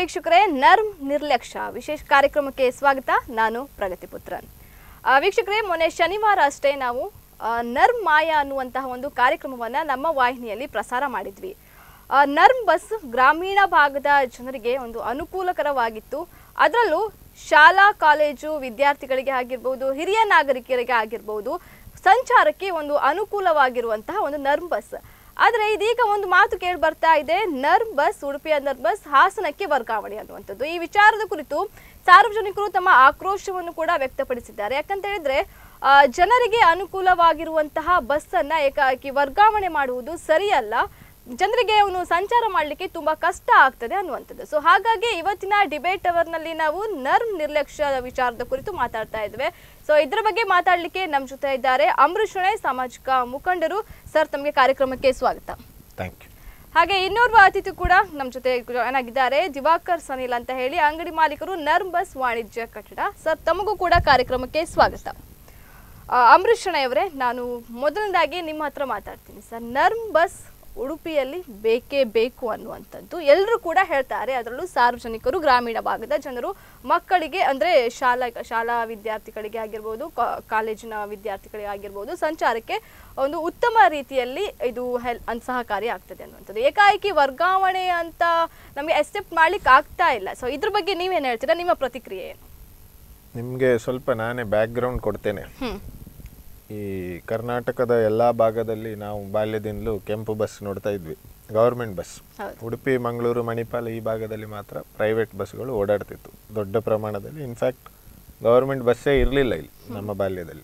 ವೀಕ್ಷಕರೇ ನರ್ಮ್ ನಿರ್ಲಕ್ಷ್ಯ ವಿಶೇಷ ಕಾರ್ಯಕ್ರಮಕ್ಕೆ ಸ್ವಾಗತ ನಾನು ಪ್ರಗತಿ ಪುತ್ರನ್ ಆ, ವೀಕ್ಷಕರೇ ಮೊನ್ನೆ ಶನಿವಾರ ಅಷ್ಟೇ ನಾವು ಆ, ನರ್ಮ್ ಮಾಯಾ ಅನ್ನುವಂತಹ ಒಂದು ಕಾರ್ಯಕ್ರಮವನ್ನ ನಮ್ಮ ವಾಹಿನಿಯಲ್ಲಿ ಪ್ರಸಾರ ಮಾಡಿದ್ವಿ ಆ, ನರ್ಮ್ ಬಸ್ ಗ್ರಾಮೀಣ ಭಾಗದ ಜನರಿಗೆ ಒಂದು ಅನುಕೂಲಕರವಾಗಿತ್ತು ಅದರಲ್ಲೂ ಶಾಲಾ ಕಾಲೇಜು ವಿದ್ಯಾರ್ಥಿಗಳಿಗೆ ಆಗಿರ್ಬೋದು ಹಿರಿಯ ನಾಗರಿಕರಿಗೆ ಆಗಿರ್ಬೋದು ಸಂಚಾರಕ್ಕೆ ಒಂದು ಅನುಕೂಲವಾಗಿರುವಂತಹ ಒಂದು ನರ್ಮ್ ಬಸ್ ಆದರೆ ಇದೀಗ ಒಂದು ಮಾತು ಕೇಳಿ ಬರ್ತಾ ಇದೆ ನರ್ಮ್ ಬಸ್ ಉಡುಪಿಯ ನರ್ಮ್ ಬಸ್ ಹಾಸನಕ್ಕೆ ವರ್ಗಾವಣೆ ಅನ್ನುವಂಥದ್ದು ಈ ವಿಚಾರದ ಕುರಿತು ಸಾರ್ವಜನಿಕರು ತಮ್ಮ ಆಕ್ರೋಶವನ್ನು ಕೂಡ ವ್ಯಕ್ತಪಡಿಸಿದ್ದಾರೆ ಯಾಕಂತ ಹೇಳಿದ್ರೆ ಆ, ಜನರಿಗೆ ಅನುಕೂಲವಾಗಿರುವಂತಹ ಬಸ್ ಅನ್ನ ಏಕಾಏಕಿ ವರ್ಗಾವಣೆ ಮಾಡುವುದು ಸರಿಯಲ್ಲ ಜನರಿಗೆ ಅವನು ಸಂಚಾರ ಮಾಡಲಿಕ್ಕೆ ತುಂಬಾ ಕಷ್ಟ ಆಗ್ತದೆ ಅನ್ನುವಂಥದ್ದು ಸೊ ಹಾಗಾಗಿ ಇವತ್ತಿನ ಡಿಬೇಟ್ ಅವರ್ನಲ್ಲಿ ನಾವು ನರ್ಮ್ ನಿರ್ಲಕ್ಷ್ಯದ ವಿಚಾರದ ಕುರಿತು ಮಾತಾಡ್ತಾ ಇದ್ವಿ ಸೊ ಇದ್ರ ಬಗ್ಗೆ ಮಾತಾಡ್ಲಿಕ್ಕೆ ನಮ್ಮ ಜೊತೆ ಇದ್ದಾರೆ ಅಂಬರೀಷ್ ಶೆಣೈ ಸಾಮಾಜಿಕ ಮುಖಂಡರು ಸರ್ ತಮಗೆ ಕಾರ್ಯಕ್ರಮಕ್ಕೆ ಸ್ವಾಗತ ಥ್ಯಾಂಕ್ ಯು ಹಾಗೆ ಇನ್ನೋರ್ವ ಅತಿಥಿ ಕೂಡ ನಮ್ಮ ಜೊತೆ ಜಾಯ್ನ್ ಆಗಿದ್ದಾರೆ ದಿವಾಕರ್ ಸನಿಲ್ ಅಂತ ಹೇಳಿ ಅಂಗಡಿ ಮಾಲೀಕರು ನರ್ಮ್ ಬಸ್ ವಾಣಿಜ್ಯ ಕಟ್ಟಡ ಸರ್ ತಮಗೂ ಕೂಡ ಕಾರ್ಯಕ್ರಮಕ್ಕೆ ಸ್ವಾಗತ ಆ, ಅಂಬರೀಷ್ ಶೆಣೈ ಅವರೇ ನಾನು ಮೊದಲನೇದಾಗಿ ನಿಮ್ಮ ಹತ್ರ ಮಾತಾಡ್ತೀನಿ ಸರ್ ನರ್ಮ್ ಬಸ್ ಉಡುಪಿಯಲ್ಲಿ ಬೇಕೇ ಬೇಕು ಅನ್ನುವಂಥದ್ದು ಎಲ್ಲರೂ ಕೂಡ ಹೇಳ್ತಾರೆ ಅದರಲ್ಲೂ ಸಾರ್ವಜನಿಕರು ಗ್ರಾಮೀಣ ಭಾಗದ ಜನರು ಮಕ್ಕಳಿಗೆ ಅಂದರೆ ಶಾಲಾ ಶಾಲಾ ವಿದ್ಯಾರ್ಥಿಗಳಿಗೆ ಆಗಿರ್ಬೋದು ಕಾ- ಕಾಲೇಜಿನ ವಿದ್ಯಾರ್ಥಿಗಳಿಗೆ ಆಗಿರ್ಬೋದು ಸಂಚಾರಕ್ಕೆ ಒಂದು ಉತ್ತಮ ರೀತಿಯಲ್ಲಿ ಇದು ಹೆಲ್ ಅನ್ ಸಹಕಾರಿ ಆಗ್ತದೆ ಅನ್ನುವಂಥದ್ದು ಏಕಾಏಕಿ ವರ್ಗಾವಣೆ ಅಂತ ನಮಗೆ ಅಕ್ಸೆಪ್ಟ್ ಮಾಡ್ಲಿಕ್ಕೆ ಆಗ್ತಾ ಇಲ್ಲ ಸೊ ಇದ್ರ ಬಗ್ಗೆ ನೀವೇನು ಹೇಳ್ತೀರಾ ನಿಮ್ಮ ಪ್ರತಿಕ್ರಿಯೆ ಏನು ನಿಮಗೆ ಸ್ವಲ್ಪ ನಾನೇ ಬ್ಯಾಕ್ಗ್ರೌಂಡ್ ಕೊಡ್ತೇನೆ ಹ್ಮ್ ಈ ಕರ್ನಾಟಕದ ಎಲ್ಲ ಭಾಗದಲ್ಲಿ ನಾವು ಬಾಲ್ಯದಿಂದಲೂ ಕೆಂಪು ಬಸ್ ನೋಡ್ತಾ ಇದ್ವಿ ಗೌರ್ಮೆಂಟ್ ಬಸ್ ಹೌದು. ಉಡುಪಿ ಮಂಗಳೂರು ಮಣಿಪಾಲ ಈ ಭಾಗದಲ್ಲಿ ಮಾತ್ರ ಪ್ರೈವೇಟ್ ಬಸ್ಗಳು ಓಡಾಡ್ತಿತ್ತು ದೊಡ್ಡ ಪ್ರಮಾಣದಲ್ಲಿ ಇನ್ಫ್ಯಾಕ್ಟ್ ಗೌರ್ಮೆಂಟ್ ಬಸ್ಸೇ ಇರಲಿಲ್ಲ ಇಲ್ಲಿ ನಮ್ಮ ಬಾಲ್ಯದಲ್ಲಿ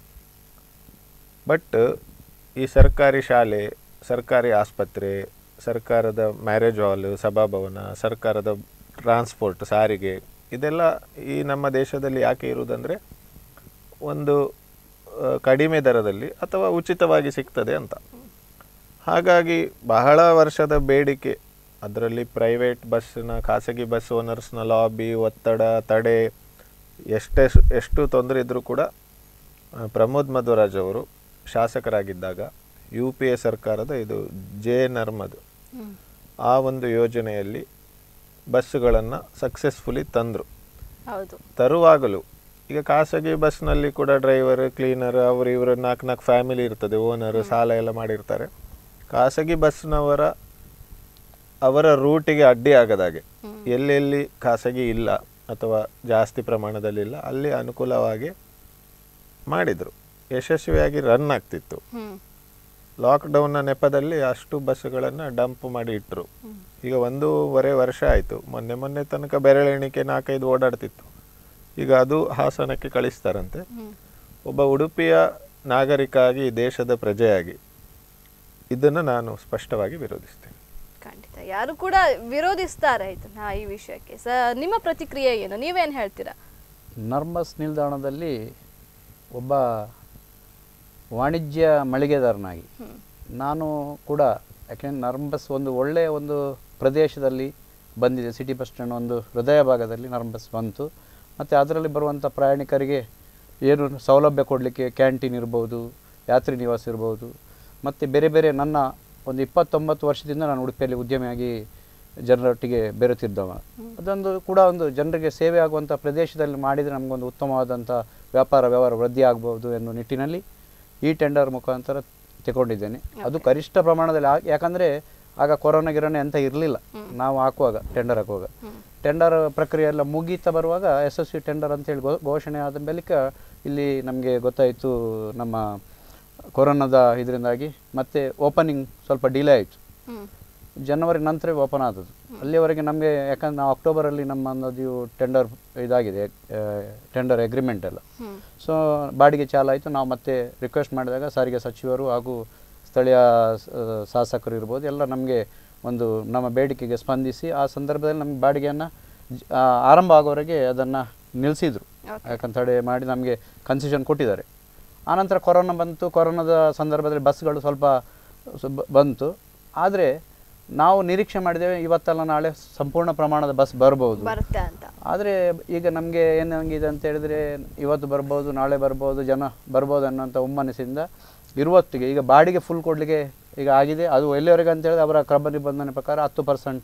ಬಟ್ ಈ ಸರ್ಕಾರಿ ಶಾಲೆ ಸರ್ಕಾರಿ ಆಸ್ಪತ್ರೆ ಸರ್ಕಾರದ ಮ್ಯಾರೇಜ್ ಹಾಲ್ ಸಭಾಭವನ ಸರ್ಕಾರದ ಟ್ರಾನ್ಸ್ಪೋರ್ಟ್ ಸಾರಿಗೆ ಇದೆಲ್ಲ ಈ ನಮ್ಮ ದೇಶದಲ್ಲಿ ಯಾಕೆ ಇರುವುದಂದರೆ ಒಂದು ಆ, ಕಡಿಮೆ ದರದಲ್ಲಿ ಅಥವಾ ಉಚಿತವಾಗಿ ಸಿಗ್ತದೆ ಅಂತ ಹಾಗಾಗಿ ಬಹಳ ವರ್ಷದ ಬೇಡಿಕೆ ಅದರಲ್ಲಿ ಪ್ರೈವೇಟ್ ಬಸ್ಸಿನ ಖಾಸಗಿ ಬಸ್ ಓನರ್ಸ್ನ ಲಾಬಿ ಒತ್ತಡ ತಡೆ ಎಷ್ಟೇ ಎಷ್ಟು ತೊಂದರೆ ಇದ್ದರೂ ಕೂಡ ಆ, ಪ್ರಮೋದ್ ಮಧ್ವರಾಜ್ ಅವರು ಶಾಸಕರಾಗಿದ್ದಾಗ ಯು ಪಿ ಎ ಸರ್ಕಾರದ ಇದು ಜೆ ನರ್ಮದು ಆ ಒಂದು ಯೋಜನೆಯಲ್ಲಿ ಬಸ್ಸುಗಳನ್ನು ಸಕ್ಸಸ್ಫುಲಿ ತಂದರು ಹೌದು ತರುವಾಗಲೂ ಈಗ ಖಾಸಗಿ ಬಸ್ನಲ್ಲಿ ಕೂಡ ಡ್ರೈವರ್ ಕ್ಲೀನರ್ ಅವರು ಇವರು ನಾಲ್ಕು ನಾಲ್ಕು ಫ್ಯಾಮಿಲಿ ಇರ್ತದೆ ಓನರ್ ಸಾಲ ಎಲ್ಲ ಮಾಡಿರ್ತಾರೆ ಖಾಸಗಿ ಬಸ್ನವರ ಅವರ ರೂಟಿಗೆ ಅಡ್ಡಿ ಆಗದಾಗೆ ಎಲ್ಲೆಲ್ಲಿ ಖಾಸಗಿ ಇಲ್ಲ ಅಥವಾ ಜಾಸ್ತಿ ಪ್ರಮಾಣದಲ್ಲಿ ಇಲ್ಲ ಅಲ್ಲಿ ಅನುಕೂಲವಾಗಿ ಮಾಡಿದರು ಯಶಸ್ವಿಯಾಗಿ ರನ್ ಆಗ್ತಿತ್ತು ಹ್ಮ್ ಲಾಕ್ಡೌನ್ನ ನೆಪದಲ್ಲಿ ಅಷ್ಟು ಬಸ್ಸುಗಳನ್ನು ಡಂಪ್ ಮಾಡಿ ಇಟ್ಟರು ಈಗ ಒಂದೂವರೆ ವರ್ಷ ಆಯಿತು ಮೊನ್ನೆ ಮೊನ್ನೆ ತನಕ ಬೆರಳೆಣಿಕೆ ನಾಲ್ಕೈದು ಓಡಾಡ್ತಿತ್ತು ಈಗ ಅದು ಹಾಸನಕ್ಕೆ ಕಳಿಸ್ತಾರಂತೆ ಹ್ಮ್ ಒಬ್ಬ ಉಡುಪಿಯ ನಾಗರಿಕ ಆಗಿ ದೇಶದ ಪ್ರಜೆಯಾಗಿ ಇದನ್ನು ನಾನು ಸ್ಪಷ್ಟವಾಗಿ ವಿರೋಧಿಸ್ತೇನೆ ಖಂಡಿತ ಯಾರು ಕೂಡ ವಿರೋಧಿಸ್ತಾರೆ ಇದನ್ನ ಈ ವಿಷಯಕ್ಕೆ ಸ ನಿಮ್ಮ ಪ್ರತಿಕ್ರಿಯೆ ಏನು ನೀವೇನು ಹೇಳ್ತೀರಾ ನರ್ಮಸ್ ನಿಲ್ದಾಣದಲ್ಲಿ ಒಬ್ಬ ವಾಣಿಜ್ಯ ಮಳಿಗೆದಾರನಾಗಿ ನಾನು ಕೂಡ ಯಾಕೆಂದರೆ ನರ್ಮಬಸ್ ಒಂದು ಒಳ್ಳೆಯ ಒಂದು ಪ್ರದೇಶದಲ್ಲಿ ಬಂದಿದೆ ಸಿಟಿ ಬಸ್ ಸ್ಟ್ಯಾಂಡ್ ಒಂದು ಹೃದಯ ಭಾಗದಲ್ಲಿ ನರ್ಮಬಸ್ ಬಂತು ಮತ್ತು ಅದರಲ್ಲಿ ಬರುವಂಥ ಪ್ರಯಾಣಿಕರಿಗೆ ಏನು ಸೌಲಭ್ಯ ಕೊಡಲಿಕ್ಕೆ ಕ್ಯಾಂಟೀನ್ ಇರ್ಬೋದು ಯಾತ್ರಿ ನಿವಾಸ ಇರ್ಬೋದು ಮತ್ತು ಬೇರೆ ಬೇರೆ ನನ್ನ ಒಂದು ಇಪ್ಪತ್ತೊಂಬತ್ತು ವರ್ಷದಿಂದ ನಾನು ಉಡುಪಿಯಲ್ಲಿ ಉದ್ಯಮಿಯಾಗಿ ಜನರೊಟ್ಟಿಗೆ ಬೆರೆತಿದ್ದವ ಅದೊಂದು ಕೂಡ ಒಂದು ಜನರಿಗೆ ಸೇವೆ ಆಗುವಂಥ ಪ್ರದೇಶದಲ್ಲಿ ಮಾಡಿದರೆ ನಮಗೊಂದು ಉತ್ತಮವಾದಂಥ ವ್ಯಾಪಾರ ವ್ಯವಹಾರ ವೃದ್ಧಿ ಆಗ್ಬೋದು ಎನ್ನುವ ನಿಟ್ಟಿನಲ್ಲಿ ಈ ಟೆಂಡರ್ ಮುಖಾಂತರ ತಗೊಂಡಿದ್ದೇನೆ ಅದು ಗರಿಷ್ಠ ಪ್ರಮಾಣದಲ್ಲಿ ಆ- ಯಾಕಂದರೆ ಆಗ ಕೊರೋನಾ ಗಿರೋನೆ ಅಂತ ಇರಲಿಲ್ಲ ನಾವು ಹಾಕುವಾಗ ಟೆಂಡರ್ ಹಾಕುವಾಗ ಟೆಂಡರ್ ಪ್ರಕ್ರಿಯೆ ಎಲ್ಲ ಮುಗೀತಾ ಬರುವಾಗ ಎಸ್ ಎಸ್ ಸಿ ಟೆಂಡರ್ ಅಂತೇಳಿ ಘೋ- ಘೋಷಣೆ ಆದ ಬಳಿಕ ಇಲ್ಲಿ ನಮಗೆ ಗೊತ್ತಾಯಿತು ನಮ್ಮ ಕೊರೋನಾದ ಇದರಿಂದಾಗಿ ಮತ್ತೆ ಓಪನಿಂಗ್ ಸ್ವಲ್ಪ ಡಿಲೇ ಆಯಿತು ಹ್ಮ್ ಜನವರಿ ನಂತರ ಓಪನ್ ಆದದ್ದು ಅಲ್ಲಿವರೆಗೆ ನಮಗೆ ಯಾಕಂದ್ರೆ ನಾವು ಅಕ್ಟೋಬರಲ್ಲಿ ನಮ್ಮ ಒಂದು ಟೆಂಡರ್ ಇದಾಗಿದೆ ಟೆಂಡರ್ ಅಗ್ರಿಮೆಂಟ್ ಎಲ್ಲ ಹ್ಮ್ ಸೊ ಬಾಡಿಗೆ ಚಾಲಾಯಿತು ನಾವು ಮತ್ತೆ ರಿಕ್ವೆಸ್ಟ್ ಮಾಡಿದಾಗ ಸಾರಿಗೆ ಸಚಿವರು ಹಾಗೂ ಸ್ಥಳೀಯ ಸ- ಶಾಸಕರು ಇರ್ಬೋದು ಎಲ್ಲ ನಮಗೆ ಒಂದು ನಮ್ಮ ಬೇಡಿಕೆಗೆ ಸ್ಪಂದಿಸಿ ಆ ಸಂದರ್ಭದಲ್ಲಿ ನಮಗೆ ಬಾಡಿಗೆಯನ್ನು ಆರಂಭ ಆಗೋವರೆಗೆ ಅದನ್ನು ನಿಲ್ಲಿಸಿದರು ಯಾಕಂತ ತಡೆ ಮಾಡಿ ನಮಗೆ ಕನ್ಸೆಷನ್ ಕೊಟ್ಟಿದ್ದಾರೆ ಆನಂತರ ಕೊರೋನಾ ಬಂತು ಕೊರೋನಾದ ಸಂದರ್ಭದಲ್ಲಿ ಬಸ್ಗಳು ಸ್ವಲ್ಪ ಸ- ಬ- ಬಂತು ಆದರೆ ನಾವು ನಿರೀಕ್ಷೆ ಮಾಡಿದ್ದೇವೆ ಇವತ್ತಲ್ಲ ನಾಳೆ ಸಂಪೂರ್ಣ ಪ್ರಮಾಣದ ಬಸ್ ಬರ್ಬೋದು ಬರುತ್ತೆ ಅಂತ ಆದರೆ ಈಗ ನಮಗೆ ಏನಾಗಿದೆ ಅಂತ ಹೇಳಿದರೆ ಇವತ್ತು ಬರ್ಬೋದು ನಾಳೆ ಬರ್ಬೋದು ಜನ ಬರ್ಬೋದು ಅನ್ನೋಂಥ ಹುಮ್ಮನಸ್ಸಿಂದ ಇರುವತ್ತಿಗೆ ಈಗ ಬಾಡಿಗೆ ಫುಲ್ ಕೊಡಲಿಕ್ಕೆ ಈಗ ಆಗಿದೆ ಅದು ಎಲ್ಲಿವರೆಗೆ ಅಂತ ಹೇಳಿದ್ರೆ ಅವರ ಕ್ರಮ ನಿಬಂಧನೆ ಪ್ರಕಾರ ಹತ್ತು ಪರ್ಸೆಂಟ್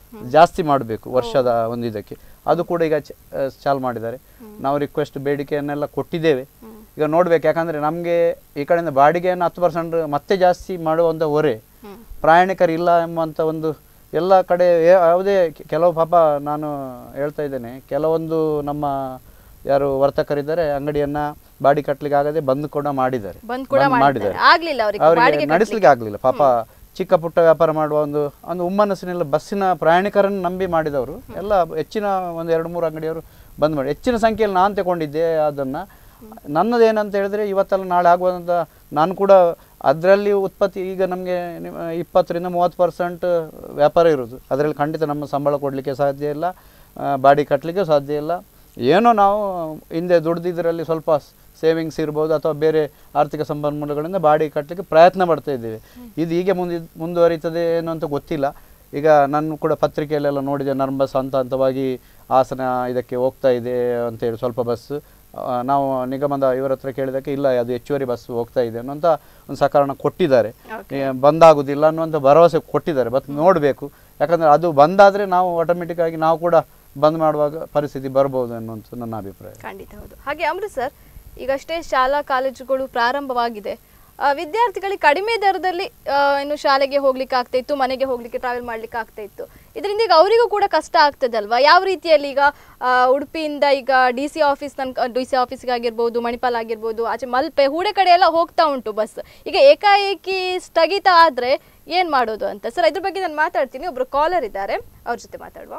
ಜಾಸ್ತಿ ಮಾಡಬೇಕು ವರ್ಷದ ಒಂದು ಇದಕ್ಕೆ ಅದು ಕೂಡ ಈಗ ಚ- ಆ, ಚಾಲು ಮಾಡಿದ್ದಾರೆ ನಾವು ರಿಕ್ವೆಸ್ಟ್ ಬೇಡಿಕೆಯನ್ನೆಲ್ಲ ಕೊಟ್ಟಿದ್ದೇವೆ ಈಗ ನೋಡ್ಬೇಕು ಯಾಕಂದ್ರೆ ನಮಗೆ ಈ ಕಡೆಯಿಂದ ಬಾಡಿಗೆಯನ್ನು ಹತ್ತು ಪರ್ಸೆಂಟ್ ಮತ್ತೆ ಜಾಸ್ತಿ ಮಾಡುವಂಥ ಹೊರೆ ಪ್ರಯಾಣಿಕರಿಲ್ಲ ಎಂಬಂಥ ಒಂದು ಎಲ್ಲ ಕಡೆ ಯಾ- ಯಾವುದೇ ಕೆ- ಕೆಲವು ಪಾಪ ನಾನು ಹೇಳ್ತಾ ಇದ್ದೇನೆ ಕೆಲವೊಂದು ನಮ್ಮ ಯಾರು ವರ್ತಕರಿದ್ದಾರೆ ಅಂಗಡಿಯನ್ನ ಬಾಡಿ ಕಟ್ಟಲಿಕ್ಕೆ ಆಗದೆ ಬಂದ್ ಕೂಡ ಮಾಡಿದ್ದಾರೆ ಬಂದ್ ಕೂಡ ಬಂದ್ ಮಾಡಿದ್ದಾರೆ. ಆಗ್ಲಿಲ್ಲ ಅವ್ರಿಗೆ ಬಾಡಿಗೆ ಅವರಿಗೆ ಕಟ್ಲಿಕ್ಕೆ. ನಡೆಸಲಿಕ್ಕೆ ಆಗಲಿಲ್ಲ ಪಾಪ ಚಿಕ್ಕ ಪುಟ್ಟ ವ್ಯಾಪಾರ ಮಾಡುವ ಒಂದು ಒಂದು ಹುಮ್ಮನಸ್ಸಿನೆಲ್ಲ ಬಸ್ಸಿನ ಪ್ರಯಾಣಿಕರನ್ನು ನಂಬಿ ಮಾಡಿದವರು ಎಲ್ಲ ಹೆಚ್ಚಿನ ಒಂದು ಎರಡು ಮೂರು ಅಂಗಡಿಯವರು ಬಂದ್ ಮಾಡಿ ಹೆಚ್ಚಿನ ಸಂಖ್ಯೆಯಲ್ಲಿ ನಾನು ತಗೊಂಡಿದ್ದೆ ಅದನ್ನು ನನ್ನದೇನಂತ ಹೇಳಿದ್ರೆ ಇವತ್ತಲ್ಲ ನಾಳೆ ಆಗುವಂಥ ನಾನು ಕೂಡ ಅದರಲ್ಲಿ ಉತ್ಪತ್ತಿ ಈಗ ನಮಗೆ ಇಪ್ಪತ್ತರಿಂದ ಮೂವತ್ತು ಪರ್ಸೆಂಟ್ ವ್ಯಾಪಾರ ಇರೋದು ಅದರಲ್ಲಿ ಖಂಡಿತ ನಮ್ಮ ಸಂಬಳ ಕೊಡಲಿಕ್ಕೆ ಸಾಧ್ಯ ಇಲ್ಲ ಆ, ಬಾಡಿ ಕಟ್ಟಲಿಕ್ಕೆ ಸಾಧ್ಯ ಇಲ್ಲ ಏನೋ ನಾವು ಹಿಂದೆ ದುಡ್ದಿದ್ದರಲ್ಲಿ ಸ್ವಲ್ಪ ಸೇವಿಂಗ್ಸ್ ಇರ್ಬೋದು ಅಥವಾ ಬೇರೆ ಆರ್ಥಿಕ ಸಂಪನ್ಮೂಲಗಳಿಂದ ಬಾಡಿ ಕಟ್ಟಲಿಕ್ಕೆ ಪ್ರಯತ್ನ ಪಡ್ತಾ ಇದ್ದೀವಿ ಇದು ಹೀಗೆ ಮುಂದೆ ಮುಂದುವರಿತದೆ ಏನು ಅಂತ ಗೊತ್ತಿಲ್ಲ ಈಗ ನಾನು ಕೂಡ ಪತ್ರಿಕೆಯಲ್ಲೆಲ್ಲ ನೋಡಿದೆ ನರ್ಬಸ್ ಹಂತ ಹಂತವಾಗಿ ಹಾಸನ ಇದಕ್ಕೆ ಹೋಗ್ತಾ ಇದೆ ಅಂತೇಳಿ ಸ್ವಲ್ಪ ಬಸ್ ಆ, ನಾವು ನಿಗಮದ ಇವರ ಹತ್ರ ಕೇಳಿದಕ್ಕೆ ಇಲ್ಲ ಅದು ಹೆಚ್ಚುವರಿ ಬಸ್ ಹೋಗ್ತಾ ಇದೆ ಅನ್ನುವಂಥ ಒಂದು ಸಕಾರಣ ಕೊಟ್ಟಿದ್ದಾರೆ ಏ, ಬಂದಾಗುದಿಲ್ಲ ಅನ್ನುವಂಥ ಭರವಸೆ ಕೊಟ್ಟಿದ್ದಾರೆ ಬಟ್ ನೋಡಬೇಕು ಯಾಕಂದರೆ ಅದು ಬಂದಾದರೆ ನಾವು ಆಟೋಮೆಟಿಕ್ ಆಗಿ ನಾವು ಕೂಡ ಬಂದ್ ಮಾಡುವಾಗ ಪರಿಸ್ಥಿತಿ ಬರ್ಬೋದು ಅನ್ನುವಂಥ ನನ್ನ ಅಭಿಪ್ರಾಯ ಖಂಡಿತ ಹೌದು ಹಾಗೆ ಅಮೃತ್ ಸರ್ ಈಗಷ್ಟೇ ಶಾಲಾ ಕಾಲೇಜುಗಳು ಪ್ರಾರಂಭವಾಗಿದೆ ಆ, ವಿದ್ಯಾರ್ಥಿಗಳಿಗೆ ಕಡಿಮೆ ದರದಲ್ಲಿ ಆ, ಇನ್ನು ಶಾಲೆಗೆ ಹೋಗ್ಲಿಕ್ಕೆ ಆಗ್ತಾ ಇತ್ತು ಮನೆಗೆ ಹೋಗ್ಲಿಕ್ಕೆ ಟ್ರಾವೆಲ್ ಮಾಡ್ಲಿಕ್ಕೆ ಆಗ್ತಾ ಇತ್ತು ಇದರಿಂದ ಈಗ ಅವರಿಗೂ ಕೂಡ ಕಷ್ಟ ಆಗ್ತದಲ್ವಾ ಯಾವ ರೀತಿಯಲ್ಲಿ ಈಗ ಆ, ಉಡುಪಿಯಿಂದ ಈಗ ಡಿ ಸಿ ಆಫೀಸ್ ತನಕ ಡಿ ಸಿ ಆಫೀಸ್ಗೆ ಆಗಿರ್ಬೋದು ಮಣಿಪಾಲ್ ಆಗಿರ್ಬೋದು ಆಚೆ ಮಲ್ಪೆ ಹೂಡೆ ಕಡೆ ಎಲ್ಲ ಹೋಗ್ತಾ ಉಂಟು ಬಸ್ ಈಗ ಏಕಾಏಕಿ ಸ್ಥಗಿತ ಆದ್ರೆ ಏನ್ ಮಾಡೋದು ಅಂತ ಸರ್ ಇದ್ರ ಬಗ್ಗೆ ನಾನು ಮಾತಾಡ್ತೀನಿ ಒಬ್ರು ಕಾಲರ್ ಇದ್ದಾರೆ ಅವ್ರ ಜೊತೆ ಮಾತಾಡುವ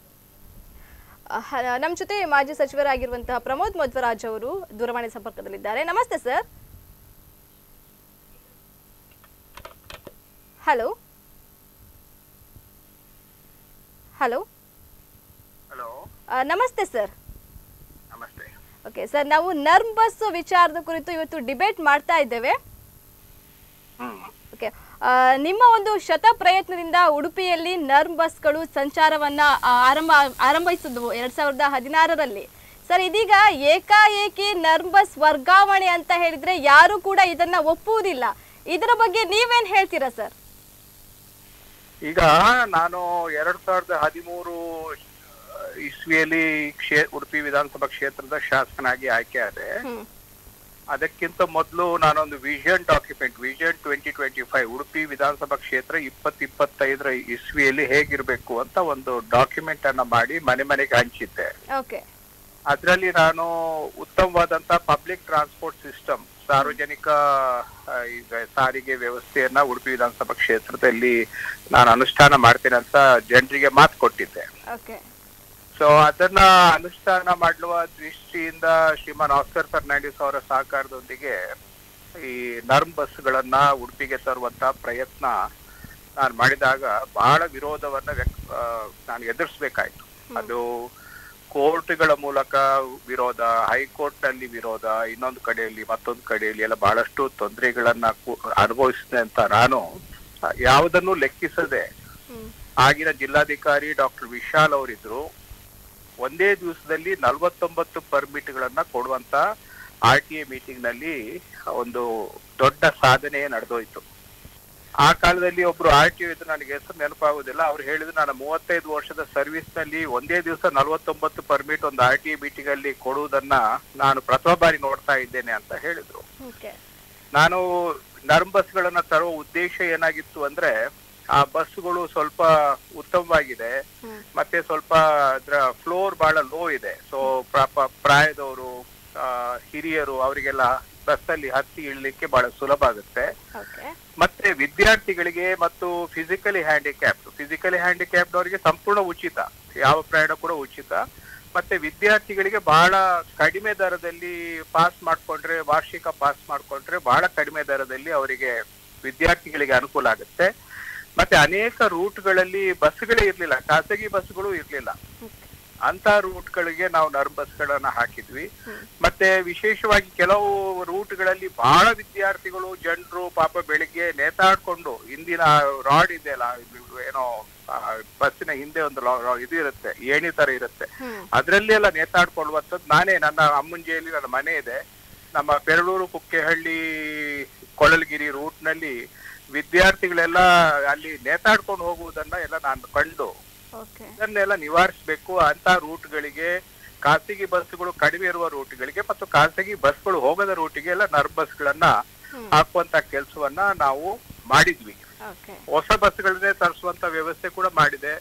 ನಮ್ಮ ಜೊತೆ ಮಾಜಿ ಸಚಿವರಾಗಿರುವಂತಹ ಪ್ರಮೋದ್ ಮಧ್ವರಾಜ್ ಅವರು ದೂರವಾಣಿ ಸಂಪರ್ಕದಲ್ಲಿದ್ದಾರೆ ನಮಸ್ತೆ ಸರ್ ಹಲೋ ಹಲೋ ಹಲೋ ನಮಸ್ತೆ ಸರ್ ನಮಸ್ತೆ ಓಕೆ ಸರ್ ನಾವು ನರ್ಮ್ ಬಸ್ ವಿಚಾರದ ಕುರಿತು ಇವತ್ತು ಡಿಬೇಟ್ ಮಾಡ್ತಾ ಇದ್ದೇವೆ ಹ್ಮ್ ಓಕೆ ಆ, ನಿಮ್ಮ ಒಂದು ಶತ ಪ್ರಯತ್ನದಿಂದ ಉಡುಪಿಯಲ್ಲಿ ನರ್ಮ್ ಬಸ್ಗಳು ಸಂಚಾರವನ್ನ ಆ, ಆರಂಭ ಆರಂಭಿಸಿದ್ವು ಎರಡ್ ಸಾವಿರದ ಹದಿನಾರರಲ್ಲಿ ಸರ್ ಇದೀಗ ಏಕಾಏಕಿ ನರ್ಮ್ ಬಸ್ ವರ್ಗಾವಣೆ ಅಂತ ಹೇಳಿದ್ರೆ ಯಾರು ಕೂಡ ಇದನ್ನ ಒಪ್ಪುವುದಿಲ್ಲ ಇದರ ಬಗ್ಗೆ ನೀವೇನ್ ಹೇಳ್ತೀರಾ ಸರ್ ಈಗ ನಾನು ಎರಡ್ ಸಾವಿರದ ಹದಿಮೂರು ಇಸ್ವಿಯಲ್ಲಿ ಕ್ಷೇ ಉಡುಪಿ ವಿಧಾನಸಭಾ ಕ್ಷೇತ್ರದ ಶಾಸಕನಾಗಿ ಆಯ್ಕೆ ಆದೆ ಹ್ಮ್ ಅದಕ್ಕಿಂತ ಮೊದಲು ನಾನೊಂದು vision document vision twenty twenty five Udupi ವಿಧಾನಸಭಾ ಕ್ಷೇತ್ರ ಇಪ್ಪತ್ ಇಪ್ಪತ್ತೈದರ ಇಸ್ವಿಯಲ್ಲಿ ಹೇಗಿರ್ಬೇಕು ಅಂತ ಒಂದು ಡಾಕ್ಯುಮೆಂಟ್ ಅನ್ನ ಮಾಡಿ ಮನೆ ಮನೆಗೆ ಹಂಚಿದ್ದೆ ಓಕೆ ಅದರಲ್ಲಿ ನಾನು ಉತ್ತಮವಾದಂತ ಪಬ್ಲಿಕ್ ಟ್ರಾನ್ಸ್ಪೋರ್ಟ್ ಸಿಸ್ಟಮ್ ಸಾರ್ವಜನಿಕ ಆ, ಈಗ ಸಾರಿಗೆ ವ್ಯವಸ್ಥೆಯನ್ನ ಉಡುಪಿ ವಿಧಾನಸಭಾ ಕ್ಷೇತ್ರದಲ್ಲಿ ನಾನು ಅನುಷ್ಠಾನ ಮಾಡ್ತೇನೆ ಅಂತ ಜನರಿಗೆ ಮಾತು ಕೊಟ್ಟಿದ್ದೆ ಓಕೆ ಸೊ ಅದನ್ನ ಅನುಷ್ಠಾನ ಮಾಡುವ ದೃಷ್ಟಿಯಿಂದ ಶ್ರೀಮಾನ್ ಆಸ್ಕರ್ ಫರ್ನಾಂಡಿಸ್ ಅವರ ಸಹಕಾರದೊಂದಿಗೆ ಈ ನರ್ಮ್ ಬಸ್ಗಳನ್ನ ಉಡುಪಿಗೆ ತರುವಂತ ಪ್ರಯತ್ನ ನಾನು ಮಾಡಿದಾಗ ಬಹಳ ವಿರೋಧವನ್ನ ವ್ಯಕ್ತ ಆ, ನಾನು ಎದುರಿಸ್ಬೇಕಾಯ್ತು ಅದು ಕೋರ್ಟ್ಗಳ ಮೂಲಕ ವಿರೋಧ ಹೈಕೋರ್ಟ್ ನಲ್ಲಿ ವಿರೋಧ ಇನ್ನೊಂದು ಕಡೆಯಲ್ಲಿ ಮತ್ತೊಂದು ಕಡೆಯಲ್ಲಿ ಎಲ್ಲ ಬಹಳಷ್ಟು ತೊಂದರೆಗಳನ್ನ ಕು- ಅನುಭವಿಸಿದೆ ಅಂತ ನಾನು ಆ, ಯಾವುದನ್ನು ಲೆಕ್ಕಿಸದೆ ಹ್ಮ್ ಆಗಿನ ಜಿಲ್ಲಾಧಿಕಾರಿ ಡಾಕ್ಟರ್ ವಿಶಾಲ್ ಅವರಿದ್ರು ಒಂದೇ ದಿವಸದಲ್ಲಿ ನಲವತ್ತೊಂಬತ್ತು ಪರ್ಮಿಟ್ ಗಳನ್ನ ಕೊಡುವಂತ ಆರ್ ಟಿ ಎ ಮೀಟಿಂಗ್ ನಲ್ಲಿ ಒಂದು ದೊಡ್ಡ ಸಾಧನೆ ನಡೆದೋಯ್ತು ಆ ಕಾಲದಲ್ಲಿ ಒಬ್ರು ಆರ್ ಟಿ ಇದ್ರು ನನಗೆ ಹೆಸರು ನೆನಪಾಗುದಿಲ್ಲ ಅವ್ರು ಹೇಳಿದ್ರು ನಾನು ಮೂವತ್ತೈದು ವರ್ಷದ ಸರ್ವಿಸ್ ನಲ್ಲಿ ಒಂದೇ ದಿವಸ ನಲವತ್ತೊಂಬತ್ತು ಪರ್ಮಿಟ್ ಒಂದು ಆರ್ ಟಿ ಮೀಟಿಂಗ್ ಅಲ್ಲಿ ಕೊಡುವುದನ್ನ ನಾನು ಪ್ರಥಮ ಬಾರಿ ನೋಡ್ತಾ ಇದ್ದೇನೆ ಅಂತ ಹೇಳಿದ್ರು ಓಕೆ ನಾನು ನರ್ಮ್ ಬಸ್ಗಳನ್ನ ತರುವ ಉದ್ದೇಶ ಏನಾಗಿತ್ತು ಅಂದ್ರೆ ಆ ಬಸ್ಗಳು ಸ್ವಲ್ಪ ಉತ್ತಮವಾಗಿದೆ ಹ್ಮ್ ಮತ್ತೆ ಸ್ವಲ್ಪ ಅದ್ರ ಫ್ಲೋರ್ ಬಹಳ ಲೋ ಇದೆ ಸೊ ಪ್ರಾಯದವರು ಆ, ಹಿರಿಯರು ಅವರಿಗೆಲ್ಲ ಬಸ್ಸಲ್ಲಿ ಹತ್ತಿ ಇಳ್ಲಿಕ್ಕೆ ಬಹಳ ಸುಲಭ ಆಗುತ್ತೆ ಓಕೆ ಮತ್ತೆ ವಿದ್ಯಾರ್ಥಿಗಳಿಗೆ ಮತ್ತು ಫಿಸಿಕಲಿ ಹ್ಯಾಂಡಿಕ್ಯಾಪ್ಡ್ ಫಿಸಿಕಲಿ ಹ್ಯಾಂಡಿಕ್ಯಾಪ್ಡ್ ಅವರಿಗೆ ಸಂಪೂರ್ಣ ಉಚಿತ ಯಾವ ಪ್ರಯಾಣ ಕೂಡ ಉಚಿತ ಮತ್ತೆ ವಿದ್ಯಾರ್ಥಿಗಳಿಗೆ ಬಹಳ ಕಡಿಮೆ ದರದಲ್ಲಿ ಪಾಸ್ ಮಾಡ್ಕೊಂಡ್ರೆ ವಾರ್ಷಿಕ ಪಾಸ್ ಮಾಡ್ಕೊಂಡ್ರೆ ಬಹಳ ಕಡಿಮೆ ದರದಲ್ಲಿ ಅವರಿಗೆ ವಿದ್ಯಾರ್ಥಿಗಳಿಗೆ ಅನುಕೂಲ ಆಗುತ್ತೆ ಮತ್ತೆ ಅನೇಕ ರೂಟ್ಗಳಲ್ಲಿ ಬಸ್ಗಳೇ ಇರ್ಲಿಲ್ಲ ಖಾಸಗಿ ಬಸ್ಗಳು ಇರ್ಲಿಲ್ಲ ಅಂತ ರೂಟ್ಗಳಿಗೆ ನಾವು ನರ್ಮ್ ಬಸ್ಗಳನ್ನ ಹಾಕಿದ್ವಿ ಮತ್ತೆ ವಿಶೇಷವಾಗಿ ಕೆಲವು ರೂಟ್ಗಳಲ್ಲಿ ಬಹಳ ವಿದ್ಯಾರ್ಥಿಗಳು ಜನರು ಪಾಪ ಬೆಳಿಗ್ಗೆ ನೇತಾಡ್ಕೊಂಡು ಹಿಂದಿನ ರಾಡ್ ಇದೆ ಅಲ್ಲ ಇದು ಏನೋ ಆ, ಬಸ್ಸಿನ ಹಿಂದೆ ಒಂದು ಲ- ಲ- ಇದು ಇರುತ್ತೆ ಏಣಿ ತರ ಇರುತ್ತೆ ಹ್ಮ್ ಅದ್ರಲ್ಲಿ ಎಲ್ಲ ನೇತಾಡ್ಕೊಳ್ಳುವಂಥದ್ದು ನಾನೇ ನನ್ನ ಅಮ್ಮಂಜೆಯಲ್ಲಿ ನನ್ನ ಮನೆ ಇದೆ ನಮ್ಮ ಪೆರಳೂರು ಕುಕ್ಕೆಹಳ್ಳಿ ಕೊಳಲ್ಗಿರಿ ರೂಟ್ ನಲ್ಲಿ ವಿದ್ಯಾರ್ಥಿಗಳೆಲ್ಲ ಅಲ್ಲಿ ನೇತಾಡ್ಕೊಂಡು ಹೋಗುವುದನ್ನ ಎಲ್ಲ ನಾನು ಕಂಡು ಓಕೆ ಇದನ್ನೆಲ್ಲ ನಿವಾರಿಸಬೇಕು ಅಂತ ರೂಟ್ಗಳಿಗೆ ಖಾಸಗಿ ಬಸ್ಗಳು ಕಡಿಮೆ ಇರುವ ರೂಟ್ಗಳಿಗೆ ಮತ್ತು ಖಾಸಗಿ ಬಸ್ಗಳು ಹೋಗದ ರೂಟಿಗೆ ಎಲ್ಲ ನರ್ ಬಸ್ಗಳನ್ನ ಹಾಕುವಂತ ಕೆಲಸವನ್ನ ನಾವು ಮಾಡಿದ್ವಿ ಓಕೆ ಹೊಸ ಬಸ್ಗಳನ್ನೇ ತರಿಸುವಂತ ವ್ಯವಸ್ಥೆ ಕೂಡ ಮಾಡಿದೆ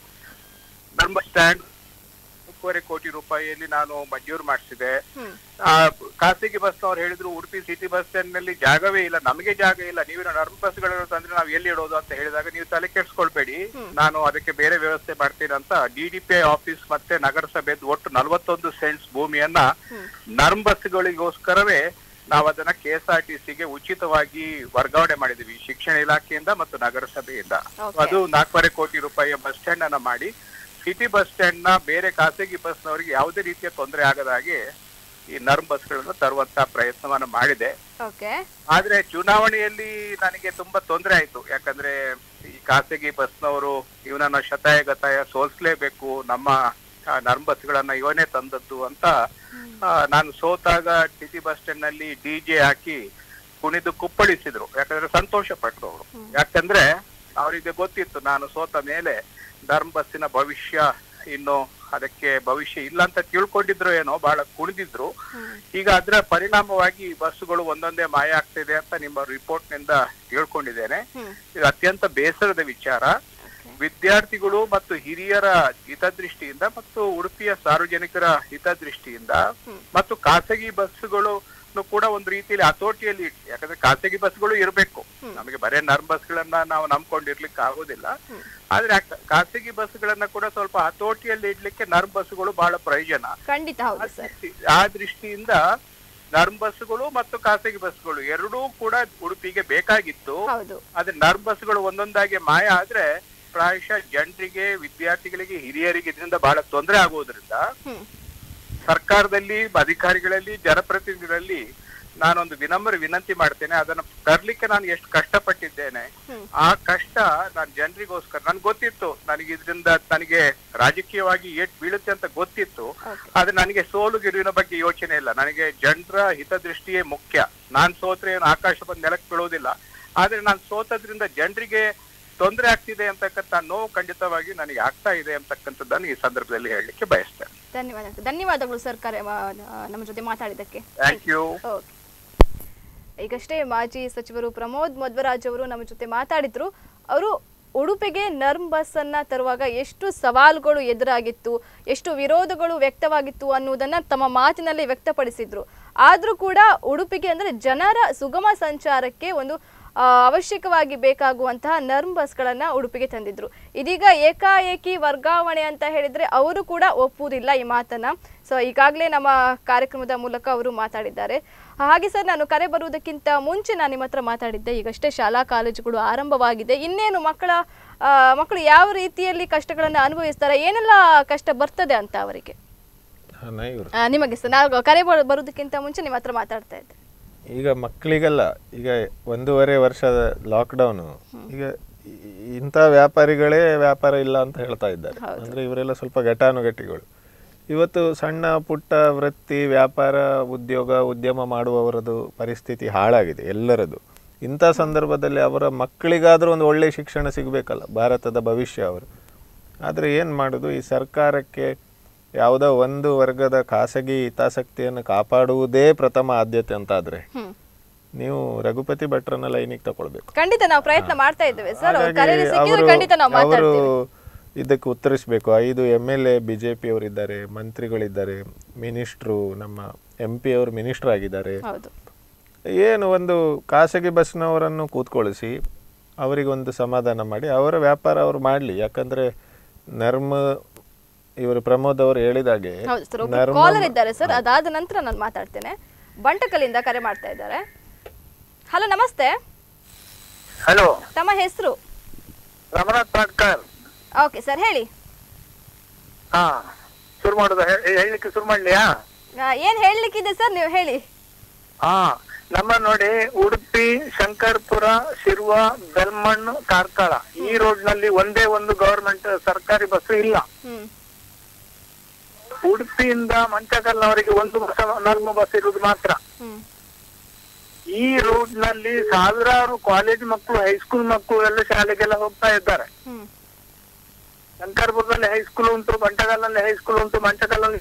ನಮ್ಮ ಸ್ಟ್ಯಾಂಡ್ ಮೂರುವರೆ ಕೋಟಿ ರೂಪಾಯಿಯಲ್ಲಿ ನಾನು ಮಂಜೂರು ಮಾಡಿಸಿದೆ ಹ್ಮ್ ಆ, ಖಾಸಗಿ ಬಸ್ ಅವ್ರು ಹೇಳಿದ್ರು ಉಡುಪಿ ಸಿಟಿ ಬಸ್ ಸ್ಟ್ಯಾಂಡ್ ನಲ್ಲಿ ಜಾಗವೇ ಇಲ್ಲ ನಮಗೆ ಜಾಗ ಇಲ್ಲ ನೀವು ನರ್ಮ ಬಸ್ಗಳನ್ನು ತಂದ್ರೆ ನಾವು ಎಲ್ಲಿ ಇಡೋದು ಅಂತ ಹೇಳಿದಾಗ ನೀವು ತಲೆ ಕೆಡ್ಸ್ಕೊಳ್ಬೇಡಿ ನಾನು ಅದಕ್ಕೆ ಬೇರೆ ವ್ಯವಸ್ಥೆ ಮಾಡ್ತೀನಿ ಅಂತ ಡಿಡಿಪಿಐ ಆಫೀಸ್ ಮತ್ತೆ ನಗರಸಭೆದು ಒಟ್ಟು ನಲವತ್ತೊಂದು ಸೆಂಟ್ಸ್ ಭೂಮಿಯನ್ನ ನರ್ಮ್ ಬಸ್ಗಳಿಗೋಸ್ಕರವೇ ನಾವು ಅದನ್ನ ಕೆ ಎಸ್ ಆರ್ ಟಿ ಸಿಗೆ ಉಚಿತವಾಗಿ ವರ್ಗಾವಣೆ ಮಾಡಿದೀವಿ ಶಿಕ್ಷಣ ಇಲಾಖೆಯಿಂದ ಮತ್ತು ನಗರಸಭೆಯಿಂದ Okay. ಅದು ನಾಲ್ಕೂವರೆ ಕೋಟಿ ರೂಪಾಯಿಯ ಬಸ್ ಸ್ಟ್ಯಾಂಡ್ ಅನ್ನ ಮಾಡಿ ಸಿಟಿ ಬಸ್ ಸ್ಟ್ಯಾಂಡ್ ನ ಬೇರೆ ಖಾಸಗಿ ಬಸ್ನವರಿಗೆ ಯಾವುದೇ ರೀತಿಯ ತೊಂದರೆ ಆಗದ ಹಾಗೆ ಈ ನರ್ಮ್ ಬಸ್ಗಳನ್ನು ತರುವಂತ ಪ್ರಯತ್ನವನ್ನ ಮಾಡಿದೆ ಓಕೆ ಆದ್ರೆ ಚುನಾವಣೆಯಲ್ಲಿ ನನಗೆ ತುಂಬಾ ತೊಂದರೆ ಆಯ್ತು ಯಾಕಂದ್ರೆ ಈ ಖಾಸಗಿ ಬಸ್ನವರು ಇವನನ್ನ ಶತಾಯ ಗತಾಯ ಸೋಲ್ಸ್ಲೇಬೇಕು ನಮ್ಮ ಆ, ನರ್ಮ್ ಬಸ್ಗಳನ್ನ ಇವನೇ ತಂದದ್ದು ಅಂತ ಆ, ನಾನು ಸೋತಾಗ ಸಿಟಿ ಬಸ್ ಸ್ಟ್ಯಾಂಡ್ ನಲ್ಲಿ ಡಿಜೆ ಹಾಕಿ ಕುಣಿದು ಕುಪ್ಪಳಿಸಿದ್ರು ಯಾಕಂದ್ರೆ ಸಂತೋಷ ಪಟ್ರು ಅವರು ಯಾಕಂದ್ರೆ ಅವರಿಗೆ ಗೊತ್ತಿತ್ತು ನಾನು ಸೋತ ಮೇಲೆ ಧರ್ಮ ಬಸ್ಸಿನ ಭವಿಷ್ಯ ಇನ್ನು ಅದಕ್ಕೆ ಭವಿಷ್ಯ ಇಲ್ಲ ಅಂತ ತಿಳ್ಕೊಂಡಿದ್ರು ಏನೋ ಬಹಳ ಕುಣಿದಿದ್ರು ಈಗ ಅದರ ಪರಿಣಾಮವಾಗಿ ಈ ಬಸ್ಸುಗಳು ಒಂದೊಂದೇ ಮಾಯ ಆಗ್ತಿದೆ ಅಂತ ನಿಮ್ಮ ರಿಪೋರ್ಟ್ ನಿಂದ ತಿಳ್ಕೊಂಡಿದ್ದೇನೆ ಹ್ಮ್ ಇದು ಅತ್ಯಂತ ಬೇಸರದ ವಿಚಾರ ವಿದ್ಯಾರ್ಥಿಗಳು ಮತ್ತು ಹಿರಿಯರ ಹಿತದೃಷ್ಟಿಯಿಂದ ಮತ್ತು ಉಡುಪಿಯ ಸಾರ್ವಜನಿಕರ ಹಿತದೃಷ್ಟಿಯಿಂದ ಮತ್ತು ಖಾಸಗಿ ಬಸ್ಸುಗಳು ಕೂಡ ಒಂದು ರೀತಿಯಲ್ಲಿ ಹತೋಟಿಯಲ್ಲಿ ಇಟ್ಟು ಯಾಕಂದ್ರೆ ಖಾಸಗಿ ಬಸ್ಗಳು ಇರಬೇಕು ನಮಗೆ ಬರೇ ನರ್ಮ್ ಬಸ್ಗಳನ್ನ ನಾವು ನಂಬ್ಕೊಂಡಿರ್ಲಿಕ್ಕೆ ಆಗೋದಿಲ್ಲ ಆದ್ರೆ ಆ ಖ- ಖಾಸಗಿ ಬಸ್ಗಳನ್ನ ಕೂಡ ಸ್ವಲ್ಪ ಹತೋಟಿಯಲ್ಲಿ ಇಡ್ಲಿಕ್ಕೆ ನರ್ಮ್ ಬಸ್ಗಳು ಬಹಳ ಪ್ರಯೋಜನ ಖಂಡಿತ ಆ ಹೌದು ಸರ್ ದೃಷ್ಟಿ- ಆ ದೃಷ್ಟಿಯಿಂದ ನರ್ಮ್ ಬಸ್ಗಳು ಮತ್ತು ಖಾಸಗಿ ಬಸ್ಗಳು ಎರಡೂ ಕೂಡ ಉಡುಪಿಗೆ ಬೇಕಾಗಿತ್ತು ಹೌದು ಆದ್ರೆ ನರ್ಮ್ ಬಸ್ಗಳು ಒಂದೊಂದಾಗಿ ಮಾಯ ಆದ್ರೆ ಪ್ರಾಯಶಃ ಜನರಿಗೆ ವಿದ್ಯಾರ್ಥಿಗಳಿಗೆ ಹಿರಿಯರಿಗೆ ಇದರಿಂದ ಬಹಳ ತೊಂದರೆ ಆಗುವುದರಿಂದ ಹ್ಮ್ ಸರ್ಕಾರದಲ್ಲಿ ಅಧಿಕಾರಿಗಳಲ್ಲಿ ಜನಪ್ರತಿನಿಧಿಗಳಲ್ಲಿ ನಾನೊಂದು ವಿನಮ್ರ ವಿನಂತಿ ಮಾಡ್ತೇನೆ ಅದನ್ನ ತರ್ಲಿಕ್ಕೆ ನಾನು ಎಷ್ಟು ಕಷ್ಟಪಟ್ಟಿದ್ದೇನೆ ಆ ಕಷ್ಟ ನಾನು ಜನರಿಗೋಸ್ಕರ ನನ್ಗೆ ಗೊತ್ತಿತ್ತು ನನಗೆ ಇದರಿಂದ ನನಗೆ ರಾಜಕೀಯವಾಗಿ ಏಟ್ ಬೀಳುತ್ತೆ ಅಂತ ಗೊತ್ತಿತ್ತು Okay. ಆದ್ರೆ ನನಗೆ ಸೋಲು ಗೆಲುವಿನ ಬಗ್ಗೆ ಯೋಚನೆ ಇಲ್ಲ ನನಗೆ ಜನರ ಹಿತದೃಷ್ಟಿಯೇ ಮುಖ್ಯ ನಾನ್ ಸೋತ್ರೆ ಏನು ಆಕಾಶ ಬಂದು ನೆಲಕ್ಕೆ ಬೀಳೋದಿಲ್ಲ ಆದ್ರೆ ನಾನು ಸೋತದ್ರಿಂದ ಜನರಿಗೆ ತೊಂದರೆ ಆಗ್ತಿದೆ ಅಂತಕ್ಕಂಥ ನೋವು ಖಂಡಿತವಾಗಿ ನನಗೆ ಆಗ್ತಾ ಇದೆ ಅಂತಕ್ಕಂಥದ್ದನ್ನು ಈ ಸಂದರ್ಭದಲ್ಲಿ ಹೇಳಲಿಕ್ಕೆ ಬಯಸ್ತೇನೆ ಧನ್ಯವಾದ ಧನ್ಯವಾದಗಳು ಸರ್ ಕರೆ ಮಾ- ನಮ್ಮ ಜೊತೆ ಮಾತಾಡಿದ್ದಕ್ಕೆ ಥ್ಯಾಂಕ್ ಯು ಓಕೆ ಈಗಷ್ಟೇ ಮಾಜಿ ಸಚಿವರು ಪ್ರಮೋದ್ ಮಧ್ವರಾಜ್ ಅವರು ನಮ್ಮ ಜೊತೆ ಮಾತಾಡಿದ್ರು ಅವರು ಉಡುಪಿಗೆ ನರ್ಮ್ ಬಸ್ ಅನ್ನ ತರುವಾಗ ಎಷ್ಟು ಸವಾಲುಗಳು ಎದುರಾಗಿತ್ತು ಎಷ್ಟು ವಿರೋಧಗಳು ವ್ಯಕ್ತವಾಗಿತ್ತು ಅನ್ನುವುದನ್ನ ತಮ್ಮ ಮಾತಿನಲ್ಲಿ ವ್ಯಕ್ತಪಡಿಸಿದ್ರು ಆದ್ರೂ ಕೂಡ ಉಡುಪಿಗೆ ಅಂದ್ರೆ ಜನರ ಸುಗಮ ಸಂಚಾರಕ್ಕೆ ಒಂದು ಆ, ಅವಶ್ಯಕವಾಗಿ ಬೇಕಾಗುವಂತಹ ನರ್ಮ್ ಬಸ್ಗಳನ್ನ ಉಡುಪಿಗೆ ತಂದಿದ್ರು ಇದೀಗ ಏಕಾಏಕಿ ವರ್ಗಾವಣೆ ಅಂತ ಹೇಳಿದ್ರೆ ಅವರು ಕೂಡ ಒಪ್ಪುವುದಿಲ್ಲ ಈ ಮಾತನ್ನ ಸೊ ಈಗಾಗಲೇ ನಮ್ಮ ಕಾರ್ಯಕ್ರಮದ ಮೂಲಕ ಅವರು ಮಾತಾಡಿದ್ದಾರೆ ಹಾಗೆ ಸರ್ ನಾನು ಕರೆ ಬರುವುದಕ್ಕಿಂತ ಮುಂಚೆ ನಾನು ನಿಮ್ಮ ಹತ್ರ ಮಾತಾಡಿದ್ದೆ ಈಗಷ್ಟೇ ಶಾಲಾ ಕಾಲೇಜುಗಳು ಆರಂಭವಾಗಿದೆ ಇನ್ನೇನು ಮಕ್ಕಳ ಆ, ಮಕ್ಕಳು ಯಾವ ರೀತಿಯಲ್ಲಿ ಕಷ್ಟಗಳನ್ನು ಅನುಭವಿಸ್ತಾರೆ ಏನೆಲ್ಲ ಕಷ್ಟ ಬರ್ತದೆ ಅಂತ ಅವರಿಗೆ ಹಣ ಇವರು ಆ, ನಿಮಗೆ ಸರ್ ನಾವು ಕರೆ ಬರು- ಬರುವುದಕ್ಕಿಂತ ಮುಂಚೆ ನಿಮ್ಮ ಹತ್ರ ಮಾತಾಡ್ತಾ ಇದ್ದೆ ಈಗ ಮಕ್ಕಳಿಗೆಲ್ಲ ಈಗ ಒಂದೂವರೆ ವರ್ಷದ ಲಾಕ್ಡೌನು ಈಗ ಇ- ಇಂಥ ವ್ಯಾಪಾರಿಗಳೇ ವ್ಯಾಪಾರ ಇಲ್ಲ ಅಂತ ಹೇಳ್ತಾ ಇದ್ದಾರೆ ಅಂದ್ರೆ ಇವರೆಲ್ಲ ಸ್ವಲ್ಪ ಘಟಾನುಘಟಿಗಳು ಇವತ್ತು ಸಣ್ಣ ಪುಟ್ಟ ವೃತ್ತಿ ವ್ಯಾಪಾರ ಉದ್ಯೋಗ ಉದ್ಯಮ ಮಾಡುವವರದು ಪರಿಸ್ಥಿತಿ ಹಾಳಾಗಿದೆ ಎಲ್ಲರದು ಇಂಥ ಸಂದರ್ಭದಲ್ಲಿ ಅವರ ಮಕ್ಕಳಿಗಾದರೂ ಒಂದು ಒಳ್ಳೆಯ ಶಿಕ್ಷಣ ಸಿಗಬೇಕಲ್ಲ ಭಾರತದ ಭವಿಷ್ಯ ಅವರು ಆದರೆ ಏನು ಮಾಡೋದು ಈ ಸರ್ಕಾರಕ್ಕೆ ಯಾವುದೋ ಒಂದು ವರ್ಗದ ಖಾಸಗಿ ಹಿತಾಸಕ್ತಿಯನ್ನು ಕಾಪಾಡುವುದೇ ಪ್ರಥಮ ಆದ್ಯತೆ ಅಂತಾದರೆ ಹ್ಮ್ ನೀವು ರಘುಪತಿ ಭಟ್ರನ್ನ ಲೈನಿಗೆ ತಗೊಳ್ಬೇಕು ಖಂಡಿತ ನಾವು ಪ್ರಯತ್ನ ಮಾಡ್ತಾ ಇದ್ದೇವೆ ಸರ್ ಅವ್ರು ಹಾಗಾಗಿ ಕರೆಯಲ್ಲಿ ಸಿಕ್ಕಿದ್ರೆ ಅವರು ಖಂಡಿತ ನಾವು ಅವರು ಮಾತಾಡ್ತೀವಿ ಇದಕ್ಕೆ ಉತ್ತರಿಸಬೇಕು ಐದು M L A B J ಪಿಯವರಿದ್ದಾರೆ ಮಂತ್ರಿಗಳಿದ್ದಾರೆ ಮಿನಿಸ್ಟ್ರು ನಮ್ಮ ಎಂ ಪಿ ಅವರು ಮಿನಿಸ್ಟರ್ ಆಗಿದ್ದಾರೆ ಹೌದು ಏನು ಒಂದು ಖಾಸಗಿ ಬಸ್ನವರನ್ನು ಕೂತ್ಕೊಳಿಸಿ ಅವರಿಗೊಂದು ಸಮಾಧಾನ ಮಾಡಿ ಅವರ ವ್ಯಾಪಾರ ಅವರು ಮಾಡಲಿ ಯಾಕಂದ್ರೆ ನರ್ಮ ಇವರು ಪ್ರಮೋದ್ ಅವರು ಹೇಳಿದಾಗೆ ಹೌದು ಸರ್ ಒಬ್ಬ ನರ್ಮ ಕಾಲರ್ ಇದ್ದಾರೆ ಸರ್ ಅದಾದ ನಂತರ ನಾನು ಮಾತಾಡ್ತೇನೆ ಬಂಟಕಲಿಂದ ಕರೆ ಮಾಡ್ತಾ ಇದ್ದಾರೆ ಹಲೋ ನಮಸ್ತೆ ಹಲೋ ತಮ್ಮ ಹೆಸರು ರಮನಾಥ್ ಪಾಟ್ಕರ್ ಓಕೆ ಸರ್ ಹೇಳಿ ಹಾ ಶುರು ಮಾಡುದ ಹೇಳಲಿಕ್ಕೆ ಶುರು ಮಾಡ್ಲಿಯಾ ಆ, ಏನ್ ಹೇಳಲಿಕ್ಕಿದೆ ಸರ್ ನೀವು ಹೇಳಿ ಹಾ ನಮ್ಮ ನೋಡಿ ಉಡುಪಿ ಶಂಕರ್ಪುರ ಶಿರ್ವ ಬೆಲ್ಮಣ್ಣು ಕಾರ್ಕಳ ಈ ರೋಡ್ ನಲ್ಲಿ ಒಂದೇ ಒಂದು ಗವರ್ಮೆಂಟ್ ಸರ್ಕಾರಿ ಬಸ್ ಇಲ್ಲ ಹ್ಮ್ ಉಡುಪಿಯಿಂದ ಮಂಚಕಲ್ನವರೆಗೆ ಒಂದು ಬಸ್ ನರ್ಮ ಬಸ್ ಇರುವುದು ಮಾತ್ರ ಹ್ಮ್ ಈ ರೂಟ್ ನಲ್ಲಿ ಸಾವಿರಾರು ಕಾಲೇಜ್ ಮಕ್ಕಳು ಹೈಸ್ಕೂಲ್ ಮಕ್ಕಳು ಎಲ್ಲ ಶಾಲೆಗೆಲ್ಲ ಹೋಗ್ತಾ ಇದ್ದಾರೆ ಹ್ಮ್ ಶಂಕರ್ಪುರದಲ್ಲಿ ಹೈಸ್ಕೂಲ್ ಉಂಟು ಬಂಟಗಲ್ನಲ್ಲಿ ಹೈಸ್ಕೂಲ್ ಉಂಟು ಮಂಚಕಲ್ಲಲ್ಲಿ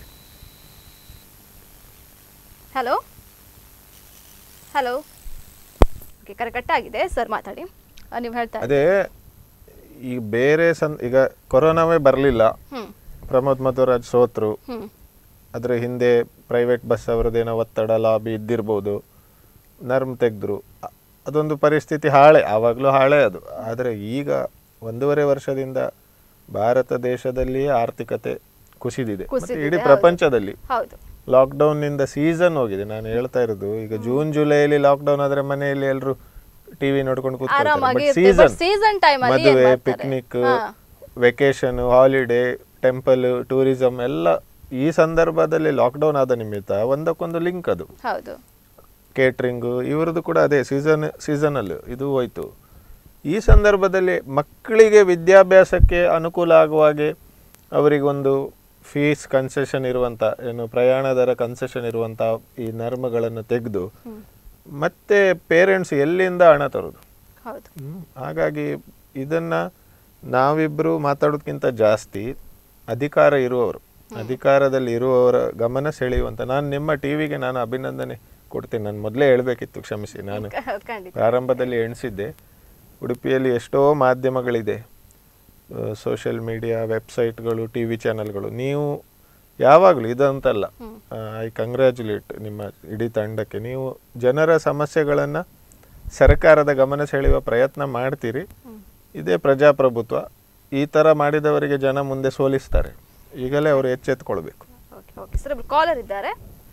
ಹಲೋ ಹಲೋ ಓಕೆ ಕರೆ ಕಟ್ಟಾಗಿದೆ ಸರ್ ಮಾತಾಡಿ ಆ, ನೀವು ಹೇಳ್ತಾ ಇದ್ದೀರಿ. ಅದೇ ಈ ಬೇರೆ ಸಂ ಈಗ ಕೊರೋನಾವೇ ಬರಲಿಲ್ಲ ಹ್ಮ್ ಪ್ರಮೋದ್ ಮಧ್ವರಾಜ್ ಸೋತ್ರು ಹ್ಮ್ ಅದರ ಹಿಂದೆ ಪ್ರೈವೇಟ್ ಬಸ್ ಅವರದ್ದೇನೋ ಒತ್ತಡ ಲಾಬಿ ಇದ್ದಿರ್ಬೋದು ನರ್ಮ್ ತೆಗೆದ್ರು ಅದೊಂದು ಪರಿಸ್ಥಿತಿ ಹಾಳೆ ಆವಾಗಲೂ ಹಾಳೆ ಅದು ಆದರೆ ಈಗ ಒಂದೂವರೆ ವರ್ಷದಿಂದ ಭಾರತ ದೇಶದಲ್ಲಿಯೇ ಆರ್ಥಿಕತೆ ಕುಸಿದಿದೆ ಮತ್ತೆ ಕುಸಿದಿದೆ, ಇಡೀ ಹೌದು. ಪ್ರಪಂಚದಲ್ಲಿ ಹೌದು ಲಾಕ್ಡೌನ್ನಿಂದ ಸೀಸನ್ ಹೋಗಿದೆ ನಾನು ಹೇಳ್ತಾ ಇರೋದು ಈಗ ಜೂನ್ ಜುಲೈಲಿ ಲಾಕ್ಡೌನ್ ಆದ್ರೆ ಮನೆಯಲ್ಲಿ ಎಲ್ಲರೂ ಟಿವಿ ನೋಡ್ಕೊಂಡು ಆರಾಮಾಗಿ ಕೂತ್ಕೊಳ್ತಾರೆ ಇರ್ತೀವಿ. But ಸೀಸನ್ season time ಅಲ್ಲಿ ಏನ್ ಮದುವೆ ಮಾಡ್ತಾರೆ? ಪಿಕ್ನಿಕ್ ಹಾ. ವೆಕೇಶನ್ ಹಾಲಿಡೇ ಟೆಂಪಲ್ ಟೂರಿಸಂ ಎಲ್ಲ ಈ ಸಂದರ್ಭದಲ್ಲಿ ಲಾಕ್ಡೌನ್ ಆದ ನಿಮಿತ್ತ ಒಂದಕ್ಕೊಂದು ಲಿಂಕ್ ಅದು ಹೌದು ಕೇಟ್ರಿಂಗು ಇವ್ರದ್ದು ಕೂಡ ಅದೇ ಸೀಸನ್ ಸೀಸನಲ್ ಇದು ಹೋಯ್ತು ಈ ಸಂದರ್ಭದಲ್ಲಿ ಮಕ್ಕಳಿಗೆ ವಿದ್ಯಾಭ್ಯಾಸಕ್ಕೆ ಅನುಕೂಲ ಆಗುವ ಹಾಗೆ ಅವರಿಗೊಂದು ಫೀಸ್ ಕನ್ಸೆಷನ್ ಇರುವಂಥ ಏನು ಪ್ರಯಾಣ ದರ ಕನ್ಸೆಷನ್ ಇರುವಂಥ ಈ ನರ್ಮಗಳನ್ನು ತೆಗೆದು ಮತ್ತೆ ಪೇರೆಂಟ್ಸ್ ಎಲ್ಲಿಂದ ಹಣ ತರೋದು ಹೌದು ಹ್ಮ್. ಹಾಗಾಗಿ ಇದನ್ನ ನಾವಿಬ್ರು ಮಾತಾಡೋದಕ್ಕಿಂತ ಜಾಸ್ತಿ ಅಧಿಕಾರ ಇರುವವರು ಅಧಿಕಾರದಲ್ಲಿ ಇರುವವರ ಗಮನ ಸೆಳೆಯುವಂತ ನಾನು ನಿಮ್ಮ ಟಿವಿಗೆ ನಾನು ಅಭಿನಂದನೆ ಕೊಡ್ತೀನಿ ನಾನು ಮೊದಲೇ ಹೇಳಬೇಕಿತ್ತು ಕ್ಷಮಿಸಿ ನಾನು ಖಂಡಿತ ಪ್ರಾರಂಭದಲ್ಲಿ ಎಣಿಸಿದ್ದೆ ಉಡುಪಿಯಲ್ಲಿ ಎಷ್ಟೋ ಮಾಧ್ಯಮಗಳಿದೆ ಸೋಷಿಯಲ್ ಮೀಡಿಯಾ ವೆಬ್ಸೈಟ್ಗಳು ಟಿ ವಿ ಚಾನಲ್ಗಳು ನೀವು ಯಾವಾಗಲೂ ಇದಂತಲ್ಲ ಐ ಕಂಗ್ರ್ಯಾಚುಲೇಟ್ ನಿಮ್ಮ ಇಡೀ ತಂಡಕ್ಕೆ ನೀವು ಜನರ ಸಮಸ್ಯೆಗಳನ್ನು ಸರ್ಕಾರದ ಗಮನ ಸೆಳೆಯುವ ಪ್ರಯತ್ನ ಮಾಡ್ತೀರಿ ಇದೇ ಪ್ರಜಾಪ್ರಭುತ್ವ ಈ ಥರ ಮಾಡಿದವರಿಗೆ ಜನ ಮುಂದೆ ಸೋಲಿಸ್ತಾರೆ ಈಗಲೇ ಅವರು ಎಚ್ಚೆತ್ಕೊಳ್ಬೇಕು ಓಕೆ ಓಕೆ ಸರ್ ಒಬ್ರು ಕಾಲರ್ ಇದ್ದಾರೆ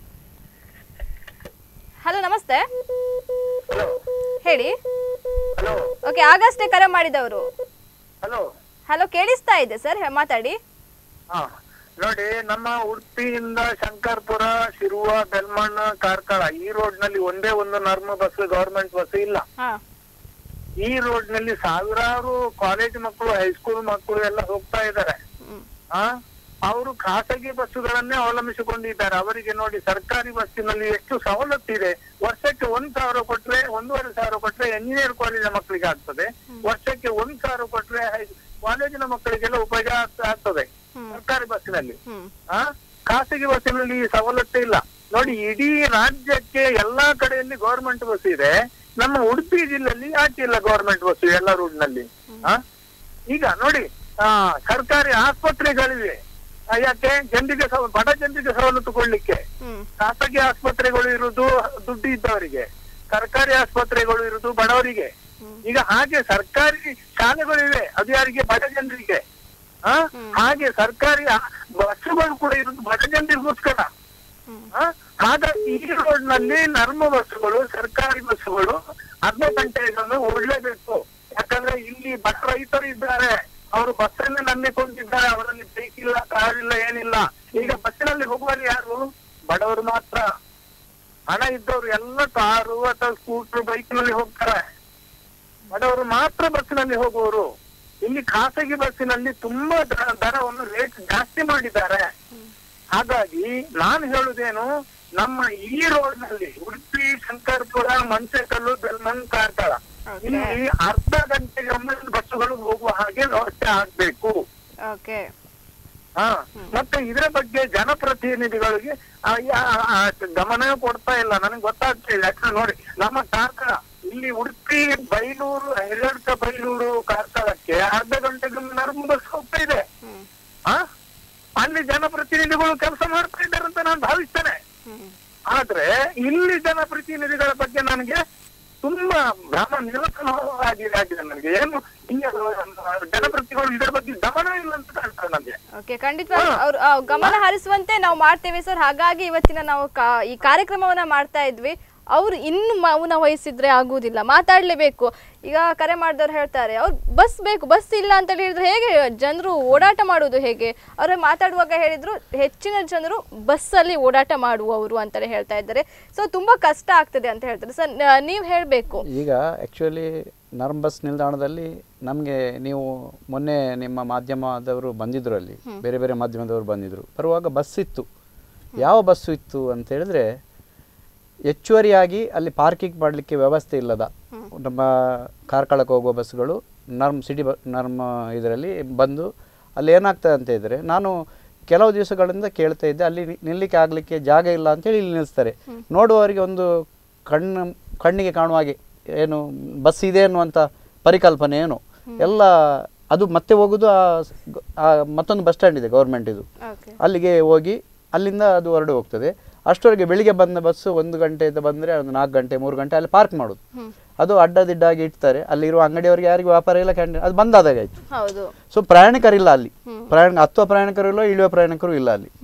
ಹಲೋ ನಮಸ್ತೆ ಹೇಳಿ ಹಲೋ ಓಕೆ ಆಗಷ್ಟೇ ಕರೆ ಮಾಡಿದವರು ಹಲೋ ಹಲೋ ಕೇಳಿಸ್ತಾ ಇದೆ ಸರ್ ಮಾತಾಡಿ ಹಾ ನೋಡಿ ನಮ್ಮ ಉಡುಪಿಯಿಂದ ಶಂಕರ್ಪುರ ಶಿರುವ ಬೆಲ್ಮಣ್ಣ ಕಾರ್ಕಳ ಈ ರೋಡ್ ನಲ್ಲಿ ಒಂದೇ ಒಂದು ನರ್ಮ ಬಸ್ ಗವರ್ಮೆಂಟ್ ಬಸ್ ಇಲ್ಲ ಹಾ ಈ ರೋಡ್ ನಲ್ಲಿ ಸಾವಿರಾರು ಕಾಲೇಜ್ ಮಕ್ಕಳು ಹೈಸ್ಕೂಲ್ ಮಕ್ಕಳು ಎಲ್ಲ ಹೋಗ್ತಾ ಇದ್ದಾರೆ ಹ್ಮ್ ಆ ಅವರು ಖಾಸಗಿ ಬಸ್ಸುಗಳನ್ನೇ ಅವಲಂಬಿಸಿಕೊಂಡಿದ್ದಾರೆ ಅವರಿಗೆ ನೋಡಿ ಸರ್ಕಾರಿ ಬಸ್ಸಿನಲ್ಲಿ ಎಷ್ಟು ಸವಲತ್ತಿದೆ ವರ್ಷಕ್ಕೆ ಒಂದ್ ಸಾವಿರ ಕೊಟ್ರೆ ಒಂದೂವರೆ ಸಾವಿರ ಕೊಟ್ರೆ ಎಂಜಿನಿಯರ್ ಕಾಲೇಜಿನ ಮಕ್ಕಳಿಗೆ ಆಗ್ತದೆ ವರ್ಷಕ್ಕೆ ಒಂದ್ ಸಾವಿರ ಕೊಟ್ರೆ ಹೈ- ಕಾಲೇಜಿನ ಮಕ್ಕಳಿಗೆಲ್ಲ ಉಪಯೋಗ ಆಗ್ತ- ಆಗ್ತದೆ ಹ್ಮ್. ಸರ್ಕಾರಿ ಬಸ್ಸಿನಲ್ಲಿ ಹ್ಮ್ ಆ ಖಾಸಗಿ ಬಸ್ಸಿನಲ್ಲಿ ಈ ಸವಲತ್ತು ಇಲ್ಲ ನೋಡಿ ಇಡೀ ರಾಜ್ಯಕ್ಕೆ ಎಲ್ಲಾ ಕಡೆಯಲ್ಲಿ ಗವರ್ಮೆಂಟ್ ಬಸ್ ಇದೆ ನಮ್ಮ ಉಡುಪಿ ಜಿಲ್ಲೆಯಲ್ಲಿ ಯಾಕೆ ಇಲ್ಲ ಗವರ್ಮೆಂಟ್ ಬಸ್ ಎಲ್ಲ ರೂಟ್ ನಲ್ಲಿ ಆ ಈಗ ನೋಡಿ ಆ ಸರ್ಕಾರಿ ಆಸ್ಪತ್ರೆಗಳಿವೆ ಆ, ಯಾಕೆ ಜನರಿಗೆ ಸವ- ಬಡ ಜನರಿಗೆ ಸವಲತ್ತು ಕೊಡ್ಲಿಕ್ಕೆ ಹ್ಮ್ ಖಾಸಗಿ ಆಸ್ಪತ್ರೆಗಳು ಇರುವುದು ದುಡ್ಡು ಇದ್ದವರಿಗೆ ಸರ್ಕಾರಿ ಆಸ್ಪತ್ರೆಗಳು ಇರುವುದು ಬಡವರಿಗೆ ಈಗ ಹಾಗೆ ಸರ್ಕಾರಿ ಶಾಲೆಗಳಿವೆ ಅದು ಯಾರಿಗೆ ಬಡ ಜನರಿಗೆ ಆ ಹಾಗೆ ಸರ್ಕಾರಿ ಆ- ಬಸ್ಸುಗಳು ಕೂಡ ಇರುವುದು ಬಡ ಜನರಿಗೋಸ್ಕರ ಆ? ಹಾಗಾಗಿ ಈ ರೋಡ್ ನಲ್ಲಿ ನರ್ಮ ಬಸ್ಸುಗಳು ಸರ್ಕಾರಿ ಬಸ್ಸುಗಳು ಅರ್ಧ ಗಂಟೆಗೊಮ್ಮೆ ಓಡಲೇಬೇಕು ಯಾಕಂದ್ರೆ ಇಲ್ಲಿ ಬಡ ರೈತರು ಇದ್ದಾರೆ ಅವರು ಬಸ್ಸನ್ನೇ ನಂಬಿಕೊಂಡಿದ್ದಾರೆ ಅವರಲ್ಲಿ ಬೈಕ್ ಇಲ್ಲ ಕಾರ್ ಇಲ್ಲ ಏನಿಲ್ಲ ಈಗ ಬಸ್ಸಿನಲ್ಲಿ ಹೋಗುವಲ್ಲಿ ಯಾರು ಬಡವರು ಮಾತ್ರ ಹಣ ಇದ್ದವರು ಎಲ್ಲ ಕಾರು ಅಥವಾ ಸ್ಕೂಟರ್ ಬೈಕ್ ನಲ್ಲಿ ಹೋಗ್ತಾರೆ ಬಡವರು ಮಾತ್ರ ಬಸ್ಸಿನಲ್ಲಿ ಹೋಗುವವರು ಇಲ್ಲಿ ಖಾಸಗಿ ಬಸ್ಸಿನಲ್ಲಿ ತುಂಬಾ ದ- ದರವನ್ನು ರೇಟ್ ಜಾಸ್ತಿ ಮಾಡಿದ್ದಾರೆ ಹಾಗಾಗಿ ನಾನು ಹೇಳುದೇನು ನಮ್ಮ ಈ ರೋಡ್ ನಲ್ಲಿ ಉಡುಪಿ ಶಂಕರ್ಪುರ ಮಂಚಕಲ್ಲು ಬೆಲ್ಮನ್ ಕಾರ್ಕಳ ಇಲ್ಲಿ ಅರ್ಧ ಗಂಟೆಗೊಮ್ಮೆ ಬಸ್ಸುಗಳು ಹೋಗುವ ಹಾಗೆ ವ್ಯವಸ್ಥೆ ಆಗ್ಬೇಕು ಓಕೆ ಹಾ ಮತ್ತೆ ಇದರ ಬಗ್ಗೆ ಜನಪ್ರತಿನಿಧಿಗಳಿಗೆ ಆ, ಯಾ- ಆ, ಗಮನ ಕೊಡ್ತಾ ಇಲ್ಲ ನನಗೆ ಗೊತ್ತಾಗ್ತಾ ಇಲ್ಲ ಯಾಕಂದ್ರೆ ನೋಡಿ ನಮ್ಮ ಕಾರ್ಕಳ ಇಲ್ಲಿ ಉಡುಪಿ ಬೈಲೂರು ಹಿರಿಯಡ್ಕ ಬೈಲೂರು ಕಾರ್ಕಳಕ್ಕೆ ಅರ್ಧ ಗಂಟೆಗೊಮ್ಮೆ ನರ್ಮ ಬಸ್ ಹೋಗ್ತಾ ಇದೆ ಆ ಅಲ್ಲಿ ಜನಪ್ರತಿನಿಧಿಗಳು ಕೆಲಸ ಮಾಡ್ತಾ ಇದ್ದಾರೆ ಅಂತ ನಾನು ಭಾವಿಸ್ತೇನೆ ಆದ್ರೆ ಇಲ್ಲಿ ಜನಪ್ರತಿನಿಧಿಗಳ ಬಗ್ಗೆ ನನಗೆ ತುಂಬಾ ಭ್ರಮ ನಿರಸನವಾಗಿದೆ ಆಗಿದೆ ನನಗೆ ಏನು ಹಿಂಗೆ ಜನಪ್ರತಿನಿಧಿಗಳು ಇದರ ಬಗ್ಗೆ ಗಮನ ಇಲ್ಲ ಅಂತ ಕಾಣ್ತದೆ ನನಗೆ ಓಕೆ ಖಂಡಿತವಾಗಿ ಅವ್ರು ಆ, ಗಮನ ಹರಿಸುವಂತೆ ನಾವು ಮಾಡ್ತೇವೆ ಸರ್ ಹಾಗಾಗಿ ಇವತ್ತಿನ ನಾವು ಕಾ- ಈ ಕಾರ್ಯಕ್ರಮವನ್ನ ಮಾಡ್ತಾ ಇದ್ವಿ ಅವ್ರು ಇನ್ನು ಮೌನ ವಹಿಸಿದ್ರೆ ಆಗುವುದಿಲ್ಲ ಮಾತಾಡ್ಲೇಬೇಕು ಈಗ ಕರೆ ಮಾಡಿದವ್ರು ಹೇಳ್ತಾರೆ ಅವ್ರು ಬಸ್ ಬೇಕು ಬಸ್ ಇಲ್ಲ ಅಂತ ಹೇಳಿದ್ರೆ ಹೇಗೆ ಜನರು ಓಡಾಟ ಮಾಡುವುದು ಹೇಗೆ ಅವ್ರು ಮಾತಾಡುವಾಗ ಹೇಳಿದ್ರು ಹೆಚ್ಚಿನ ಜನರು ಬಸ್ಸಲ್ಲಿ ಓಡಾಟ ಮಾಡುವವರು ಅಂತಲೇ ಹೇಳ್ತಾ ಇದ್ದಾರೆ ಸೊ ತುಂಬಾ ಕಷ್ಟ ಆಗ್ತದೆ ಅಂತ ಹೇಳ್ತಾರೆ ಸರ್ ನೀವು ಹೇಳಬೇಕು ಈಗ ಆ್ಯಕ್ಚುಲಿ ನರ್ಮ್ ಬಸ್ ನಿಲ್ದಾಣದಲ್ಲಿ ನಮಗೆ ನೀವು ಮೊನ್ನೆ ನಿಮ್ಮ ಮಾಧ್ಯಮದವರು ಬಂದಿದ್ರು ಅಲ್ಲಿ ಬೇರೆ ಬೇರೆ ಮಾಧ್ಯಮದವರು ಬಂದಿದ್ರು ಬರುವಾಗ ಬಸ್ ಇತ್ತು ಯಾವ ಬಸ್ಸು ಇತ್ತು ಅಂತ ಹೇಳಿದ್ರೆ ಹೆಚ್ಚುವರಿಯಾಗಿ ಅಲ್ಲಿ ಪಾರ್ಕಿಂಗ್ ಮಾಡಲಿಕ್ಕೆ ವ್ಯವಸ್ಥೆ ಇಲ್ಲದ ನಮ್ಮ ಕಾರ್ಕಳಕ್ಕೆ ಹೋಗುವ ಬಸ್ಸುಗಳು ನರ್ಮ್ ಸಿಟಿ ಬ ನರ್ಮ್ ಇದರಲ್ಲಿ ಬಂದು ಅಲ್ಲಿ ಏನಾಗ್ತದೆ ಅಂತ ಇದ್ದರೆ ನಾನು ಕೆಲವು ದಿವಸಗಳಿಂದ ಕೇಳ್ತಾ ಇದ್ದೆ ಅಲ್ಲಿ ನಿ- ನಿಲ್ಲಿಕ್ಕೆ ಆಗಲಿಕ್ಕೆ ಜಾಗ ಇಲ್ಲ ಅಂತೇಳಿ ಇಲ್ಲಿ ನಿಲ್ಲಿಸ್ತಾರೆ ನೋಡುವವರಿಗೆ ಒಂದು ಕಣ್ಣು ಕಣ್ಣಿಗೆ ಕಾಣುವ ಹಾಗೆ ಏನು ಬಸ್ ಇದೆ ಅನ್ನುವಂಥ ಪರಿಕಲ್ಪನೆ ಏನು ಎಲ್ಲ ಅದು ಮತ್ತೆ ಹೋಗೋದು ಆ ಸ್- ಗ- ಆ ಮತ್ತೊಂದು ಬಸ್ ಸ್ಟ್ಯಾಂಡ್ ಇದೆ ಗೌರ್ಮೆಂಟ್ ಇದು ಓಕೆ ಅಲ್ಲಿಗೆ ಹೋಗಿ ಅಲ್ಲಿಂದ ಅದು ಹೊರಡು ಹೋಗ್ತದೆ ಅಷ್ಟರವರೆಗೆ ಬೆಳಿಗ್ಗೆ ಬಂದ ಬಸ್ಸು ಒಂದು ಗಂಟೆಯಿಂದ ಬಂದರೆ ಒಂದು ನಾಲ್ಕು ಗಂಟೆ ಮೂರು ಗಂಟೆ ಅಲ್ಲಿ ಪಾರ್ಕ್ ಮಾಡೋದು ಅದು ಅಡ್ಡದಿಡ್ಡಾಗಿ ಇಡ್ತಾರೆ ಅಲ್ಲಿರುವ ಅಂಗಡಿಯವರಿಗೆ ಯಾರಿಗೂ ವ್ಯಾಪಾರ ಇಲ್ಲ ಕ್ಯಾಂಟೀನ್ ಅದು ಬಂದಾದಾಗ ಆಯ್ತು ಹೌದು ಸೊ ಪ್ರಯಾಣಿಕರಿಲ್ಲ ಅಲ್ಲಿ ಪ್ರಯಾಣ ಹತ್ತುವ ಪ್ರಯಾಣಿಕರು ಇಲ್ಲ ಇಳಿಯುವ ಪ್ರಯಾಣಿಕರು ಇಲ್ಲ ಅಲ್ಲಿ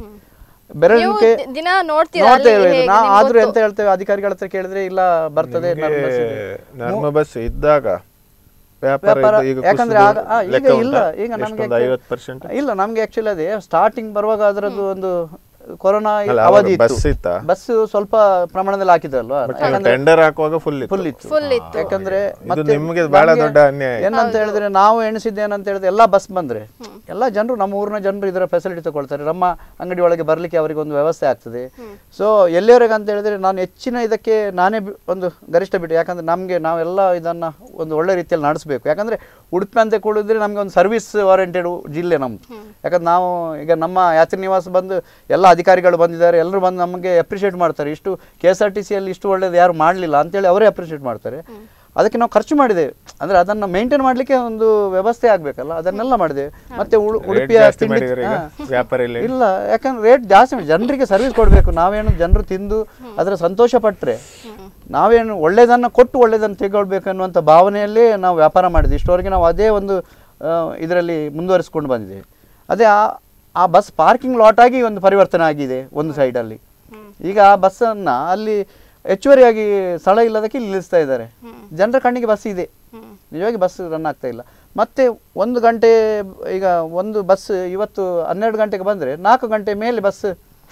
ಬೆರಳಿಕೆ ದಿ- ದಿನ ನೋಡ್ತೀರಾ ನೋಡ್ತಾ ಅಲ್ಲಿ ಇರ್ಬೇಕು. ಹೇಗೆ ನಾ ನಿಮ್ಗೆ ಆದ್ರೂ ಗೊತ್ತು? ಎಂತ ಹೇಳ್ತೇವೆ ಅಧಿಕಾರಿಗಳ ಹತ್ರ ಕೇಳಿದ್ರೆ ಇಲ್ಲ ಬರ್ತದೆ ನಿಮ್ಗೆ ನರ್ಮ ಬಸ್ ಇದೆ. ನರ್ಮ ಬಸ್ ಇದ್ದಾಗ ವ್ಯಾಪಾರ ವ್ಯಾಪಾರ ಇದ್ದು ಈಗ ಯಾಕಂದ್ರೆ ಕುಸಿದು ಆಗ- ಆ, ಈಗ ಲೆಕ್ಕ ಇಲ್ಲ ಉಂಟಾ? ಈಗ ನಮ್ಗೆ ಎಷ್ಟೊಂದು ಐವತ್ತು ಪರ್ಸೆಂಟ್ ಇಲ್ಲ ನಮ್ಗೆ ಆಕ್ಚುಲಿ ಅದೇ ಸ್ಟಾರ್ಟಿಂಗ್ ಬರುವಾಗ ಅದರದ್ದು ಒಂದು ಕೊರೋನಾ ಅಲ್ಲ, ಅವಧಿ ಆವಾಗ ಇತ್ತು ಬಸ್ ಇತ್ತಾ? ಬಸ್ ಸ್ವಲ್ಪ ಪ್ರಮಾಣದಲ್ಲಿ ಹಾಕಿದ್ರಲ್ವಾ ಯಾಕಂದ್ರೆ ಟೆಂಡರ್ ಹಾಕುವಾಗ ಫುಲ್ ಇತ್ತು ಫುಲ್ ಇತ್ತು ಯಾಕಂದ್ರೆ ಇದು ಮತ್ತೆ ನಿಮ್ಗೆ ಬಹಳ ನಮ್ಗೆ ದೊಡ್ಡ ಅನ್ಯಾಯ. ಏನಂತ ಹೇಳಿದ್ರೆ ನಾವು ಎಣಿಸಿದ್ದು ಏನಂತ ಹೇಳಿದ್ರೆ ಎಲ್ಲ ಬಸ್ ಬಂದ್ರೆ ಎಲ್ಲ ಜನರು ನಮ್ಮ ಊರಿನ ಜನರು ಇದರ ಫೆಸಿಲಿಟಿ ತಗೊಳ್ತಾರೆ ನಮ್ಮ ಅಂಗಡಿ ಒಳಗೆ ಬರ್ಲಿಕ್ಕೆ ಅವರಿಗೆ ಒಂದು ವ್ಯವಸ್ಥೆ ಆಗ್ತದೆ ಸೊ ಎಲ್ಲಿವರೆಗೆ ಅಂತ ಹೇಳಿದ್ರೆ ನಾನು ಹೆಚ್ಚಿನ ಇದಕ್ಕೆ ನಾನೇ ಬಿ- ಒಂದು ಗರಿಷ್ಠ ಬಿಟ್ಟು ಯಾಕಂದ್ರೆ ನಮಗೆ ನಾವೆಲ್ಲ ಇದನ್ನ ಒಂದು ಒಳ್ಳೆ ರೀತಿಯಲ್ಲಿ ನಡೆಸಬೇಕು ಯಾಕಂದ್ರೆ ಉಡುಪಿ ಅಂತ ಕೂಡಿದ್ರೆ ನಮಗೆ ಒಂದು ಸರ್ವಿಸ್ ಓರಿಯೆಂಟೆಡ್ ಜಿಲ್ಲೆ ನಮ್ದು ಯಾಕಂದ್ರೆ ನಾವು ಈಗ ನಮ್ಮ ಯಾತ್ರಿ ನಿವಾಸ ಬಂದು ಎಲ್ಲ ಅಧಿಕಾರಿಗಳು ಬಂದಿದ್ದಾರೆ ಎಲ್ಲರೂ ಬಂದು ನಮಗೆ ಅಪ್ರಿಷಿಯೇಟ್ ಮಾಡ್ತಾರೆ ಇಷ್ಟು ಕೆ ಎಸ್ ಆರ್ ಟಿ ಸಿಯಲ್ಲಿ ಇಷ್ಟು ಒಳ್ಳೇದು ಯಾರು ಮಾಡಲಿಲ್ಲ ಅಂತೇಳಿ ಅವರೇ ಅಪ್ರಿಷಿಯೇಟ್ ಮಾಡ್ತಾರೆ ಅದಕ್ಕೆ ನಾವು ಖರ್ಚು ಮಾಡಿದ್ದೇವೆ ಅಂದ್ರೆ ಅದನ್ನ ಮೇಂಟೈನ್ ಮಾಡ್ಲಿಕ್ಕೆ ಒಂದು ವ್ಯವಸ್ಥೆ ಆಗ್ಬೇಕಲ್ಲ ಅದನ್ನೆಲ್ಲ ಮಾಡಿದ್ದೇವೆ ಮತ್ತೆ ಉಡು- Rate ಉಡುಪಿಯ ಜಾಸ್ತಿ ತಿಂಡಿ ಮಾಡಿದ್ರೆ ಈಗ ಹಾ. ವ್ಯಾಪಾರ ಇಲ್ಲ ಇಲ್ಲ ಯಾಕಂದ್ರೆ ರೇಟ್ ಜಾಸ್ತಿ ಮಾಡಿ ಜನರಿಗೆ ಸರ್ವಿಸ್ ಕೊಡಬೇಕು ನಾವೇನು ಜನರು ತಿಂದು ಅದರ ಸಂತೋಷ ಪಟ್ಟರೆ ನಾವೇನು ಒಳ್ಳೇದನ್ನ ಕೊಟ್ಟು ಒಳ್ಳೇದನ್ನು ತೆಗೊಳ್ಬೇಕು ಅನ್ನುವಂಥ ಭಾವನೆಯಲ್ಲೇ ನಾವು ವ್ಯಾಪಾರ ಮಾಡಿದ್ವಿ ಇಷ್ಟವರೆಗೆ ನಾವು ಅದೇ ಒಂದು ಇದರಲ್ಲಿ ಮುಂದುವರಿಸ್ಕೊಂಡು ಬಂದಿದ್ದೇವೆ ಅದೇ ಆ ಆ ಬಸ್ ಪಾರ್ಕಿಂಗ್ ಲಾಟ್ ಆಗಿ ಒಂದು ಪರಿವರ್ತನೆ ಆಗಿದೆ ಒಂದು ಸೈಡಲ್ಲಿ ಈಗ ಆ ಬಸ್ಸನ್ನು ಅಲ್ಲಿ ಹೆಚ್ಚುವರಿಯಾಗಿ ಸ್ಥಳ ಇಲ್ಲದಕ್ಕೆ ಇಲ್ಲಿ ನಿಲ್ಲಿಸ್ತಾ ಇದ್ದಾರೆ ಜನರ ಕಣ್ಣಿಗೆ ಬಸ್ ಇದೆ ನಿಜವಾಗಿ ಬಸ್ ರನ್ ಆಗ್ತಾ ಇಲ್ಲ ಮತ್ತೆ ಒಂದು ಗಂಟೆ ಈಗ ಒಂದು ಬಸ್ ಇವತ್ತು ಹನ್ನೆರಡು ಗಂಟೆಗೆ ಬಂದರೆ ನಾಲ್ಕು ಗಂಟೆ ಮೇಲೆ ಬಸ್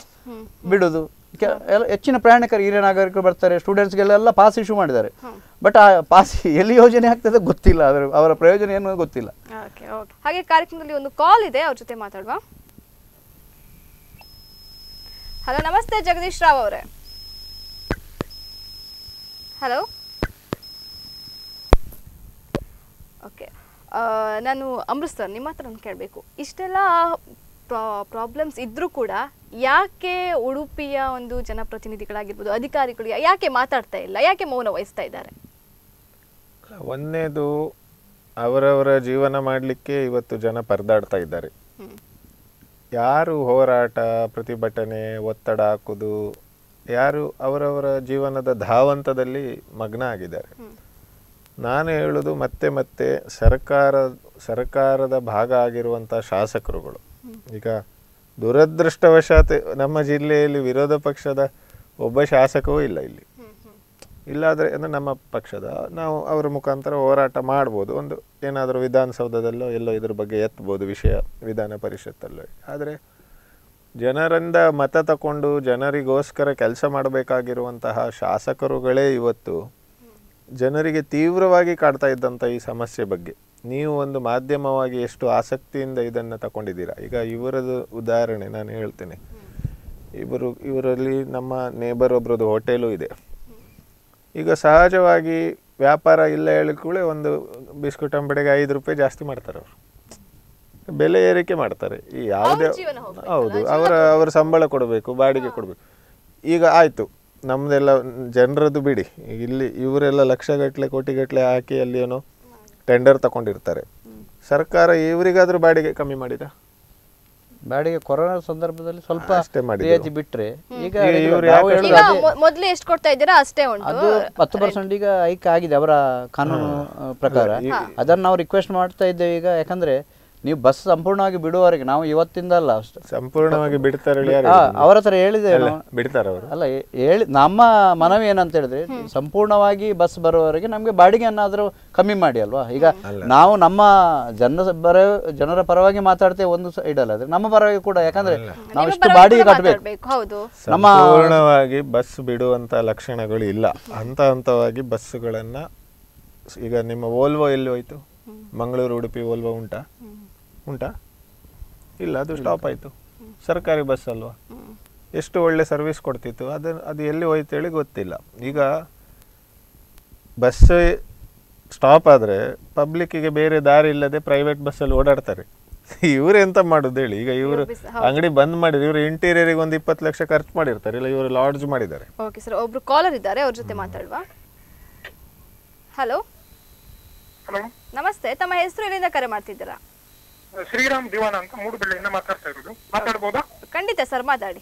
ಬಿಡೋದು ಕೆ- ಎಲ್ಲ ಹೆಚ್ಚಿನ ಪ್ರಯಾಣಿಕರು ಹಿರಿಯ ನಾಗರಿಕರು ಬರ್ತಾರೆ ಸ್ಟೂಡೆಂಟ್ಸ್ಗೆಲ್ಲ ಪಾಸ್ ಇಶ್ಯೂ ಮಾಡಿದ್ದಾರೆ ಬಟ್ ಆ ಪಾಸ್ ಎಲ್ಲಿ ಯೋಜನೆ ಆಗ್ತದೆ ಗೊತ್ತಿಲ್ಲ ಅದರ ಅವರ ಪ್ರಯೋಜನ ಏನು ಗೊತ್ತಿಲ್ಲ ಓಕೆ ಓಕೆ ಹಾಗೆ ಕಾರ್ಯಕ್ರಮದಲ್ಲಿ ಒಂದು ಕಾಲ್ ಇದೆ ಅವ್ರ ಜೊತೆ ಮಾತಾಡುವ ಹಲೋ ನಮಸ್ತೆ ಜಗದೀಶ್ ರಾವ್ ಅವರೇ ಹಲೋ ಓಕೆ ನಾನು ಅಮೃತ್ ಸರ್ ನಿಮ್ಮ ಹತ್ರ ಒಂದು ಕೇಳಬೇಕು ಇಷ್ಟೆಲ್ಲ ಪ್ರಾಬ್ಲಮ್ಸ್ ಇದ್ರೂ ಕೂಡ ಯಾಕೆ ಉಡುಪಿಯ ಒಂದು ಜನಪ್ರತಿನಿಧಿಗಳಾಗಿರ್ಬೋದು ಅಧಿಕಾರಿಗಳು ಯಾಕೆ ಮಾತಾಡ್ತಾ ಇಲ್ಲ ಯಾಕೆ ಮೌನ ವಹಿಸ್ತಾ ಇದ್ದಾರೆ ಒಂದನೇದು ಅವರವರ ಜೀವನ ಮಾಡಲಿಕ್ಕೆ ಇವತ್ತು ಜನ ಪರದಾಡ್ತಾ ಇದ್ದಾರೆ ಯಾರು ಹೋರಾಟ ಪ್ರತಿಭಟನೆ ಒತ್ತಡ ಹಾಕುದು ಯಾರು ಅವರವರ ಜೀವನದ ಧಾವಂತದಲ್ಲಿ ಮಗ್ನ ಆಗಿದ್ದಾರೆ ನಾನು ಹೇಳುದು ಮತ್ತೆ ಮತ್ತೆ ಸರ್ಕಾರ ಸರ್ಕಾರದ ಭಾಗ ಆಗಿರುವಂಥ ಶಾಸಕರುಗಳು ಈಗ ದುರದೃಷ್ಟವಶಾತ್ ನಮ್ಮ ಜಿಲ್ಲೆಯಲ್ಲಿ ವಿರೋಧ ಪಕ್ಷದ ಒಬ್ಬ ಶಾಸಕವೂ ಇಲ್ಲ ಇಲ್ಲಿ ಇಲ್ಲಾದರೆ ಅಂದರೆ ನಮ್ಮ ಪಕ್ಷದ ನಾವು ಅವರ ಮುಖಾಂತರ ಹೋರಾಟ ಮಾಡ್ಬೋದು ಒಂದು ಏನಾದರೂ ವಿಧಾನಸೌಧದಲ್ಲೋ ಎಲ್ಲೋ ಇದ್ರ ಬಗ್ಗೆ ಎತ್ಬೋದು ವಿಷಯ ವಿಧಾನ ಪರಿಷತ್ತಲ್ಲೋ ಆದರೆ ಜನರಿಂದ ಮತ ತಕೊಂಡು ಜನರಿಗೋಸ್ಕರ ಕೆಲಸ ಮಾಡಬೇಕಾಗಿರುವಂತಹ ಶಾಸಕರುಗಳೇ ಇವತ್ತು ಜನರಿಗೆ ತೀವ್ರವಾಗಿ ಕಾಡ್ತಾ ಇದ್ದಂಥ ಈ ಸಮಸ್ಯೆ ಬಗ್ಗೆ ನೀವು ಒಂದು ಮಾಧ್ಯಮವಾಗಿ ಎಷ್ಟು ಆಸಕ್ತಿಯಿಂದ ಇದನ್ನು ತಗೊಂಡಿದ್ದೀರಾ ಈಗ ಇವರದ್ದು ಉದಾಹರಣೆ ನಾನು ಹೇಳ್ತೇನೆ ಇವರು ಇವರಲ್ಲಿ ನಮ್ಮ ನೇಬರ್ ಒಬ್ರದ್ದು ಹೋಟೆಲು ಇದೆ ಈಗ ಸಹಜವಾಗಿ ವ್ಯಾಪಾರ ಇಲ್ಲ ಹೇಳಿ ಕೂಡ ಒಂದು ಬಿಸ್ಕುಟ್ ಅಂಗಡಿಗೆ ಐದು ರೂಪಾಯಿ ಜಾಸ್ತಿ ಮಾಡ್ತಾರೆ ಅವರು ಬೆಲೆ ಏರಿಕೆ ಮಾಡ್ತಾರೆ ಈ ಯಾವುದೇ ಜೀವನ ಹೋಗ್ಬೇಕಲ್ಲ, ಹೌದು ಅವರ ಅವರ ಸಂಬಳ ಕೊಡಬೇಕು ಬಾಡಿಗೆ ಕೊಡಬೇಕು ಈಗ ಆಯಿತು ನಮ್ದೆಲ್ಲ ಜನರದ್ದು ಬಿಡಿ ಇಲ್ಲಿ ಇವರೆಲ್ಲ ಲಕ್ಷಗಟ್ಟಲೆ ಕೋಟಿಗಟ್ಟಲೆ ಹಾಕಿ ಅಲ್ಲಿ ಏನೋ ಟೆಂಡರ್ ತಗೊಂಡಿರ್ತಾರೆ ಸರ್ಕಾರ ಇವರಿಗಾದ್ರೂ ಬಾಡಿಗೆ ಕಮ್ಮಿ ಮಾಡಿದ ಬಾಡಿಗೆ ಕೊರೋನಾ ಸಂದರ್ಭದಲ್ಲಿ ಸ್ವಲ್ಪ ಅಷ್ಟೇ ಮಾಡಿದ್ರು. ರಿಯಾಯಿತಿ ಬಿಟ್ರೆ ಈಗ ಈಗ ಇದು ಇವ್ರು ನಾವು ಯಾಕೆ ಹೇಳುದು ಈಗ ಅದೇ- ಮೊ- ಮೊದ್ಲು ಎಷ್ಟು ಕೊಡ್ತಾ ಇದ್ದೀರಾ ಅಷ್ಟೇ ಉಂಟು ಅದು ಹತ್ತು ಪರ್ಸೆಂಟ್ ಈಗ ಹೈಕ್ ಆಗಿದೆ ಅವರ ಕಾನೂನು ಆ, ಪ್ರಕಾರ ಅದನ್ನು ನಾವು ರಿಕ್ವೆಸ್ಟ್ ಮಾಡ್ತಾ ಇದ್ದೇವೆ ಈಗ ಯಾಕಂದ್ರೆ ನೀವು ಬಸ್ ಸಂಪೂರ್ಣವಾಗಿ ಬಿಡುವವರೆಗೆ ನಾವು ಇವತ್ತಿಂದ ಅಲ್ಲ ಅಷ್ಟು ಸಂಪೂರ್ಣವಾಗಿ ಬಿಡ್ತಾರೆ ಹೇಳಿ ಯಾರು ಆ, ಹೇಳಿದ್ರು? ಅವರ ಹತ್ರ ಹೇಳಿದ್ದೇವೆ ಅಲ್ಲ, ನಾವು. ಬಿಡ್ತಾರೆ ಅವರು ಅಲ್ಲ ಹೇ- ಹೇಳಿ ನಮ್ಮ ಮನವಿ ಏನಂತ ಹೇಳಿದ್ರೆ ಸಂಪೂರ್ಣವಾಗಿ ಬಸ್ ಬರುವವರೆಗೆ ನಮಗೆ ಬಾಡಿಗೆಯನ್ನಾದರೂ ಕಮ್ಮಿ ಮಾಡಿ ಅಲ್ವಾ ಈಗ ನಾವು ನಮ್ಮ ಜನ ಬರ ಜನರ ಪರವಾಗಿ ಮಾತಾಡ್ತೇವೆ ಒಂದು ಸೈಡ್ ಅಲ್ಲ ಆದ್ರೆ ನಮ್ಮ ಪರವಾಗಿ ಕೂಡ ಯಾಕಂದ್ರೆ ನಾವು ನಿಮ್ಮ ಇಷ್ಟು ಪರವಾಗಿ ಬಾಡಿಗೆ ಕೂಡ ಕಟ್ಟಬೇಕು ಮಾತಾಡ್ಬೇಕು, ಹೌದು ನಮ್ಮ ಸಂಪೂರ್ಣವಾಗಿ ಬಸ್ ಬಿಡುವಂತ ಲಕ್ಷಣಗಳು ಇಲ್ಲ ಹಂತ ಹಂತವಾಗಿ ಬಸ್ಸುಗಳನ್ನ ಈಗ ನಿಮ್ಮ ಓಲ್ವೋ ಎಲ್ಲಿ ಹೋಯ್ತು ಮಂಗಳೂರು ಉಡುಪಿ ಓಲ್ವೋ ಉಂಟಾ ಉಂಟಾ ಇಲ್ಲ ಅದು ಸ್ಟಾಪ್ ಆಯ್ತು ಸರ್ಕಾರಿ ಬಸ್ ಅಲ್ವಾ ಎಷ್ಟು ಒಳ್ಳೆ ಸರ್ವಿಸ್ ಕೊಡ್ತಿತ್ತು ಅದು ಅದು ಎಲ್ಲಿ ಹೋಯ್ತು ಹೇಳಿ ಗೊತ್ತಿಲ್ಲ ಈಗ ಬಸ್ ಸ್ಟಾಪ್ ಆದರೆ ಪಬ್ಲಿಕ್ಕಿಗೆ ಬೇರೆ ದಾರಿ ಇಲ್ಲದೆ ಪ್ರೈವೇಟ್ ಬಸ್ಸಲ್ಲಿ ಓಡಾಡ್ತಾರೆ ಇವ್ರು ಎಂತ ಮಾಡುದು ಹೇಳಿ ಈಗ ಇವರು ಬಿಸ್- ಅಂಗಡಿ ಬಂದ್ ಮಾಡಿದ್ರು ಇವರು ಇಂಟೀರಿಯರಿಗೆ ಒಂದು ಇಪ್ಪತ್ತು ಲಕ್ಷ ಖರ್ಚು ಮಾಡಿರ್ತಾರೆ ಇಲ್ಲ ಇವರು ಲಾಡ್ಜ್ ಮಾಡಿದ್ದಾರೆ ಓಕೆ ಸರ್ ಒಬ್ರು ಕಾಲರ್ ಇದ್ದಾರೆ ಅವ್ರ ಜೊತೆ ಮಾತಾಡುವ ಹಲೋ ಹಲೋ ನಮಸ್ತೆ ತಮ್ಮ ಹೆಸರು ಎಲ್ಲಿಂದ ಕರೆ ಮಾಡ್ತಿದ್ದೀರಾ ಶ್ರೀರಾಮ್ ದಿವಾನ ಅಂತ ಮೂಡುಬೆಳ್ಳೆಯಿಂದ ಮಾತಾಡ್ತಾ ಇರೋದು ಮಾತಾಡ್ಬೋದಾ ಖಂಡಿತ ಸರ್ ಮಾತಾಡಿ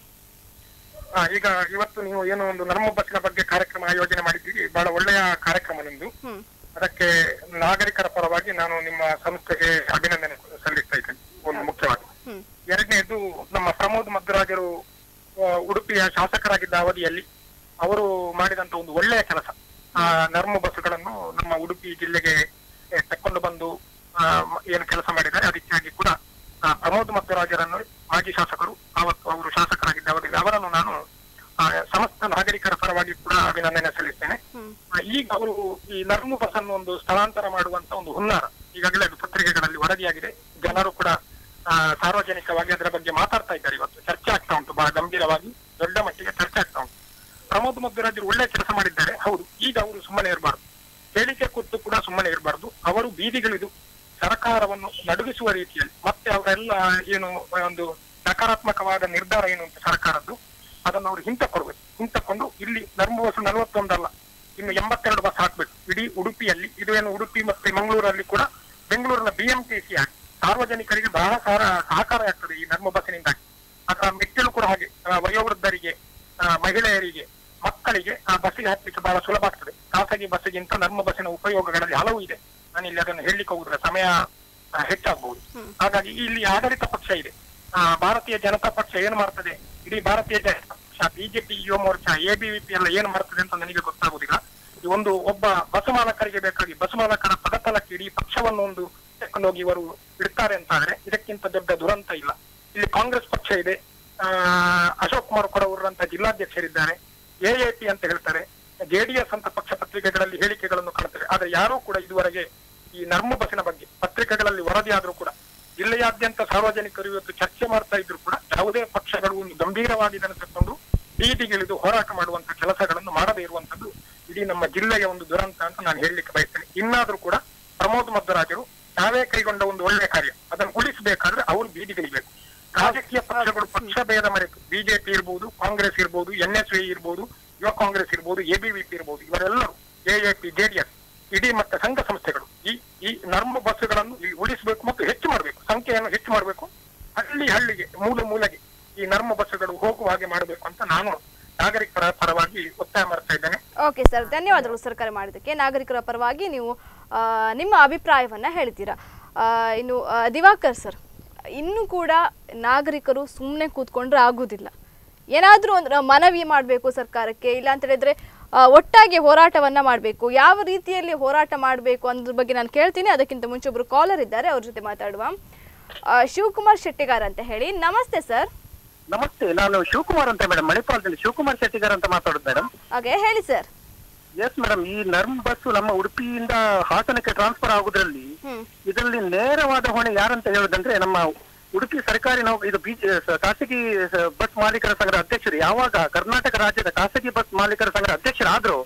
ಆ, ಈಗ ಇವತ್ತು ನೀವು ಏನೋ ಒಂದು ನರ್ಮ ಬಸ್ಸಿನ ಬಗ್ಗೆ ಕಾರ್ಯಕ್ರಮ ಆಯೋಜನೆ ಮಾಡಿದ್ದೀರಿ ಬಹಳ ಒಳ್ಳೆಯ ಕಾರ್ಯಕ್ರಮ ನಿಮ್ದು ಹ್ಮ್ ಅದಕ್ಕೆ ನಾಗರಿಕರ ಪರವಾಗಿ ನಾನು ನಿಮ್ಮ ಸಂಸ್ಥೆಗೆ ಅಭಿನಂದನೆ ಸಲ್ಲಿಸ್ತಾ ಇದ್ದೇನೆ ಒಂದು ಮುಖ್ಯವಾಗಿ ಹ್ಮ್ ಎರಡನೇದು ನಮ್ಮ ಪ್ರಮೋದ್ ಮಧ್ವರಾಜರು ಆ, ಉಡುಪಿಯ ಶಾಸಕರಾಗಿದ್ದ ಅವಧಿಯಲ್ಲಿ ಅವರು ಮಾಡಿದಂತ ಒಂದು ಒಳ್ಳೆಯ ಕೆಲಸ ಆ ನರ್ಮ ಬಸ್ಸುಗಳನ್ನು ನಮ್ಮ ಉಡುಪಿ ಜಿಲ್ಲೆಗೆ ಏ, ತಕೊಂಡು ಬಂದು ಆ, ಮ- ಏನು ಕೆಲಸ ಮಾಡಿದ್ದಾರೆ ಅದಕ್ಕಾಗಿ ಕೂಡ ಆ, ಪ್ರಮೋದ್ ಮಧ್ವರಾಜರನ್ನು ಮಾಜಿ ಶಾಸಕರು ಅವತ್ತು ಅವರು ಶಾಸಕರಾಗಿದ್ದ ಅವಧಿಯಲ್ಲಿ ಅವರನ್ನು ನಾನು ಆ, ಸಮಸ್ತ ನಾಗರಿಕರ ಪರವಾಗಿ ಕೂಡ ಅಭಿನಂದನೆ ಸಲ್ಲಿಸ್ತೇನೆ ಹ್ಮ್ ಆ, ಈಗ ಅವರು ಈ ನರ್ಮು ಬಸ್ ಅನ್ನು ಒಂದು ಸ್ಥಳಾಂತರ ಮಾಡುವಂತ ಒಂದು ಹುನ್ನಾರ ಈಗಾಗಲೇ ಅದು ಪತ್ರಿಕೆಗಳಲ್ಲಿ ವರದಿಯಾಗಿದೆ ಜನರು ಕೂಡ ಆ, ಸಾರ್ವಜನಿಕವಾಗಿ ಅದರ ಬಗ್ಗೆ ಮಾತಾಡ್ತಾ ಇದ್ದಾರೆ ಇವತ್ತು ಚರ್ಚೆ ಆಗ್ತಾ ಉಂಟು ಬಹಳ ಗಂಭೀರವಾಗಿ ದೊಡ್ಡ ಮಟ್ಟಿಗೆ ಚರ್ಚೆ ಆಗ್ತಾ ಉಂಟು ಪ್ರಮೋದ್ ಮಧ್ವರಾಜರು ಒಳ್ಳೆ ಕೆಲಸ ಮಾಡಿದ್ದಾರೆ ಹೌದು ಈಗ ಅವರು ಸುಮ್ಮನೆ ಇರಬಾರ್ದು ಹೇಳಿಕೆ ಕೊಟ್ಟು ಕೂಡ ಸುಮ್ಮನೆ ಇರಬಾರ್ದು ಅವರು ಬೀದಿಗಿಳಿದು ಸರ್ಕಾರವನ್ನು ನಡುಗಿಸುವ ರೀತಿಯಲ್ಲಿ ಮತ್ತೆ ಅವರೆಲ್ಲ ಏನು ಒಂದು ನಕಾರಾತ್ಮಕವಾದ ನಿರ್ಧಾರ ಏನು ಅಂತ ಸರ್ಕಾರದ್ದು ಅದನ್ನು ಅವರು ಹಿಂತಕೊಡ್ಬೇಕು ಹಿಂತಕೊಂಡು ಇಲ್ಲಿ ನರ್ಮ ಬಸ್ ನಲವತ್ತೊಂದಲ್ಲ ಇನ್ನು ಎಂಬತ್ತೆರಡು ಬಸ್ ಹಾಕ್ಬೇಕು ಇಡೀ ಉಡುಪಿಯಲ್ಲಿ ಇದು ಏನು ಉಡುಪಿ ಮತ್ತೆ ಮಂಗಳೂರಲ್ಲಿ ಕೂಡ ಬೆಂಗಳೂರಿನ ಬಿಎಂಟಿಸಿ ಆಗಿ ಸಾರ್ವಜನಿಕರಿಗೆ ಬಹಳ ಸಾರ ಸಹಕಾರ ಆಗ್ತದೆ ಈ ನರ್ಮ ಬಸ್ಸಿನಿಂದಾಗಿ ಅದರ ಮೆಟ್ಟಿಲು ಕೂಡ ಹಾಗೆ ಆ, ವಯೋವೃದ್ಧರಿಗೆ ಆ, ಮಹಿಳೆಯರಿಗೆ ಮಕ್ಕಳಿಗೆ ಆ ಬಸ್ಸಿಗೆ ಹತ್ತಲಿಕ್ಕೆ ಬಹಳ ಸುಲಭ ಆಗ್ತದೆ ಖಾಸಗಿ ಬಸ್ಸಿಗಿಂತ ನರ್ಮ ಬಸ್ಸಿನ ಉಪಯೋಗಗಳಲ್ಲಿ ಹಲವು ಇದೆ ನಾನು ಇಲ್ಲಿ ಅದನ್ನು ಹೇಳಲಿಕ್ಕೆ ಹೋಗುದಿಲ್ಲ ಸಮಯ ಆ, ಹೆಚ್ಚಾಗಬಹುದು ಹಾಗಾಗಿ ಇಲ್ಲಿ ಆಡಳಿತ ಪಕ್ಷ ಇದೆ ಆ, ಭಾರತೀಯ ಜನತಾ ಪಕ್ಷ ಏನು ಮಾಡ್ತದೆ ಇಡೀ ಭಾರತೀಯ ಜನತಾ ಪಕ್ಷ ಬಿಜೆಪಿ ಯುವ ಮೋರ್ಚಾ ಎಬಿವಿಪಿ ಎಲ್ಲ ಏನು ಮಾಡ್ತದೆ ಅಂತ ನನಗೆ ಗೊತ್ತಾಗುದಿಲ್ಲ ಈ ಒಂದು ಒಬ್ಬ ಬಸ್ ಮಾಲಕರಿಗೆ ಬೇಕಾಗಿ ಬಸ್ ಮಾಲಕರ ಪದತಲಕ್ಕೆ ಇಡೀ ಪಕ್ಷವನ್ನು ಒಂದು ತೆಕ್ಕೊಂಡೋಗಿ ಇವರು ಇಡ್ತಾರೆ ಅಂತ ಆದ್ರೆ ಇದಕ್ಕಿಂತ ದೊಡ್ಡ ದುರಂತ ಇಲ್ಲ ಇಲ್ಲಿ ಕಾಂಗ್ರೆಸ್ ಪಕ್ಷ ಇದೆ ಆ, ಅಶೋಕ್ ಕುಮಾರ್ ಕೊಡವರಂತ ಜಿಲ್ಲಾಧ್ಯಕ್ಷರಿದ್ದಾರೆ ಎಎಪಿ ಅಂತ ಹೇಳ್ತಾರೆ ಜೆಡಿಎಸ್ ಅಂತ ಪಕ್ಷ ಪತ್ರಿಕೆಗಳಲ್ಲಿ ಹೇಳಿಕೆಗಳನ್ನು ಕಾಣ್ತವೆ ಆದ್ರೆ ಯಾರೂ ಕೂಡ ಇದುವರೆಗೆ ಈ ನರ್ಮ ಬಸ್ಸಿನ ಬಗ್ಗೆ ಪತ್ರಿಕೆಗಳಲ್ಲಿ ವರದಿಯಾದ್ರೂ ಕೂಡ ಜಿಲ್ಲೆಯಾದ್ಯಂತ ಸಾರ್ವಜನಿಕರು ಇವತ್ತು ಚರ್ಚೆ ಮಾಡ್ತಾ ಇದ್ರು ಕೂಡ ಯಾವುದೇ ಪಕ್ಷಗಳು ಒಂದು ಗಂಭೀರವಾಗಿ ಇದನ್ನು ತಕೊಂಡು ಬೀದಿಗಿಳಿದು ಹೋರಾಟ ಮಾಡುವಂತ ಕೆಲಸಗಳನ್ನು ಮಾಡದೇ ಇರುವಂತದ್ದು ಇಡೀ ನಮ್ಮ ಜಿಲ್ಲೆಯ ಒಂದು ದುರಂತ ಅಂತ ನಾನು ಹೇಳಲಿಕ್ಕೆ ಬಯಸ್ತೇನೆ ಇನ್ನಾದ್ರೂ ಕೂಡ ಪ್ರಮೋದ್ ಮಧ್ವರಾಜರು ತಾವೇ ಕೈಗೊಂಡ ಒಂದು ಒಳ್ಳೆಯ ಕಾರ್ಯ ಅದನ್ನು ಉಳಿಸಬೇಕಾದ್ರೆ ಅವರು ಬೀದಿಗಿಳಿಬೇಕು ರಾಜಕೀಯ ಪಕ್ಷಗಳು ಪಕ್ಷ ಭೇದ ಮರೆತು ಬಿಜೆಪಿ ಇರ್ಬೋದು ಕಾಂಗ್ರೆಸ್ ಇರ್ಬೋದು ಎನ್ಎಸ್ವಿ ಇರ್ಬೋದು ಯುವ ಕಾಂಗ್ರೆಸ್ ಇರ್ಬೋದು ಎಬಿವಿಪಿ ಇರ್ಬೋದು ಇವರೆಲ್ಲರೂ ಎಎಪಿ ಜೆಡಿಎಸ್ ಇಡೀ ಮತ್ತೆ ಸಂಘ ಸಂಸ್ಥೆಗಳು ಈ ಈ ನರ್ಮ ಬಸ್ಸುಗಳನ್ನು ಇಲ್ಲಿ ಉಳಿಸಬೇಕು ಮತ್ತು ಹೆಚ್ಚು ಮಾಡಬೇಕು ಸಂಖ್ಯೆಯನ್ನು ಹೆಚ್ಚು ಮಾಡಬೇಕು ಹಳ್ಳಿ ಹಳ್ಳಿಗೆ ಮೂಲೆ ಮೂಲೆಗೆ ಈ ನರ್ಮ ಬಸ್ಸುಗಳು ಹೋಗುವ ಹಾಗೆ ಮಾಡಬೇಕು ಅಂತ ನಾನು ನಾಗರಿಕರ ಪರವಾಗಿ ಒತ್ತಾಯ ಮಾಡ್ತಾ ಇದ್ದೇನೆ ಓಕೆ ಸರ್ ಧನ್ಯವಾದಗಳು ಸರ್ ಕರೆ ಮಾಡಿದ್ದಕ್ಕೆ ನಾಗರಿಕರ ಪರವಾಗಿ ನೀವು ಆ, ನಿಮ್ಮ ಅಭಿಪ್ರಾಯವನ್ನ ಹೇಳ್ತೀರಾ ಆ, ಇನ್ನು ಆ, ದಿವಾಕರ್ ಸರ್ ಇನ್ನೂ ಕೂಡ ನಾಗರಿಕರು ಸುಮ್ಮನೆ ಕೂತ್ಕೊಂಡ್ರೆ ಆಗುದಿಲ್ಲ ಏನಾದರೂ ಒಂದು ಮನವಿ ಮಾಡಬೇಕು ಸರ್ಕಾರಕ್ಕೆ ಇಲ್ಲ ಅಂತ ಹೇಳಿದ್ರೆ ಆ, ಒಟ್ಟಾಗಿ ಹೋರಾಟವನ್ನ ಮಾಡಬೇಕು ಯಾವ ರೀತಿಯಲ್ಲಿ ಹೋರಾಟ ಮಾಡಬೇಕು ಅನ್ನೋದ್ರ ಬಗ್ಗೆ ನಾನು ಕೇಳ್ತೀನಿ ಅದಕ್ಕಿಂತ ಮುಂಚೆ ಒಬ್ರು ಕಾಲರ್ ಇದ್ದಾರೆ ಅವ್ರ ಜೊತೆ ಮಾತಾಡುವ ಆ, ಶಿವಕುಮಾರ್ ಶೆಟ್ಟಿಗಾರ್ ಅಂತ ಹೇಳಿ ನಮಸ್ತೆ ಸರ್ ನಮಸ್ತೆ ನಾನು ಶಿವಕುಮಾರ್ ಅಂತ ಮೇಡಮ್ ಮಣಿಪಾಲದಲ್ಲಿ ಶಿವಕುಮಾರ್ ಶೆಟ್ಟಿಗಾರ್ ಅಂತ ಮಾತಾಡೋದು ಮೇಡಮ್ ಹಾಗೆ ಹೇಳಿ ಸರ್ ಎಸ್ ಮೇಡಮ್ ಈ ನರ್ಮ್ ಬಸ್ ನಮ್ಮ ಉಡುಪಿಯಿಂದ ಹಾಸನಕ್ಕೆ ಟ್ರಾನ್ಸ್ಫರ್ ಆಗುದ್ರಲ್ಲಿ ಹ್ಮ್ ಇದರಲ್ಲಿ ನೇರವಾದ ಹೊಣೆ ಯಾರಂತ ಹೇಳುದಂದ್ರೆ ನಮ್ಮ ಉಡುಪಿ ಸರ್ಕಾರಿ ನೌ ಇದು ಬಿ ಸ- ಖಾಸಗಿ ಸ- ಬಸ್ ಮಾಲೀಕರ ಸಂಘದ ಅಧ್ಯಕ್ಷರು ಯಾವಾಗ ಕರ್ನಾಟಕ ರಾಜ್ಯದ ಖಾಸಗಿ ಬಸ್ ಮಾಲೀಕರ ಸಂಘದ ಅಧ್ಯಕ್ಷರಾದ್ರು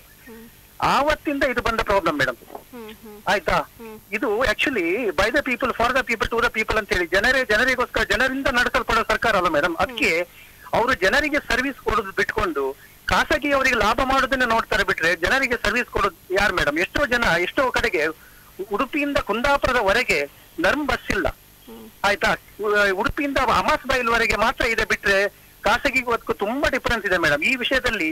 ಆವತ್ತಿಂದ ಇದು ಬಂದ ಪ್ರಾಬ್ಲಮ್ ಮೇಡಮ್ ಹ್ಮ್ ಹ್ಮ್ ಆಯ್ತಾ ಇದು actually by the people for the people to the people ಅಂತ ಹೇಳಿ ಜನರೇ ಜನರಿಗೋಸ್ಕರ ಜನರಿಂದ ನಡೆಸಲ್ಪಡೋ ಸರ್ಕಾರ ಅಲ್ಲ ಮೇಡಮ್ ಅದಕ್ಕೆ ಅವರು ಜನರಿಗೆ ಸರ್ವಿಸ್ ಕೊಡೋದು ಬಿಟ್ಕೊಂಡು ಖಾಸಗಿಯವರಿಗೆ ಲಾಭ ಮಾಡೋದನ್ನ ನೋಡ್ತಾರೆ ಬಿಟ್ರೆ ಜನರಿಗೆ ಸರ್ವಿಸ್ ಕೊಡೋದು ಯಾರು ಮೇಡಮ್ ಎಷ್ಟೋ ಜನ ಎಷ್ಟೋ ಕಡೆಗೆ ಉಡುಪಿಯಿಂದ ಕುಂದಾಪುರದವರೆಗೆ ನರ್ಮ್ ಬಸ್ ಇಲ್ಲ ಆಯ್ತಾ ಉ- ಉಡುಪಿಯಿಂದ ಅಮಾಸ್ ಬೈಲ್ವರೆಗೆ ಮಾತ್ರ ಇದೆ ಬಿಟ್ರೆ ಖಾಸಗಿ ಅದಕ್ಕೂ ತುಂಬಾ ಡಿಫರೆನ್ಸ್ ಇದೆ ಮೇಡಮ್ ಈ ವಿಷಯದಲ್ಲಿ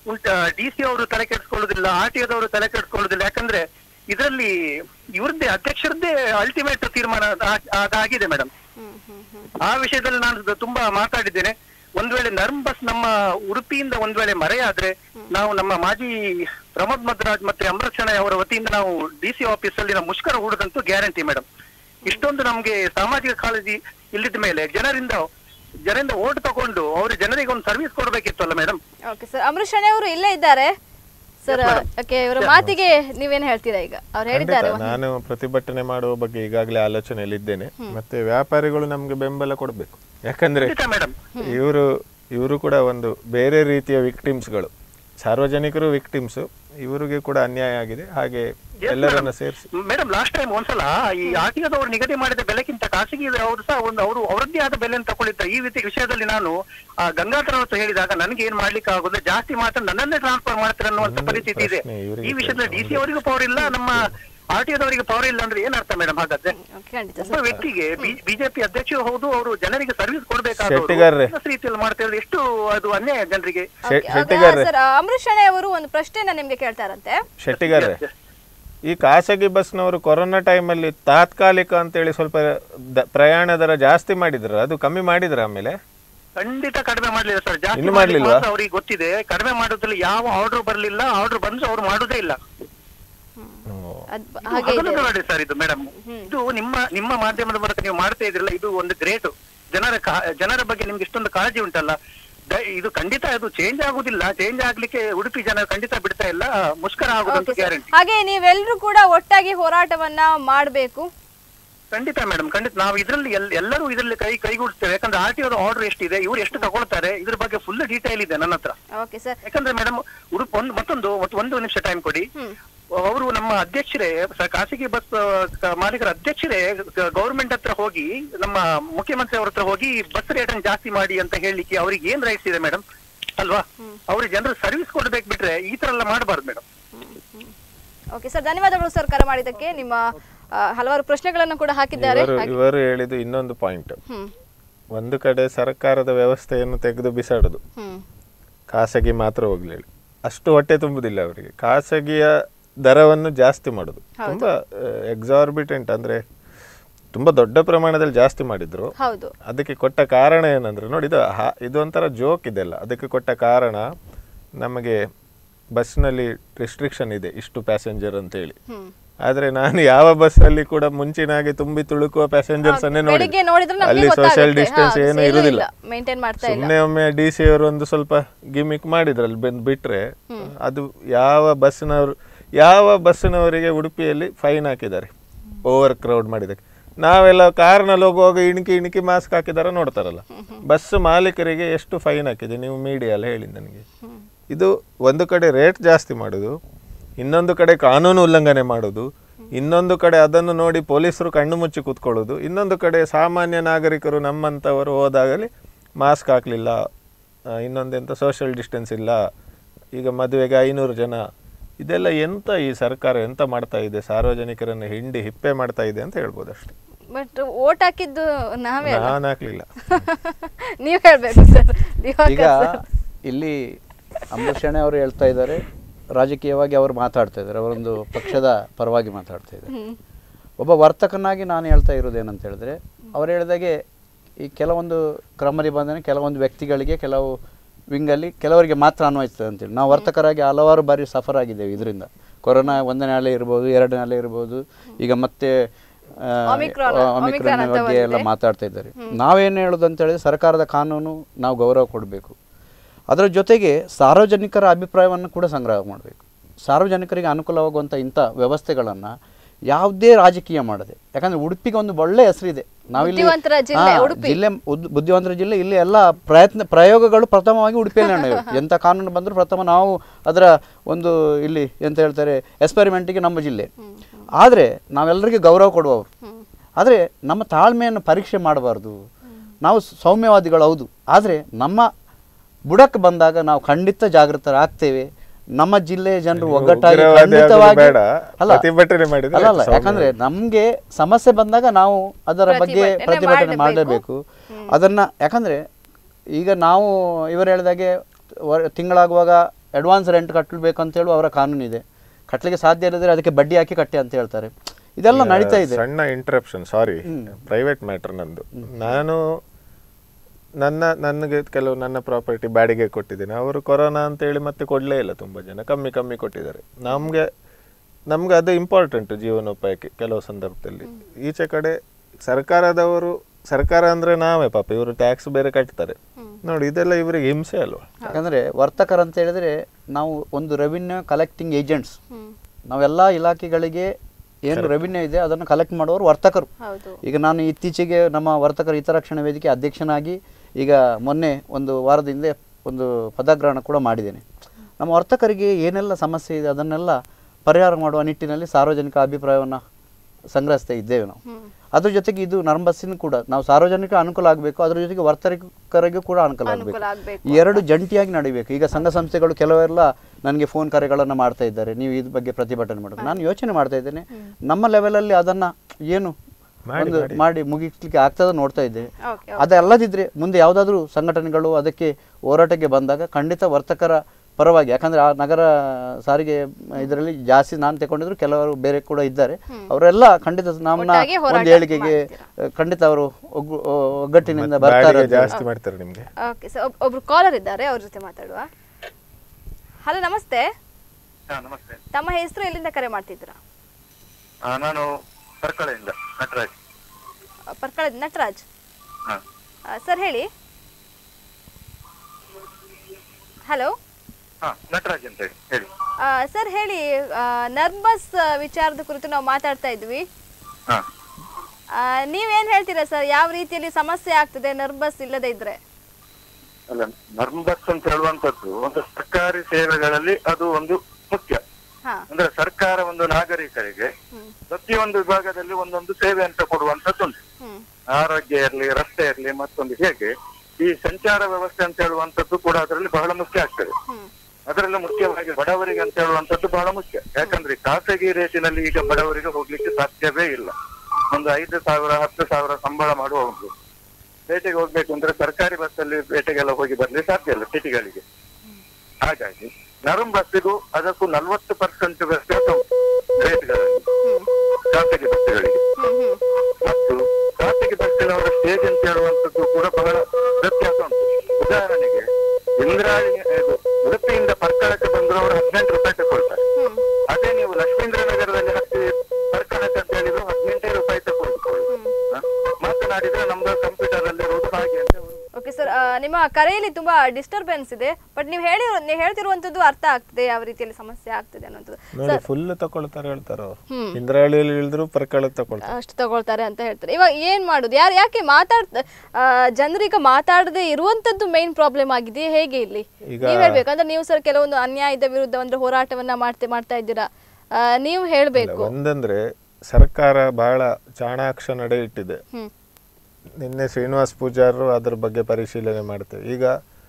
ಡಿ ಸಿ ಅವರು ತಲೆ ಕೆಡಿಸ್ಕೊಳ್ಳೋದಿಲ್ಲ ಆರ್ ಟಿ ಒದವರು ತಲೆ ಕೆಡಿಸ್ಕೊಳ್ಳೋದಿಲ್ಲ ಯಾಕಂದ್ರೆ ಇದರಲ್ಲಿ ಇವ್ರದ್ದೇ ಅಧ್ಯಕ್ಷರದ್ದೇ ಅಲ್ಟಿಮೇಟ್ ತೀರ್ಮಾನ ಆ- ಅದಾಗಿದೆ ಮೇಡಮ್ ಹ್ಮ್ ಹ್ಮ್ ಹ್ಮ್ ಆ ವಿಷಯದಲ್ಲಿ ನಾನು ದ- ತುಂಬಾ ಮಾತಾಡಿದ್ದೇನೆ ಒಂದ್ ವೇಳೆ ನರ್ಮ್ ಬಸ್ ನಮ್ಮ ಉಡುಪಿಯಿಂದ ಒಂದ್ ವೇಳೆ ಮರೆಯಾದ್ರೆ ನಾವು ನಮ್ಮ ಮಾಜಿ ಪ್ರಮೋದ್ ಮಧ್ರಾಜ್ ಮತ್ತೆ ಅಮೃತ್ ಶೆಣೈ ಅವರ ವತಿಯಿಂದ ನಾವು ಡಿ ಸಿ ಆಫೀಸ್ ಅಲ್ಲಿ ನಾವು ಮುಷ್ಕರ ಹೂಡದಂತೂ ಗ್ಯಾರಂಟಿ ಮೇಡಮ್ ಇಷ್ಟೊಂದು ನಮ್ಗೆ ಸಾಮಾಜಿಕ ಕಾಳಜಿ ಇಲ್ಲಿದ ಮೇಲೆ ಜನರಿಂದ ಜನರಿಂದ ಓಟ್ ತಗೊಂಡು ಅವ್ರ ಜನರಿಗೆ ಒಂದು ಸರ್ವಿಸ್ ಕೊಡ್ಬೇಕಿತ್ತು ಅಲ್ಲ madam okay sir Amrit Shenoy ಅವರು ಇಲ್ಲೇ ಇದ್ದಾರೆ ಸರ್ ಓಕೆ ಇವರ ಮಾತಿಗೆ ನೀವೇನ್ ಹೇಳ್ತೀರಾ ಈಗ ಅವ್ರು ಹೇಳಿದ್ದಾರೆ ಖಂಡಿತ ನಾನು ಪ್ರತಿಭಟನೆ ಮಾಡುವ ಬಗ್ಗೆ ಈಗಾಗಲೇ ಆಲೋಚನೆಯಲ್ಲಿದ್ದೇನೆ ಮತ್ತೆ ವ್ಯಾಪಾರಿಗಳು ನಮ್ಗೆ ಬೆಂಬಲ ಕೊಡಬೇಕು ಯಾಕಂದ್ರೆ ಮೇಡಮ್ ಇವರು ಇವರು ಕೂಡ ಒಂದು ಬೇರೆ ರೀತಿಯ ವಿಕ್ಟಿಮ್ಸ್ಗಳು ಸಾರ್ವಜನಿಕರು ವಿಕ್ಟಿಮ್ಸ್ ಇವರಿಗೆ ಕೂಡ ಅನ್ಯಾಯ ಆಗಿದೆ ಹಾಗೆ ಎಲ್ಲರನ್ನ ಸೇರಿಸಿ ಮೇಡಮ್ ಲಾಸ್ಟ್ ಟೈಮ್ ಒಂದ್ಸಲ ಈ ಆಟಿಯದವರು ನಿಗದಿ ಮಾಡಿದ ಬೆಲೆಗಿಂತ ಖಾಸಗಿ ಅವರು ಸಹ ಒಂದು ಅವರು ಅವರದ್ದೇ ಆದ ಬೆಲೆಯನ್ನು ತಗೊಳ್ಳಿದ್ದಾರೆ ಈ ರೀತಿ ವಿಷಯದಲ್ಲಿ ನಾನು ಆ, ಗಂಗಾಧರ ಹತ್ರ ಹೇಳಿದಾಗ ನನಗೆ ಏನ್ ಮಾಡ್ಲಿಕ್ಕೆ ಆಗುದಿಲ್ಲ ಜಾಸ್ತಿ ಮಾತ್ರ ನನ್ನನ್ನೇ ಟ್ರಾನ್ಸ್ಫರ್ ಮಾಡ್ತಾರೆ ಅನ್ನುವಂತ ಒಂದು ಪರಿಸ್ಥಿತಿ ಇದೆ ಪ್ರಶ್ನೆ ಇವರಿಗೆ ಈ ವಿಷಯದಲ್ಲಿ ಡಿ ಸಿ ಕೇಳ್ತಾ ಅವರಿಗೂ ಪವರ್ ಇಲ್ಲ ನಮ್ಮ ಆರ್ಟಿಒದವರಿಗೆ ಪವರ್ ಇಲ್ಲ ಅಂದ್ರೆ ಏನ್ ಅರ್ಥ ಮೇಡಮ್ ಹಾಗಾದ್ರೆ ಓಕೆ ಖಂಡಿತ ಒಬ್ಬ ವ್ಯಕ್ತಿಗೆ ಬಿಜೆಪಿ ಅಧ್ಯಕ್ಷರು ಹೌದು ಅವರು ಜನರಿಗೆ ಸರ್ವಿಸ್ ಶೆಟ್ಟಿಗಾರ್ರೆ. ಕೊಡಬೇಕಾದ ರೀತಿಯಲ್ಲಿ ಮಾಡ್ತಾ ಇರೋದು ಎಷ್ಟು ಅದು ಅನ್ಯಾಯ ಜನರಿಗೆ ಶೆ- ಶೆಟ್ಟಿಗಾರ್ರೆ ಸರ್ ಅಂಬರೀಷ್ ಅಣ್ಣೆ ಅವರು ಒಂದು ಪ್ರಶ್ನೆನ ನಿಮ್ಗೆ ಕೇಳ್ತಾರಂತೆ ಶೆಟ್ಟಿಗಾರ್ರೆ ಈ ಖಾಸಗಿ ಬಸ್ನವರು ಕೊರೋನಾ ಟೈಮಲ್ಲಿ ತಾತ್ಕಾಲಿಕ ಅಂತೇಳಿ ಸ್ವಲ್ಪ ದ- ಪ್ರಯಾಣ ದರ ಜಾಸ್ತಿ ಮಾಡಿದ್ರ ಅದು ಕಮ್ಮಿ ಮಾಡಿದ್ರ ಆಮೇಲೆ ಖಂಡಿತ ಕಡಿಮೆ ಮಾಡ್ಲಿಲ್ಲ ಸರ್ ಜಾಸ್ತಿ ಇನ್ನು ಮಾಡ್ಲಿಕ್ಕೆ ಮಾಡ್ಲಿಲ್ವಾ? ಮಾತ್ರ ಅವ್ರಿಗೆ ಗೊತ್ತಿದೆ ಕಡಿಮೆ ಮಾಡೋದ್ರಲ್ಲಿ ಯಾವ ಆರ್ಡರ್ ಬರ್ಲಿಲ್ಲ ಆರ್ಡರ್ ಬಂದ್ರೆ ಅವ್ರು ಮಾಡುದೇ ಇಲ್ಲ ಅದ್ ಇದು ಹಾಗೆ ಇದೆ ಹಗಲು ನೋಡಿ ಸರ್ ಇದು ಮೇಡಮ್ ಇದು ನಿಮ್ಮ ನಿಮ್ಮ ಮಾಧ್ಯಮದ ಮೂಲಕ ನೀವು ಮಾಡ್ತಾ ಇದ್ರಲ್ಲ ಇದು ಒಂದು ಗ್ರೇಟ್ ಜನರ ಕಾ- ಜನರ ಬಗ್ಗೆ ನಿಮ್ಗೆ ಇಷ್ಟೊಂದು ಕಾಳಜಿ ಉಂಟಲ್ಲ ದ- ಇದು ಖಂಡಿತ ಅದು ಚೇಂಜ್ ಆಗುದಿಲ್ಲ ಚೇಂಜ್ ಆಗ್ಲಿಕ್ಕೆ ಉಡುಪಿ ಜನ ಖಂಡಿತ ಬಿಡ್ತಾ ಇಲ್ಲ ಮುಷ್ಕರ ಆಗುದಂತ ಓಕೆ ಸರ್ ಗ್ಯಾರಂಟಿ ಹಾಗೆ ನೀವೆಲ್ಲರೂ ಕೂಡ ಒಟ್ಟಾಗಿ ಹೋರಾಟವನ್ನ ಮಾಡಬೇಕು ಖಂಡಿತ ಮೇಡಮ್ ಖಂಡಿತ ನಾವು ಇದರಲ್ಲಿ ಎಲ್ಲರೂ ಇದರಲ್ಲಿ ಕೈ ಕೈಗೂಡಿಸ್ತೇವೆ ಯಾಕಂದ್ರೆ ಆರ್ ಟಿ ಆರ್ಡರ್ ಎಷ್ಟಿದೆ ಇವ್ರು ಎಷ್ಟು ತಗೊಳ್ತಾರೆ ಇದ್ರ ಬಗ್ಗೆ ಫುಲ್ ಡೀಟೇಲ್ ಇದೆ ನನ್ನ ಹತ್ರ ಓಕೆ ಸರ್ ಯಾಕಂದ್ರೆ ಮೇಡಮ್ ಉಡುಪಿ ಒಂದು ಮತ್ತೊಂದು ಮತ್ತು ಒಂದು ನಿಮಿಷ ಟೈಮ್ ಕೊಡಿ ಹ್ಮ್ ಅವರು ನಮ್ಮ ಅಧ್ಯಕ್ಷರೇ ಸ- ಖಾಸಗಿ ಬಸ್ ಆ, ಕ- ಮಾಲೀಕರ ಅಧ್ಯಕ್ಷರೇ ಗವರ್ಮೆಂಟ್ ಹತ್ರ ಹೋಗಿ ನಮ್ಮ ಮುಖ್ಯಮಂತ್ರಿ ಅವ್ರ ಹತ್ರ ಹೋಗಿ ಬಸ್ ರೇಟ್ ಅನ್ನು ಜಾಸ್ತಿ ಮಾಡಿ ಅಂತ ಹೇಳಲಿಕ್ಕೆ ಅವ್ರಿಗೆ ಏನ್ ರೈಟ್ಸ್ ಇದೆ ಮೇಡಮ್ ಅಲ್ವಾ ಅವ್ರಿಗೆ ಜನರು ಸರ್ವಿಸ್ ಕೊಡ್ಬೇಕು ಬಿಟ್ರೆ ಈ ತರ ಎಲ್ಲ ಮಾಡಬಾರ್ದು ಮೇಡಮ್ ಓಕೆ ಸರ್ ಧನ್ಯವಾದಗಳು ಸರ್ ಕರೆ ಮಾಡಿದ್ದಕ್ಕೆ ನಿಮ್ಮ ಆ, ಹಲವಾರು ಪ್ರಶ್ನೆಗಳನ್ನು ಕೂಡ ಹಾಕಿದ್ದಾರೆ ಇವರು ಇವರು ಹೇಳಿದ್ದು ಇನ್ನೊಂದು ಪಾಯಿಂಟ್ ಹ್ಮ್ ಒಂದು ಕಡೆ ಸರ್ಕಾರದ ವ್ಯವಸ್ಥೆಯನ್ನು ತೆಗೆದು ಬಿಸಾಡುದು ಹ್ಮ್ ಖಾಸಗಿ ಮಾತ್ರ ಹೋಗ್ಲಿ ಹೇಳಿ ಅಷ್ಟು ಹೊಟ್ಟೆ ತುಂಬುದಿಲ್ಲ ಅವರಿಗೆ ಖಾಸಗಿಯ ದರವನ್ನು ಜಾಸ್ತಿ ಮಾಡುದು ತುಂಬಾ ಎಕ್ಸಾರ್ಬಿಟೆಂಟ್ ಅಂದ್ರೆ ತುಂಬಾ ದೊಡ್ಡ ಪ್ರಮಾಣದಲ್ಲಿ ಜಾಸ್ತಿ ಮಾಡಿದ್ರು ಹೌದು ಅದಕ್ಕೆ ಕೊಟ್ಟ ಕಾರಣ ಏನಂದ್ರೆ ನೋಡಿ ಇದು ಹಾ- ಇದು ಒಂಥರ ಜೋಕ್ ಇದೆಲ್ಲ ಅದಕ್ಕೆ ಕೊಟ್ಟ ಕಾರಣ ನಮಗೆ ಬಸ್ನಲ್ಲಿ ರಿಸ್ಟ್ರಿಕ್ಷನ್ ಇದೆ ಇಷ್ಟು ಪ್ಯಾಸೆಂಜರ್ ಅಂತ ಹೇಳಿ ಹ್ಮ್ ಆದ್ರೆ ನಾನು ಯಾವ ಬಸ್ಸಲ್ಲಿ ಕೂಡ ಮುಂಚಿನ ಹಾಗೆ ತುಂಬಿ ತುಳುಕುವ ಪ್ಯಾಸೆಂಜರ್ಸ್ ಅನ್ನೇ ಬೆಳಿಗ್ಗೆ ನೋಡಿದ್ರೆ ನೋಡಿ ನಮ್ಗೆ ಅಲ್ಲಿ ಸೋಷಿಯಲ್ ಗೊತ್ತಾಗುತ್ತೆ. ಡಿಸ್ಟೆನ್ಸ್ ಹಾ, ಏನು ಏನೂ ಇರುವುದಿಲ್ಲ ಇಲ್ಲ, maintain ಮಾಡ್ತಾ ಇಲ್ಲ. ಸುಮ್ಮನೆ ಒಮ್ಮೆ ಡಿ ಸಿ ಅವರು ಒಂದು ಸ್ವಲ್ಪ ಗಿಮಿಕ್ ಮಾಡಿದ್ರಲ್ಲಿ ಬಂದು ಬಿಟ್ರೆ ಅದು ಯಾವ ಬಸ್ನವರು ಯಾವ ಬಸ್ಸಿನವರಿಗೆ ಉಡುಪಿಯಲ್ಲಿ ಫೈನ್ ಹಾಕಿದ್ದಾರೆ ಓವರ್ ಕ್ರೌಡ್ ಮಾಡಿದಕ್ಕೆ ನಾವೆಲ್ಲ ಕಾರ್ನಲ್ಲಿ ಹೋಗುವಾಗ ಇಣಕಿ ಇಣಕಿ ಮಾಸ್ಕ್ ಹಾಕಿದಾರ ನೋಡ್ತಾರಲ್ಲ ಬಸ್ ಮಾಲೀಕರಿಗೆ ಎಷ್ಟು ಫೈನ್ ಹಾಕಿದೆ ನೀವು ಮೀಡಿಯಾ ಎಲ್ಲ ಹೇಳಿ ನನಗೆ ಇದು ಒಂದು ಕಡೆ ರೇಟ್ ಜಾಸ್ತಿ ಮಾಡೋದು ಇನ್ನೊಂದು ಕಡೆ ಕಾನೂನು ಉಲ್ಲಂಘನೆ ಮಾಡೋದು ಇನ್ನೊಂದು ಕಡೆ ಅದನ್ನು ನೋಡಿ ಪೊಲೀಸರು ಕಣ್ಣು ಮುಚ್ಚಿ ಕೂತ್ಕೊಳ್ಳೋದು ಇನ್ನೊಂದು ಕಡೆ ಸಾಮಾನ್ಯ ನಾಗರಿಕರು ನಮ್ಮಂಥವರು ಹೋದಾಗಲಿ ಮಾಸ್ಕ್ ಹಾಕಲಿಲ್ಲ ಇನ್ನೊಂದೆಂತ ಸೋಷಿಯಲ್ ಡಿಸ್ಟೆನ್ಸ್ ಇಲ್ಲ ಈಗ ಮದುವೆಗೆ ಐನೂರು ಜನ ಇದೆಲ್ಲ ಎಂತ ಈ ಸರ್ಕಾರ ಎಂತ ಮಾಡ್ತಾ ಇದೆ ಸಾರ್ವಜನಿಕರನ್ನು ಹಿಂಡಿ ಹಿಪ್ಪೆ ಮಾಡ್ತಾ ಇದೆ ಅಂತ ಹೇಳ್ಬೋದು ಅಷ್ಟೇ ಬಟ್ ಓಟ್ ಹಾಕಿದ್ದು ನಾವೇ ಅಲ್ಲ ನಾನು ಹಾಕ್ಲಿಲ್ಲ ನೀವ್ ಹೇಳ್ಬೇಕು ಸರ್ ಈಗ ದಿವಾಕರ್ ಸರ್ ಇಲ್ಲಿ ಅಂಬರೀಷ್ ಅಣ್ಣೆ ಅವರು ಹೇಳ್ತಾ ಇದ್ದಾರೆ ರಾಜಕೀಯವಾಗಿ ಅವರು ಮಾತಾಡ್ತಾ ಇದ್ದಾರೆ ಅವರೊಂದು ಪಕ್ಷದ ಪರವಾಗಿ ಮಾತಾಡ್ತಾ ಇದ್ದಾರೆ ಒಬ್ಬ ವರ್ತಕನಾಗಿ ನಾನು ಹೇಳ್ತಾ ಇರೋದೇನಂತ ಹೇಳಿದ್ರೆ ಅವ್ರು ಹೇಳಿದಾಗೆ ಈ ಕೆಲವೊಂದು ಕ್ರಮ ನಿಬಂಧನೆ ಕೆಲವೊಂದು ವ್ಯಕ್ತಿಗಳಿಗೆ ಕೆಲವು ವಿಂಗಲ್ಲಿ ಕೆಲವರಿಗೆ ಮಾತ್ರ ಅನ್ವಯಿಸ್ತದೆ ಅಂತೇಳಿ ನಾವು ವರ್ತಕರಾಗಿ ಹಲವಾರು ಬಾರಿ ಸಫರ್ ಆಗಿದ್ದೇವೆ ಇದರಿಂದ ಕೊರೋನಾ ಒಂದನೇ ಅಲೆ ಇರ್ಬೋದು ಎರಡನೇ ಅಲೆ ಇರ್ಬೋದು ಈಗ ಮತ್ತೆ ಆ, Omicron- ಆ, Omicron Omicron ಅಂತ ಬಗ್ಗೆ ಎಲ್ಲ ಬಂದಿದೆ. ಮಾತಾಡ್ತಾ ಇದ್ದಾರೆ ನಾವೇನು ಹೇಳೋದು ಅಂತ ಹೇಳಿದ್ರೆ ಸರ್ಕಾರದ ಕಾನೂನು ನಾವು ಗೌರವ ಕೊಡಬೇಕು ಅದರ ಜೊತೆಗೆ ಸಾರ್ವಜನಿಕರ ಅಭಿಪ್ರಾಯವನ್ನು ಕೂಡ ಸಂಗ್ರಹ ಮಾಡಬೇಕು ಸಾರ್ವಜನಿಕರಿಗೆ ಅನುಕೂಲವಾಗುವಂಥ ಇಂಥ ವ್ಯವಸ್ಥೆಗಳನ್ನು ಯಾವುದೇ ರಾಜಕೀಯ ಮಾಡದೆ ಯಾಕಂದ್ರೆ ಉಡುಪಿಗೆ ಒಂದು ಒಳ್ಳೆ ಹೆಸರಿದೆ ನಾವಿಲ್ಲಿ ಬುದ್ಧಿವಂತರ ಜಿಲ್ಲೆ ಹಾ, ಉಡುಪಿ. ಜಿಲ್ಲೆ ಉದ್- ಬುದ್ಧಿವಂತರ ಜಿಲ್ಲೆ ಇಲ್ಲಿ ಎಲ್ಲ ಪ್ರಯತ್ನ ಪ್ರಯೋಗಗಳು ಪ್ರಥಮವಾಗಿ ಉಡುಪಿಯಲ್ಲಿ ನಡೆಯುತ್ತೆ ಎಂಥ ಕಾನೂನು ಬಂದರೂ ಪ್ರಥಮ ನಾವು ಅದರ ಒಂದು ಇಲ್ಲಿ ಎಂತ ಹೇಳ್ತಾರೆ ಎಕ್ಸ್ಪೆರಿಮೆಂಟಿಗೆ ನಮ್ಮ ಜಿಲ್ಲೆ ಆದರೆ ನಾವೆಲ್ಲರಿಗೂ ಗೌರವ ಕೊಡುವವರು ಆದರೆ ನಮ್ಮ ತಾಳ್ಮೆಯನ್ನು ಪರೀಕ್ಷೆ ಮಾಡಬಾರ್ದು ನಾವು ಸೌಮ್ಯವಾದಿಗಳು ಹೌದು ಆದರೆ ನಮ್ಮ ಬುಡಕ್ಕೆ ಬಂದಾಗ ನಾವು ಖಂಡಿತ ಜಾಗೃತರಾಗ್ತೇವೆ ನಮ್ಮ ಜಿಲ್ಲೆಯ ಜನರು ನೀವು ಒಗ್ಗಟ್ಟಾಗಿ ಉಗ್ರವಾದಿ ಆಗೋದು ಖಂಡಿತವಾಗಿ ಬೇಡ, ಅಲ್ಲ ಪ್ರತಿಭಟನೆ ಮಾಡಿದ್ರೆ ಅಲ್ಲ ಅಲ್ಲ ಆಯ್ತು, ಯಾಕಂದ್ರೆ ನಮ್ಗೆ ಸಮಸ್ಯೆ ಬಂದಾಗ ನಾವು ಅದರ ಬಗ್ಗೆ ಪ್ರತಿಭಟನೆ ಪ್ರತಿಭಟನೆ ಮಾಡ್ಲೇಬೇಕು. ಮಾಡಲೇಬೇಕು ಅದನ್ನ ಯಾಕಂದ್ರೆ ಈಗ ನಾವು ಇವರು ಹೇಳಿದಾಗೆ ವರ್- ತಿಂಗಳಾಗುವಾಗ ಅಡ್ವಾನ್ಸ್ ರೆಂಟ್ ಕಟ್ಟಬೇಕು ಅಂತ ಹೇಳಿ ಅವರ ಕಾನೂನು ಇದೆ ಕಟ್ಟಲಿಕ್ಕೆ ಸಾಧ್ಯ ಇಲ್ಲದ್ರೆ ಅದಕ್ಕೆ ಬಡ್ಡಿ ಹಾಕಿ ಕಟ್ಟಿ ಅಂತ ಹೇಳ್ತಾರೆ ಇದೆಲ್ಲ ಈಗ ನಡೀತಾ ಇದೆ ಸಣ್ಣ ಇಂಟರಪ್ಷನ್ ಸಾರಿ ಪ್ರೈವೇಟ್ ಮ್ಯಾಟರ್ ನಂದು ನಾನು ನನ್ನ ನನಗೆ ಕೆಲವು ನನ್ನ ಪ್ರಾಪರ್ಟಿ ಬಾಡಿಗೆ ಕೊಟ್ಟಿದ್ದೇನೆ ಅವರು ಕೊರೋನಾ ಅಂತ ಹೇಳಿ ಮತ್ತೆ ಕೊಡಲೇ ಇಲ್ಲ ತುಂಬ ಜನ ಕಮ್ಮಿ ಕಮ್ಮಿ ಕೊಟ್ಟಿದ್ದಾರೆ ನಮಗೆ ನಮ್ಗೆ ಅದು ಇಂಪಾರ್ಟೆಂಟ್ ಜೀವನೋಪಾಯಕ್ಕೆ ಕೆಲವು ಸಂದರ್ಭದಲ್ಲಿ ಈಚೆ ಕಡೆ ಸರ್ಕಾರದವರು ಸರ್ಕಾರ ಅಂದ್ರೆ ನಾವೇ ಪಾಪ ಇವರು ಟ್ಯಾಕ್ಸ್ ಬೇರೆ ಕಟ್ತಾರೆ ನೋಡಿ ಇದೆಲ್ಲ ಇವರಿಗೆ ಹಿಂಸೆ ಅಲ್ವಾ ಯಾಕಂದ್ರೆ ವರ್ತಕರು ಅಂತ ಹೇಳಿದ್ರೆ ನಾವು ಒಂದು ರೆವಿನ್ಯೂ ಕಲೆಕ್ಟಿಂಗ್ ಏಜೆಂಟ್ಸ್ ನಾವೆಲ್ಲ ಇಲಾಖೆಗಳಿಗೆ ಏನು ರೆವಿನ್ಯೂ ಇದೆ ಅದನ್ನು ಕಲೆಕ್ಟ್ ಮಾಡುವವರು ವರ್ತಕರು ಹೌದು ಈಗ ನಾನು ಇತ್ತೀಚೆಗೆ ನಮ್ಮ ವರ್ತಕರ ಹಿತರಕ್ಷಣಾ ವೇದಿಕೆ ಅಧ್ಯಕ್ಷನಾಗಿ ಈಗ ಮೊನ್ನೆ ಒಂದು ವಾರದ ಹಿಂದೆ ಒಂದು ಪದಗ್ರಹಣ ಕೂಡ ಮಾಡಿದ್ದೇನೆ ನಮ್ಮ ವರ್ತಕರಿಗೆ ಏನೆಲ್ಲ ಸಮಸ್ಯೆ ಇದೆ ಅದನ್ನೆಲ್ಲ ಪರಿಹಾರ ಮಾಡುವ ನಿಟ್ಟಿನಲ್ಲಿ ಸಾರ್ವಜನಿಕ ಅಭಿಪ್ರಾಯವನ್ನು ಸಂಗ್ರಹಿಸ್ತಾ ಇದ್ದೇವೆ ನಾವು ಅದ್ರ ಜೊತೆಗೆ ಇದು ನರ್ಮಬಸ್ಸಿನ ಕೂಡ ನಾವು ಸಾರ್ವಜನಿಕ ಅನುಕೂಲ ಆಗಬೇಕು ಅದ್ರ ಜೊತೆಗೆ ವರ್ತಕರಿಗೂ ಕೂಡ ಅನುಕೂಲ ಅನುಕೂಲ ಆಗಬೇಕು ಆಗ್ಬೇಕು ಎರಡು ಜಂಟಿಯಾಗಿ ನಡಿಬೇಕು ಈಗ ಸಂಘ ಸಂಸ್ಥೆಗಳು ಕೆಲವೆಲ್ಲ ನನಗೆ ಫೋನ್ ಕರೆಗಳನ್ನು ಮಾಡ್ತಾ ಇದ್ದಾರೆ ನೀವು ಇದ್ರ ಬಗ್ಗೆ ಪ್ರತಿಭಟನೆ ಮಾಡಬೇಕು ನಾನು ಯೋಚನೆ ಮಾಡ್ತಾ ಇದ್ದೇನೆ ನಮ್ಮ ಲೆವೆಲಲ್ಲಿ ಅದನ್ನ ಏನು ಒಂದು ಮಾಡಿ ಮುಗಿಸ್ಲಿಕ್ಕೆ ಆಗ್ತದ ನೋಡ್ತಾ ಇದ್ದೇವೆ ಓಕೆ ಅದಲ್ಲದಿದ್ರೆ ಮುಂದೆ ಯಾವುದಾದ್ರೂ ಸಂಘಟನೆಗಳು ಅದಕ್ಕೆ ಹೋರಾಟಕ್ಕೆ ಬಂದಾಗ ಖಂಡಿತ ವರ್ತಕರ ಪರವಾಗಿ ಯಾಕಂದ್ರೆ ಆ ನಗರ ಸಾರಿಗೆ ಇದರಲ್ಲಿ ಜಾಸ್ತಿ ನಾನು ತಗೊಂಡಿದ್ರು ಕೆಲವರು ಬೇರೆ ಕೂಡ ಇದ್ದಾರೆ ಅವರೆಲ್ಲ ಖಂಡಿತ ನಮ್ಮನ್ನ ಒಟ್ಟಾಗಿ ಹೋರಾಟ ಒಂದು ಏಳಿಗೆಗೆ ಖಂಡಿತ ಅವರು ಒಗ್ಗು- ಒಗ್ಗಟ್ಟಿನಿಂದ ಬರ್ತಾರೆ ಬಾಡಿಗೆ ಅಂತ ಜಾಸ್ತಿ ಮಾಡ್ತಾರೆ ನಿಮ್ಗೆ ಓಕೆ ಸೊ ಒಬ್ರು ಕಾಲರ್ ಇದ್ದಾರೆ ಅವ್ರ ಜೊತೆ ಮಾತಾಡುವ ಹಲೋ ನಮಸ್ತೆ ಹಾ ನಮಸ್ತೆ ತಮ್ಮ ಹೆಸರು ಎಲ್ಲಿಂದ ಕರೆ ಮಾಡ್ತಿದ್ದೀರಾ ಆ, ನಾನು ಸರ್ಕಳೆಯಿಂದ ನಟರಾಜ್ ಪರ್ಕಳ ನಟರಾಜ್ ಹಾ ಸರ್ ಹೇಳಿ ಹಲೋ ಹಾ ನಟರಾಜ್ ಅಂತ ಹೇಳಿ ಹೇಳಿ ಸರ್ ಹೇಳಿ ನರ್ಬಸ್ ವಿಚಾರದ ಕುರಿತು ನಾವು ಮಾತಾಡ್ತಾ ಇದ್ವಿ ಹಾ ಆ, ನೀವೇನ್ ಹೇಳ್ತೀರಾ ಸರ್ ಯಾವ ರೀತಿಯಲ್ಲಿ ಸಮಸ್ಯೆ ಆಗ್ತದೆ ನರ್ಬಸ್ ಇಲ್ಲದೆ ಇದ್ರೆ ಅಲ್ಲ ನರ್ಮಬಸ್ ಅಂತ ಹೇಳುವಂತದ್ದು ಒಂದು ಸರ್ಕಾರಿ ಸೇವೆಗಳಲ್ಲಿ ಅದು ಒಂದು ಮುಖ್ಯ ಹಾ ಅಂದ್ರೆ ಸರ್ಕಾರ ಒಂದು ನಾಗರಿಕರಿಗೆ ಪ್ರತಿಯೊಂದು ವಿಭಾಗದಲ್ಲಿ ಒಂದೊಂದು ಸೇವೆ ಅಂತ ಕೊಡುವಂತದ್ದುಂಟು ಹ್ಮ್ ಆರೋಗ್ಯ ಇರಲಿ ರಸ್ತೆ ಇರಲಿ ಮತ್ತೊಂದು ಹೇಗೆ ಈ ಸಂಚಾರ ವ್ಯವಸ್ಥೆ ಅಂತ ಹೇಳುವಂತದ್ದು ಕೂಡ ಅದರಲ್ಲಿ ಬಹಳ ಮುಖ್ಯ ಆಗ್ತದೆ ಹ್ಮ್ ಅದರಲ್ಲೂ ಮುಖ್ಯವಾಗಿ ಬಡವರಿಗೆ ಅಂತ ಹೇಳುವಂತದ್ದು ಬಹಳ ಮುಖ್ಯ ಯಾಕಂದ್ರೆ ಖಾಸಗಿ ರೇಟಿನಲ್ಲಿ ಈಗ ಬಡವರಿಗೆ ಹೋಗ್ಲಿಕ್ಕೆ ಸಾಧ್ಯವೇ ಇಲ್ಲ ಒಂದು ಐದು ಸಾವಿರ ಹತ್ತು ಸಾವಿರ ಸಂಬಳ ಮಾಡುವ ಒಂದು ಪೇಟೆಗೆ ಹೋಗ್ಬೇಕು ಅಂದ್ರೆ ಸರ್ಕಾರಿ ಬಸ್ಸಲ್ಲಿ ಪೇಟೆಗೆಲ್ಲ ಹೋಗಿ ಬರ್ಲಿಕ್ಕೆ ಸಾಧ್ಯ ಇಲ್ಲ ಸಿಟಿಗಳಿಗೆ ಹಾಗಾಗಿ ನರಂ ಬಸ್ಸಿಗೂ ಅದಕ್ಕೂ ನಲ್ವತ್ತು ಪರ್ಸೆಂಟ್ ವ್ಯತ್ಯಾಸ ಉಂಟು ರೇಟ್ಗಳಲ್ಲಿ ಖಾಸಗಿ ಬಸ್ಸುಗಳಿಗೆ ಹ್ಮ್ ಹ್ಮ್ ಮತ್ತು ಖಾಸಗಿ ಬಸ್ಸಿನವರ ಸ್ಟೇಜ್ ಅಂತ ಹೇಳುವಂತದ್ದು ಕೂಡ ಬಹಳ ವ್ಯತ್ಯಾಸ ಉಂಟು ಉದಾಹರಣೆಗೆ ಇಂದ್ರಾಳಿ ಇದು ಉಡುಪಿಯಿಂದ ಪರ್ಕಳಕ್ಕೆ ಬಂದ್ರು ಅವರು ಹದಿನೆಂಟು ರೂಪಾಯಿ ತಗೊಳ್ತಾರೆ ಹ್ಮ್ ಅದೇ ನೀವು ಲಕ್ಷ್ಮೀಂದ್ರ ನಗರದಲ್ಲಿ ಹತ್ತಿ ಪರ್ಕಳಕ್ಕೆ ಅಂತ ಹೇಳಿದ್ರು ಹದಿನೆಂಟೇ ರೂಪಾಯಿ ತಗೊಳ್ತಾರೆ ಹ? ಮಾತನಾಡಿದ್ರೆ ನಮ್ದು ಕಂಪ್ಯೂಟರ್ ಅಲ್ಲಿ ಇರುವುದು ಹಾಗೆ ಅಂತ ಅವರು ಓಕೆ ಸರ್ ನಿಮ್ಮ ಕರೆಯಲ್ಲಿ ತುಂಬಾ ಡಿಸ್ಟರ್ಬೆನ್ಸ್ ಇದೆ ಬಟ್ ನೀವು ಹೇಳಿ ನೀವು ಹೇಳ್ತಿರುವಂತದ್ದು ಅರ್ಥ ಆಗ್ತದೆ ಯಾವ ರೀತಿಯಲ್ಲಿ ಸಮಸ್ಯೆ ಆಗ್ತದೆ ಅನ್ನೋದು ನೋಡಿ ಫುಲ್ ತಗೊಳ್ತಾರೆ ಹೇಳ್ತಾರ ಅವ್ರು ಇಂದ್ರಾಳಿಯಲ್ಲಿ ಇಳಿದ್ರು ಪರ್ಕಳ ತಗೊಳ್ತಾರೆ ಅಷ್ಟು ತಗೊಳ್ತಾರೆ ಅಂತ ಹೇಳ್ತಾರೆ ಇವಾಗ ಏನ್ ಮಾಡುದು ಯಾರು ಯಾಕೆ ಮಾತಾಡ್ ಜನರೀಗ ಮಾತಾಡದೆ ಇರುವಂತದ್ದು ಮೇನ್ ಪ್ರಾಬ್ಲಮ್ ಆಗಿದೆ ಹೇಗೆ ಇಲ್ಲಿ ಈಗ- ನೀವ್ ಹೇಳ್ಬೇಕು ಅಂದ್ರೆ ನೀವು ಸರ್ ಕೆಲವೊಂದು ಅನ್ಯಾಯದ ವಿರುದ್ಧ ಒಂದು ಹೋರಾಟವನ್ನ ಮಾಡ್ತೆ ಮಾಡ್ತಾ ಇದ್ದೀರಾ ಆ, ನೀವು ಹೇಳ್ಬೇಕು ಒಂದಂದ್ರೆ ಸರ್ಕಾರ ಬಹಳ ಚಾಣಾಕ್ಷ ನಡೆ ಇಟ್ಟಿದೆ ಹ್ಮ್ ನಿನ್ನೆ ಶ್ರೀನಿವಾಸ್ ಪೂಜಾರರು ಅದ್ರ ಬಗ್ಗೆ ಪರಿಶೀಲನೆ ಮಾಡ್ತೇವೆ ಈಗ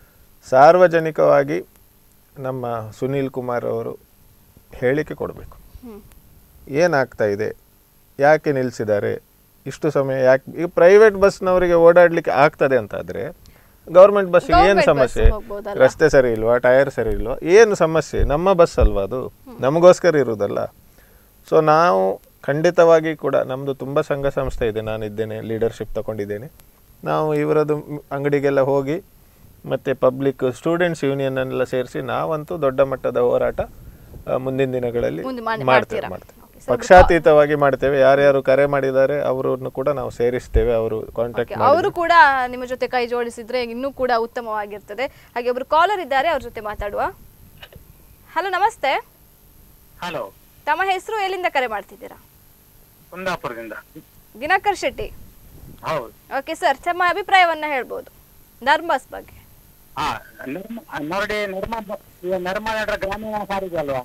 ಸಾರ್ವಜನಿಕವಾಗಿ ನಮ್ಮ ಸುನೀಲ್ ಕುಮಾರ್ ಅವರು ಹೇಳಿಕೆ ಕೊಡಬೇಕು ಹ್ಮ್ ಏನಾಗ್ತಾ ಇದೆ ಯಾಕೆ ನಿಲ್ಲಿಸಿದ್ದಾರೆ ಇಷ್ಟು ಸಮಯ ಯಾಕೆ ಈಗ ಪ್ರೈವೇಟ್ ಬಸ್ನವರಿಗೆ ಓಡಾಡ್ಲಿಕ್ಕೆ ಆಗ್ತದೆ ಅಂತಾದ್ರೆ ಗೌರ್ಮೆಂಟ್ ಬಸ್ಸಿಗೆ ಏನು Government ಸಮಸ್ಯೆ ಬಸ್ ಹೋಗ್ಬೋದಲ್ಲ? ರಸ್ತೆ ಸರಿ ಇಲ್ವಾ ಟೈರ್ ಸರಿ ಇಲ್ವಾ ಏನು ಸಮಸ್ಯೆ ನಮ್ಮ ಬಸ್ ಅಲ್ವಾ ಅದು ನಮಗೋಸ್ಕರ ಇರುವುದಲ್ಲ ಸೊ ನಾವು ಖಂಡಿತವಾಗಿ ಕೂಡ ನಮ್ಮದು ತುಂಬ ಸಂಘ ಸಂಸ್ಥೆ ಇದೆ ನಾನು ಇದ್ದೇನೆ ಲೀಡರ್ಶಿಪ್ ತಗೊಂಡಿದ್ದೇನೆ ನಾವು ಇವರದ್ದು ಮ್- ಅಂಗಡಿಗೆಲ್ಲ ಹೋಗಿ ಮತ್ತು ಪಬ್ಲಿಕ್ ಸ್ಟೂಡೆಂಟ್ಸ್ ಯೂನಿಯನ್ ಎಲ್ಲ ಸೇರಿಸಿ ನಾವಂತೂ ದೊಡ್ಡ ಮಟ್ಟದ ಹೋರಾಟ ಆ, ಮುಂದಿನ ದಿನಗಳಲ್ಲಿ ಮುಂದೆ ಮಾಡಿ- ಮಾಡ್ತೇವೆ ಮಾಡ್ತೀರಾ? ಮಾಡ್ತೇವೆ Okay, sir. ಪಕ್ಷಾತೀತವಾಗಿ ಮಾಡ್ತೇವೆ ಯಾರ್ಯಾರು ಕರೆ ಮಾಡಿದ್ದಾರೆ ಅವರನ್ನು ಕೂಡ ನಾವು ಸೇರಿಸ್ತೇವೆ ಅವರು ಕಾಂಟ್ಯಾಕ್ಟ್ ಅವರು ಕೂಡ ನಿಮ್ಮ ಜೊತೆ ಕೈ ಜೋಡಿಸಿದ್ರೆ ಇನ್ನೂ ಕೂಡ ಉತ್ತಮವಾಗಿರ್ತದೆ ಹಾಗೆ ಒಬ್ರು ಕಾಲರ್ ಇದ್ದಾರೆ ಅವ್ರ ಜೊತೆ ಮಾತಾಡುವ ಹಲೋ ನಮಸ್ತೆ ಹಲೋ ತಮ್ಮ ಹೆಸರು ಎಲ್ಲಿಂದ ಕರೆ ಮಾಡ್ತಿದ್ದೀರಾ ಕುಂದಾಪುರದಿಂದ ದಿನಕರ್ ಶೆಟ್ಟಿ ಹೌದು ಓಕೆ ಸರ್ ತಮ್ಮ ಅಭಿಪ್ರಾಯವನ್ನ ಹೇಳ್ಬೋದು ನರ್ಮಸ್ ಬಗ್ಗೆ ಹಾ ನಿರ್ಮ ನೋಡಿ ನಿರ್ಮ ಈಗ ನಿರ್ಮಲ ಗ್ರಾಮೀಣ ಸಾರಿಗೆ ಅಲ್ವಾ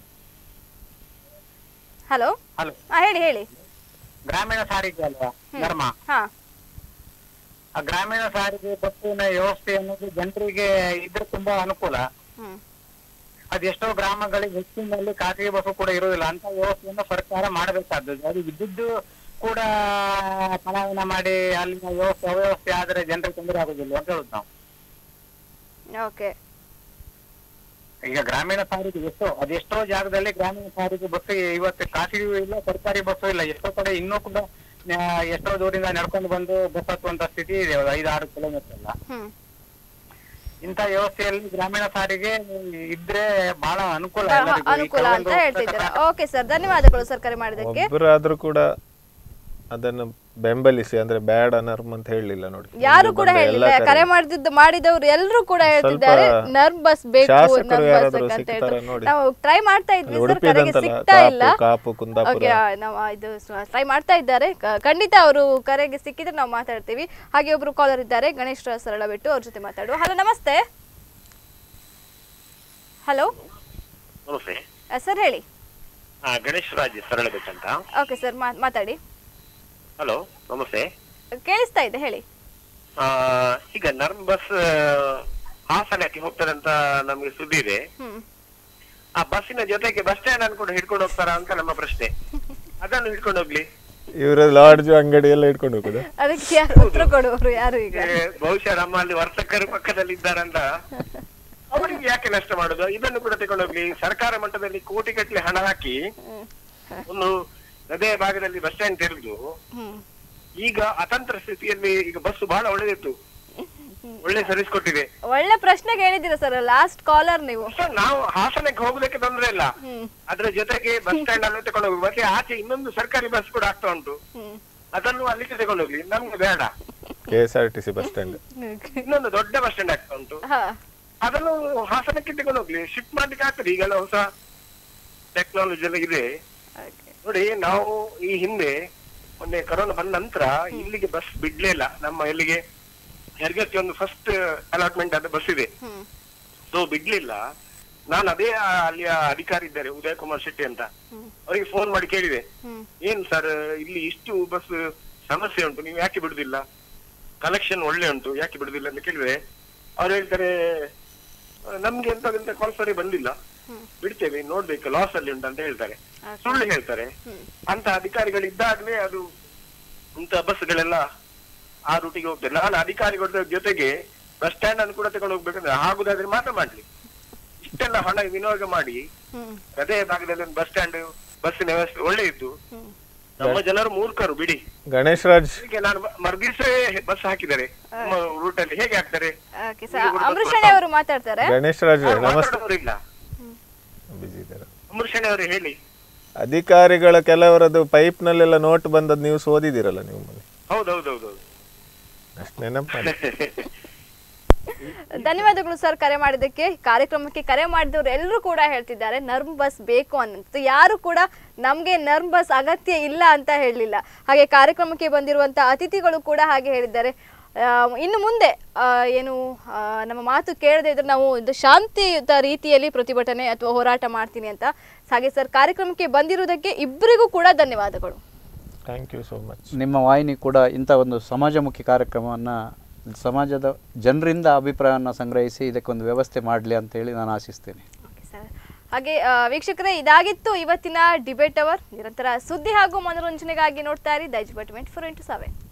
ಹಲೋ ಹಲೋ ಹಾ ಹೇಳಿ ಹೇಳಿ ಗ್ರಾಮೀಣ ಸಾರಿಗೆ ಅಲ್ವಾ ನಿರ್ಮ ಹಾ ಆ ಗ್ರಾಮೀಣ ಸಾರಿಗೆ ಬಸ್ಸಿನ ವ್ಯವಸ್ಥೆ ಅನ್ನೋದು ಜನರಿಗೆ ಇದ್ರೆ ತುಂಬಾ ಅನುಕೂಲ ಹ್ಮ್ ಅದು ಎಷ್ಟೋ ಗ್ರಾಮಗಳಿಗೆ ಹೆಚ್ಚಿನಲ್ಲಿ ಖಾಸಗಿ ಬಸ್ಸು ಕೂಡ ಇರುವುದಿಲ್ಲ ಅಂತ ವ್ಯವಸ್ಥೆಯನ್ನು ಸರ್ಕಾರ ಮಾಡಬೇಕಾದದ್ದು ಅದು ಇದ್ದಿದ್ದು ಕೂಡ ಚಲಾವಣೆ ಮಾಡಿ ಅಲ್ಲಿನ ವ್ಯವಸ್ಥೆ ಅವ್ಯವಸ್ಥೆ ಆದ್ರೆ ಜನರಿಗೆ ತೊಂದರೆ ಆಗುದಿಲ್ಲ ಅಂತ ಹೇಳುದು ನಾವು ಓಕೆ ಈಗ ಗ್ರಾಮೀಣ ಸಾರಿಗೆ ಎಷ್ಟೋ ಅದೆಷ್ಟೋ ಜಾಗದಲ್ಲಿ ಗ್ರಾಮೀಣ ಸಾರಿಗೆ ಬಸ್ ಇವತ್ತು ಖಾಸಗಿಯೂ ಇಲ್ಲ ಸರ್ಕಾರಿ ಬಸ್ಸು ಇಲ್ಲ ಎಷ್ಟೋ ಕಡೆ ಇನ್ನೂ ಕೂಡ ಆ, ಎಷ್ಟೋ ದೂರಿಂದ ನಡ್ಕೊಂಡು ಬಂದು ಬಸ್ ಹತ್ತುವಂತ ಸ್ಥಿತಿ ಇದೆ ಒಂದು ಐದು ಆರು ಕಿಲೋಮೀಟರ್ ಎಲ್ಲ ಹ್ಮ್ ಇಂಥ ವ್ಯವಸ್ಥೆಯಲ್ಲಿ ಗ್ರಾಮೀಣ ಸಾರಿಗೆ ಇದ್ರೆ ಬಹಳ ಅನುಕೂಲ ಬಹಳ ಎಲ್ಲರಿಗೂ. ಈ ಅನುಕೂಲ ಅಂತ ಕೆಲವೊಂದು ಹೇಳ್ತಿದ್ದೀರಾ ಓಕೆ ಸರ್ ಧನ್ಯವಾದಗಳು ಸರ್ ಕರೆ ಮಾಡಿದ್ದಕ್ಕೆ ಒಬ್ಬರಾದ್ರೂ ಕೂಡ ಅದನ್ನು ಬೆಂಬಲಿಸಿ ಅಂದ್ರೆ ಬ್ಯಾಡ್ ಅನರ್ಮ್ ಅಂತ ಹೇಳಲಿಲ್ಲ ನೋಡಿ ಯಾರು ಇಲ್ಲಿ ಕೂಡ ಬಂದ ಹೇಳಿಲ್ಲ ಎಲ್ಲ ಕರೆ- ಕರೆ ಮಾಡಿದ್ದು ಮಾಡಿದವರು ಎಲ್ಲರೂ ಕೂಡ ಹೇಳ್ತಿದ್ದಾರೆ ನರ್ವ್ ಬಸ್ ಬೇಕು ಶಾಸಕರು ನರ್ವ್ ಬಸ್ ಯಾರಾದ್ರೂ ಅಂತ ಸಿಗ್ತಾರಾ ಹೇಳ್ತಾರೆ ನೋಡಿ. ನಾವು ಟ್ರೈ ಮಾಡ್ತಾ ಇದ್ವಿ ಸರ್ ಉಡುಪಿ ಕರೆಗೆ ಇದಂತಲ್ಲ, ಸಿಗ್ತಾ ಇಲ್ಲ ಕಾಪು, ಕಾಪು, ಕುಂದಾಪುರ. ಓಕೆ ನಾವು ಇದು ಟ್ರೈ ಮಾಡ್ತಾ ಇದ್ದಾರೆ ಕ- ಖಂಡಿತ ಅವರು ಕರೆಗೆ ಸಿಕ್ಕಿದ್ರೆ ನಾವು ಮಾತಾಡ್ತೀವಿ ಹಾಗೆ ಒಬ್ರು ಕಾಲರ್ ಇದ್ದಾರೆ ಗಣೇಶ್ ಸರಳ ಬಿಟ್ಟು ಅವ್ರ ಜೊತೆ ಮಾತಾಡುವ ಹಲೋ ನಮಸ್ತೆ ಹಲೋ ನಮಸ್ತೆ ಸರ್ ಹೇಳಿ ಹಾ ಗಣೇಶ್ ರಾಜ್ ಸರಳಬೆಟ್ ಅಂತ ಓಕೆ ಸರ್ ಮಾತಾಡಿ ಹಲೋ ನಮಸ್ತೆ ಕೇಳಿಸ್ತಾ ಇದೆ ಹೇಳಿ ಆ, ಈಗ ನರ್ಮ್ ಬಸ್ ಹಾಸನಕ್ಕೆ ಹೋಗ್ತದೆ ಅಂತ ನಮ್ಗೆ ಸುದ್ದಿ ಇದೆ ಹ್ಮ್ ಆ ಬಸ್ಸಿನ ಜೊತೆಗೆ ಬಸ್ ಸ್ಟ್ಯಾಂಡ್ ಅನ್ನು ಕೂಡ ಹಿಡ್ಕೊಂಡು ಹೋಗ್ತಾರಾ ಅಂತ ನಮ್ಮ ಪ್ರಶ್ನೆ ಅದನ್ನು ಹಿಡ್ಕೊಂಡು ಹೋಗ್ಲಿ ಇವರ ಲಾಡ್ಜ್ ಅಂಗಡಿ ಎಲ್ಲ ಇಟ್ಕೊಂಡು ಹೋಗುದು ಅದಕ್ಕೆ ಯಾರು ಉತ್ತರ ಕೊಡುವವರು ಯಾರು ಈಗ ಏ, ಬಹುಶಃ ನಮ್ಮಲ್ಲಿ ವರ್ತಕರು ಪಕ್ಕದಲ್ಲಿ ಇದ್ದಾರಂತ ಅವರಿಗೆ ಯಾಕೆ ನಷ್ಟ ಮಾಡುದು ಇದನ್ನು ಕೂಡ ತಗೊಂಡು ಹೋಗ್ಲಿ ಸರ್ಕಾರ ಮಟ್ಟದಲ್ಲಿ ಕೋಟಿ ಗಟ್ಟಲೆ ಹಣ ಹಾಕಿ ಒಂದು ಹೃದಯ ಭಾಗದಲ್ಲಿ ಬಸ್ ಸ್ಟ್ಯಾಂಡ್ ತೆರೆದು ಹ್ಮ್ ಈಗ ಅತಂತ್ರ ಸ್ಥಿತಿಯಲ್ಲಿ ಈಗ ಬಸ್ ಬಹಳ ಒಳ್ಳೆದಿತ್ತು ಒಳ್ಳೆ ಸರ್ವಿಸ್ ಕೊಟ್ಟಿದೆ ಒಳ್ಳೆ ಪ್ರಶ್ನೆ ಕೇಳಿದ್ದೀರಾ ಸರ್ ಲಾಸ್ಟ್ ಕಾಲರ್ ನೀವು ಸೊ ನಾವು ಹಾಸನಕ್ಕೆ ಹೋಗುದಕ್ಕೆ ತೊಂದ್ರೆ ಇಲ್ಲ ಹ್ಮ್ ಅದ್ರ ಜೊತೆಗೆ ಬಸ್ ಸ್ಟ್ಯಾಂಡ್ ಅನ್ನು ತಗೊಂಡು ಹೋಗಿ ಮತ್ತೆ ಆಚೆ ಇನ್ನೊಂದು ಸರ್ಕಾರಿ ಬಸ್ ಕೂಡ ಆಗ್ತಾ ಉಂಟು ಹ್ಮ್ ಅದನ್ನು ಅಲ್ಲಿಗೆ ತಗೊಂಡು ಹೋಗ್ಲಿ ನಮ್ಗೆ ಬೇಡ K S R T C bus stand ಇನ್ನೊಂದು ದೊಡ್ಡ ಬಸ್ ಸ್ಟ್ಯಾಂಡ್ ಆಗ್ತಾ ಉಂಟು ಹಾ ಅದನ್ನು ಹಾಸನಕ್ಕೆ ತಗೊಂಡು ಹೋಗ್ಲಿ ಶಿಫ್ಟ್ ಮಾಡ್ಲಿಕ್ಕೆ ಆಗ್ತದೆ ಈಗೆಲ್ಲ ಹೊಸ ಟೆಕ್ನಾಲಜಿ ಎಲ್ಲ ಇದೆ Okay. ನೋಡಿ ನಾವು ಈ ಹಿಂದೆ ಮೊನ್ನೆ ಕರೋನಾ ಬಂದ ನಂತರ ಇಲ್ಲಿಗೆ ಬಸ್ ಬಿಡ್ಲೇ ಇಲ್ಲ ನಮ್ಮ ಇಲ್ಲಿಗೆ ಹೆರ್ಗಕ್ಕೆ ಒಂದು ಫಸ್ಟ್ ಅಲಾಟ್ಮೆಂಟ್ ಆದ ಬಸ್ ಇದೆ ಹ್ಮ್ ಸೊ ಬಿಡ್ಲಿಲ್ಲ ನಾನು ಅದೇ ಆ ಅಲ್ಲಿಯ ಅಧಿಕಾರಿ ಇದ್ದಾರೆ ಉದಯ್ ಕುಮಾರ್ ಶೆಟ್ಟಿ ಅಂತ ಹ್ಮ್. ಅವರಿಗೆ ಫೋನ್ ಮಾಡಿ ಕೇಳಿದೆ ಹ್ಮ್ ಏನ್ ಸರ್ ಇಲ್ಲಿ ಇಷ್ಟು ಬಸ್ ಸಮಸ್ಯೆ ಉಂಟು ನೀವು ಯಾಕೆ ಬಿಡುದಿಲ್ಲ ಕಲೆಕ್ಷನ್ ಒಳ್ಳೆ ಉಂಟು ಯಾಕೆ ಬಿಡುದಿಲ್ಲ ಅಂತ ಕೇಳಿದ್ರೆ ಅವ್ರು ಹೇಳ್ತಾರೆ "ಆ, ನಮ್ಗೆ ಎಂತ ಕಾಲ್ ಸರಿ ಬಂದಿಲ್ಲ ಬಿಡ್ತೇವೆ ನೋಡ್ಬೇಕು ಲಾಸ್ ಅಲ್ಲಿ ಉಂಟು ಅಂತ ಹೇಳ್ತಾರೆ ಸುಳ್ಳು ಹೇಳ್ತಾರೆ ಅಂತ ಅಧಿಕಾರಿಗಳಿದ್ದಾಗಲೇ ಅದು ಇಂತ ಬಸ್ಗಳೆಲ್ಲ ಆ ರೂಟಿಗೆ ಹೋಗ್ತದೆ ನಾನು ಅಧಿಕಾರಿಗಳ ಜೊತೆಗೆ ಬಸ್ ಸ್ಟ್ಯಾಂಡ್ ಅನ್ನು ಕೂಡ ತಗೊಂಡು ಹೋಗ್ಬೇಕಂದ್ರೆ ಆಗುದಾದ್ರೆ ಮಾತ್ರ ಮಾಡ್ಲಿ ಇಷ್ಟೆಲ್ಲ ಹಣ ವಿನಿಯೋಗ ಮಾಡಿ ಹ್ಮ್ ಹೃದಯ ಭಾಗದಲ್ಲಿ ಒಂದು ಬಸ್ ಸ್ಟ್ಯಾಂಡ್ ಬಸ್ಸಿನ ವ್ಯವಸ್ಥೆ ಒಳ್ಳೆ ಇತ್ತು ನಮ್ಮ ಜನರು ಮೂರ್ಖರು ಬಿಡಿ ಗಣೇಶ್ ರಾಜ್ ಹೀಗೆ ನಾನು ಮರ್ದಿವ್ಸ ಬಸ್ ಹಾಕಿದ್ದಾರೆ ನಮ್ಮ ರೂಟ್ ಅಲ್ಲಿ ಹೇಗೆ ಹಾಕ್ತಾರೆ ಓಕೆ ಸರ್ ಅಮೃಷಣಿ ಅವರು ಮಾತಾಡ್ತಾರೆ ಗಣೇಶ್ ರಾಜ್ ಅವ್ರು ನಮಸ್ತೆ ಮಾತಾಡೋರಿಲ್ಲ ಬಿಜಿ ಇದ್ದಾರೆ ಅಮೃಷಣಿ ಅವರು ಹೇಳಿ ಅಧಿಕಾರಿಗಳ ಕೆಲವರದ್ದು ಪೈಪ್ನಲ್ಲೆಲ್ಲ ನೋಟ್ ಬಂದದ್ದು ನ್ಯೂಸ್ ಓದಿದಿರಲ್ಲ ನೀವು ಮೊನ್ನೆ ಹೌದೌದೌದು ಅಷ್ಟು ನೆನಪು ಮಾಡಿ ಧನ್ಯವಾದಗಳು ಸರ್ ಕರೆ ಮಾಡಿದ್ದಕ್ಕೆ ಕಾರ್ಯಕ್ರಮಕ್ಕೆ ಕರೆ ಮಾಡಿದವರು ಎಲ್ಲರೂ ಕೂಡ ಹೇಳ್ತಿದ್ದಾರೆ ನರ್ಮ್ ಬಸ್ ಬೇಕು ಅನ್ನೋದು ಯಾರು ಕೂಡ ನಮಗೆ ನರ್ಮ್ ಬಸ್ ಅಗತ್ಯ ಇಲ್ಲ ಅಂತ ಹೇಳಲಿಲ್ಲ ಹಾಗೆ ಕಾರ್ಯಕ್ರಮಕ್ಕೆ ಬಂದಿರುವಂಥ ಅತಿಥಿಗಳು ಕೂಡ ಹಾಗೆ ಹೇಳಿದ್ದಾರೆ ಆ, ಇನ್ನು ಮುಂದೆ ಆ, ಏನು ಆ, ನಮ್ಮ ಮಾತು ಕೇಳದೇ ಇದ್ರೆ ನಾವು ಒಂದು ಶಾಂತಿಯುತ ರೀತಿಯಲ್ಲಿ ಪ್ರತಿಭಟನೆ ಅಥವಾ ಹೋರಾಟ ಮಾಡ್ತೀನಿ ಅಂತ ಹಾಗೆ ಸರ್ ಕಾರ್ಯಕ್ರಮಕ್ಕೆ ಬಂದಿರುವುದಕ್ಕೆ ಇಬ್ಬರಿಗೂ ಕೂಡ ಧನ್ಯವಾದಗಳು ಥ್ಯಾಂಕ್ ಯು ಸೋ ಮಚ್ ನಿಮ್ಮ ವಾಹಿನಿ ಕೂಡ ಇಂಥ ಒಂದು ಸಮಾಜಮುಖಿ ಕಾರ್ಯಕ್ರಮವನ್ನು ಸಮಾಜದ ಜನರಿಂದ ಅಭಿಪ್ರಾಯವನ್ನು ಸಂಗ್ರಹಿಸಿ ಇದಕ್ಕೊಂದು ವ್ಯವಸ್ಥೆ ಮಾಡಲಿ ಅಂತೇಳಿ ನಾನು ಆಶಿಸ್ತೇನೆ ಓಕೆ ಸರ್ ಹಾಗೆ ಆ, ವೀಕ್ಷಕರೇ ಇದಾಗಿತ್ತು ಇವತ್ತಿನ ಡಿಬೇಟ್ ಅವರ್ ನಿರಂತರ ಸುದ್ದಿ ಹಾಗೂ ಮನೋರಂಜನೆಗಾಗಿ ನೋಡ್ತಾ ಇರಿ ದೈಜ್ but twenty four into seven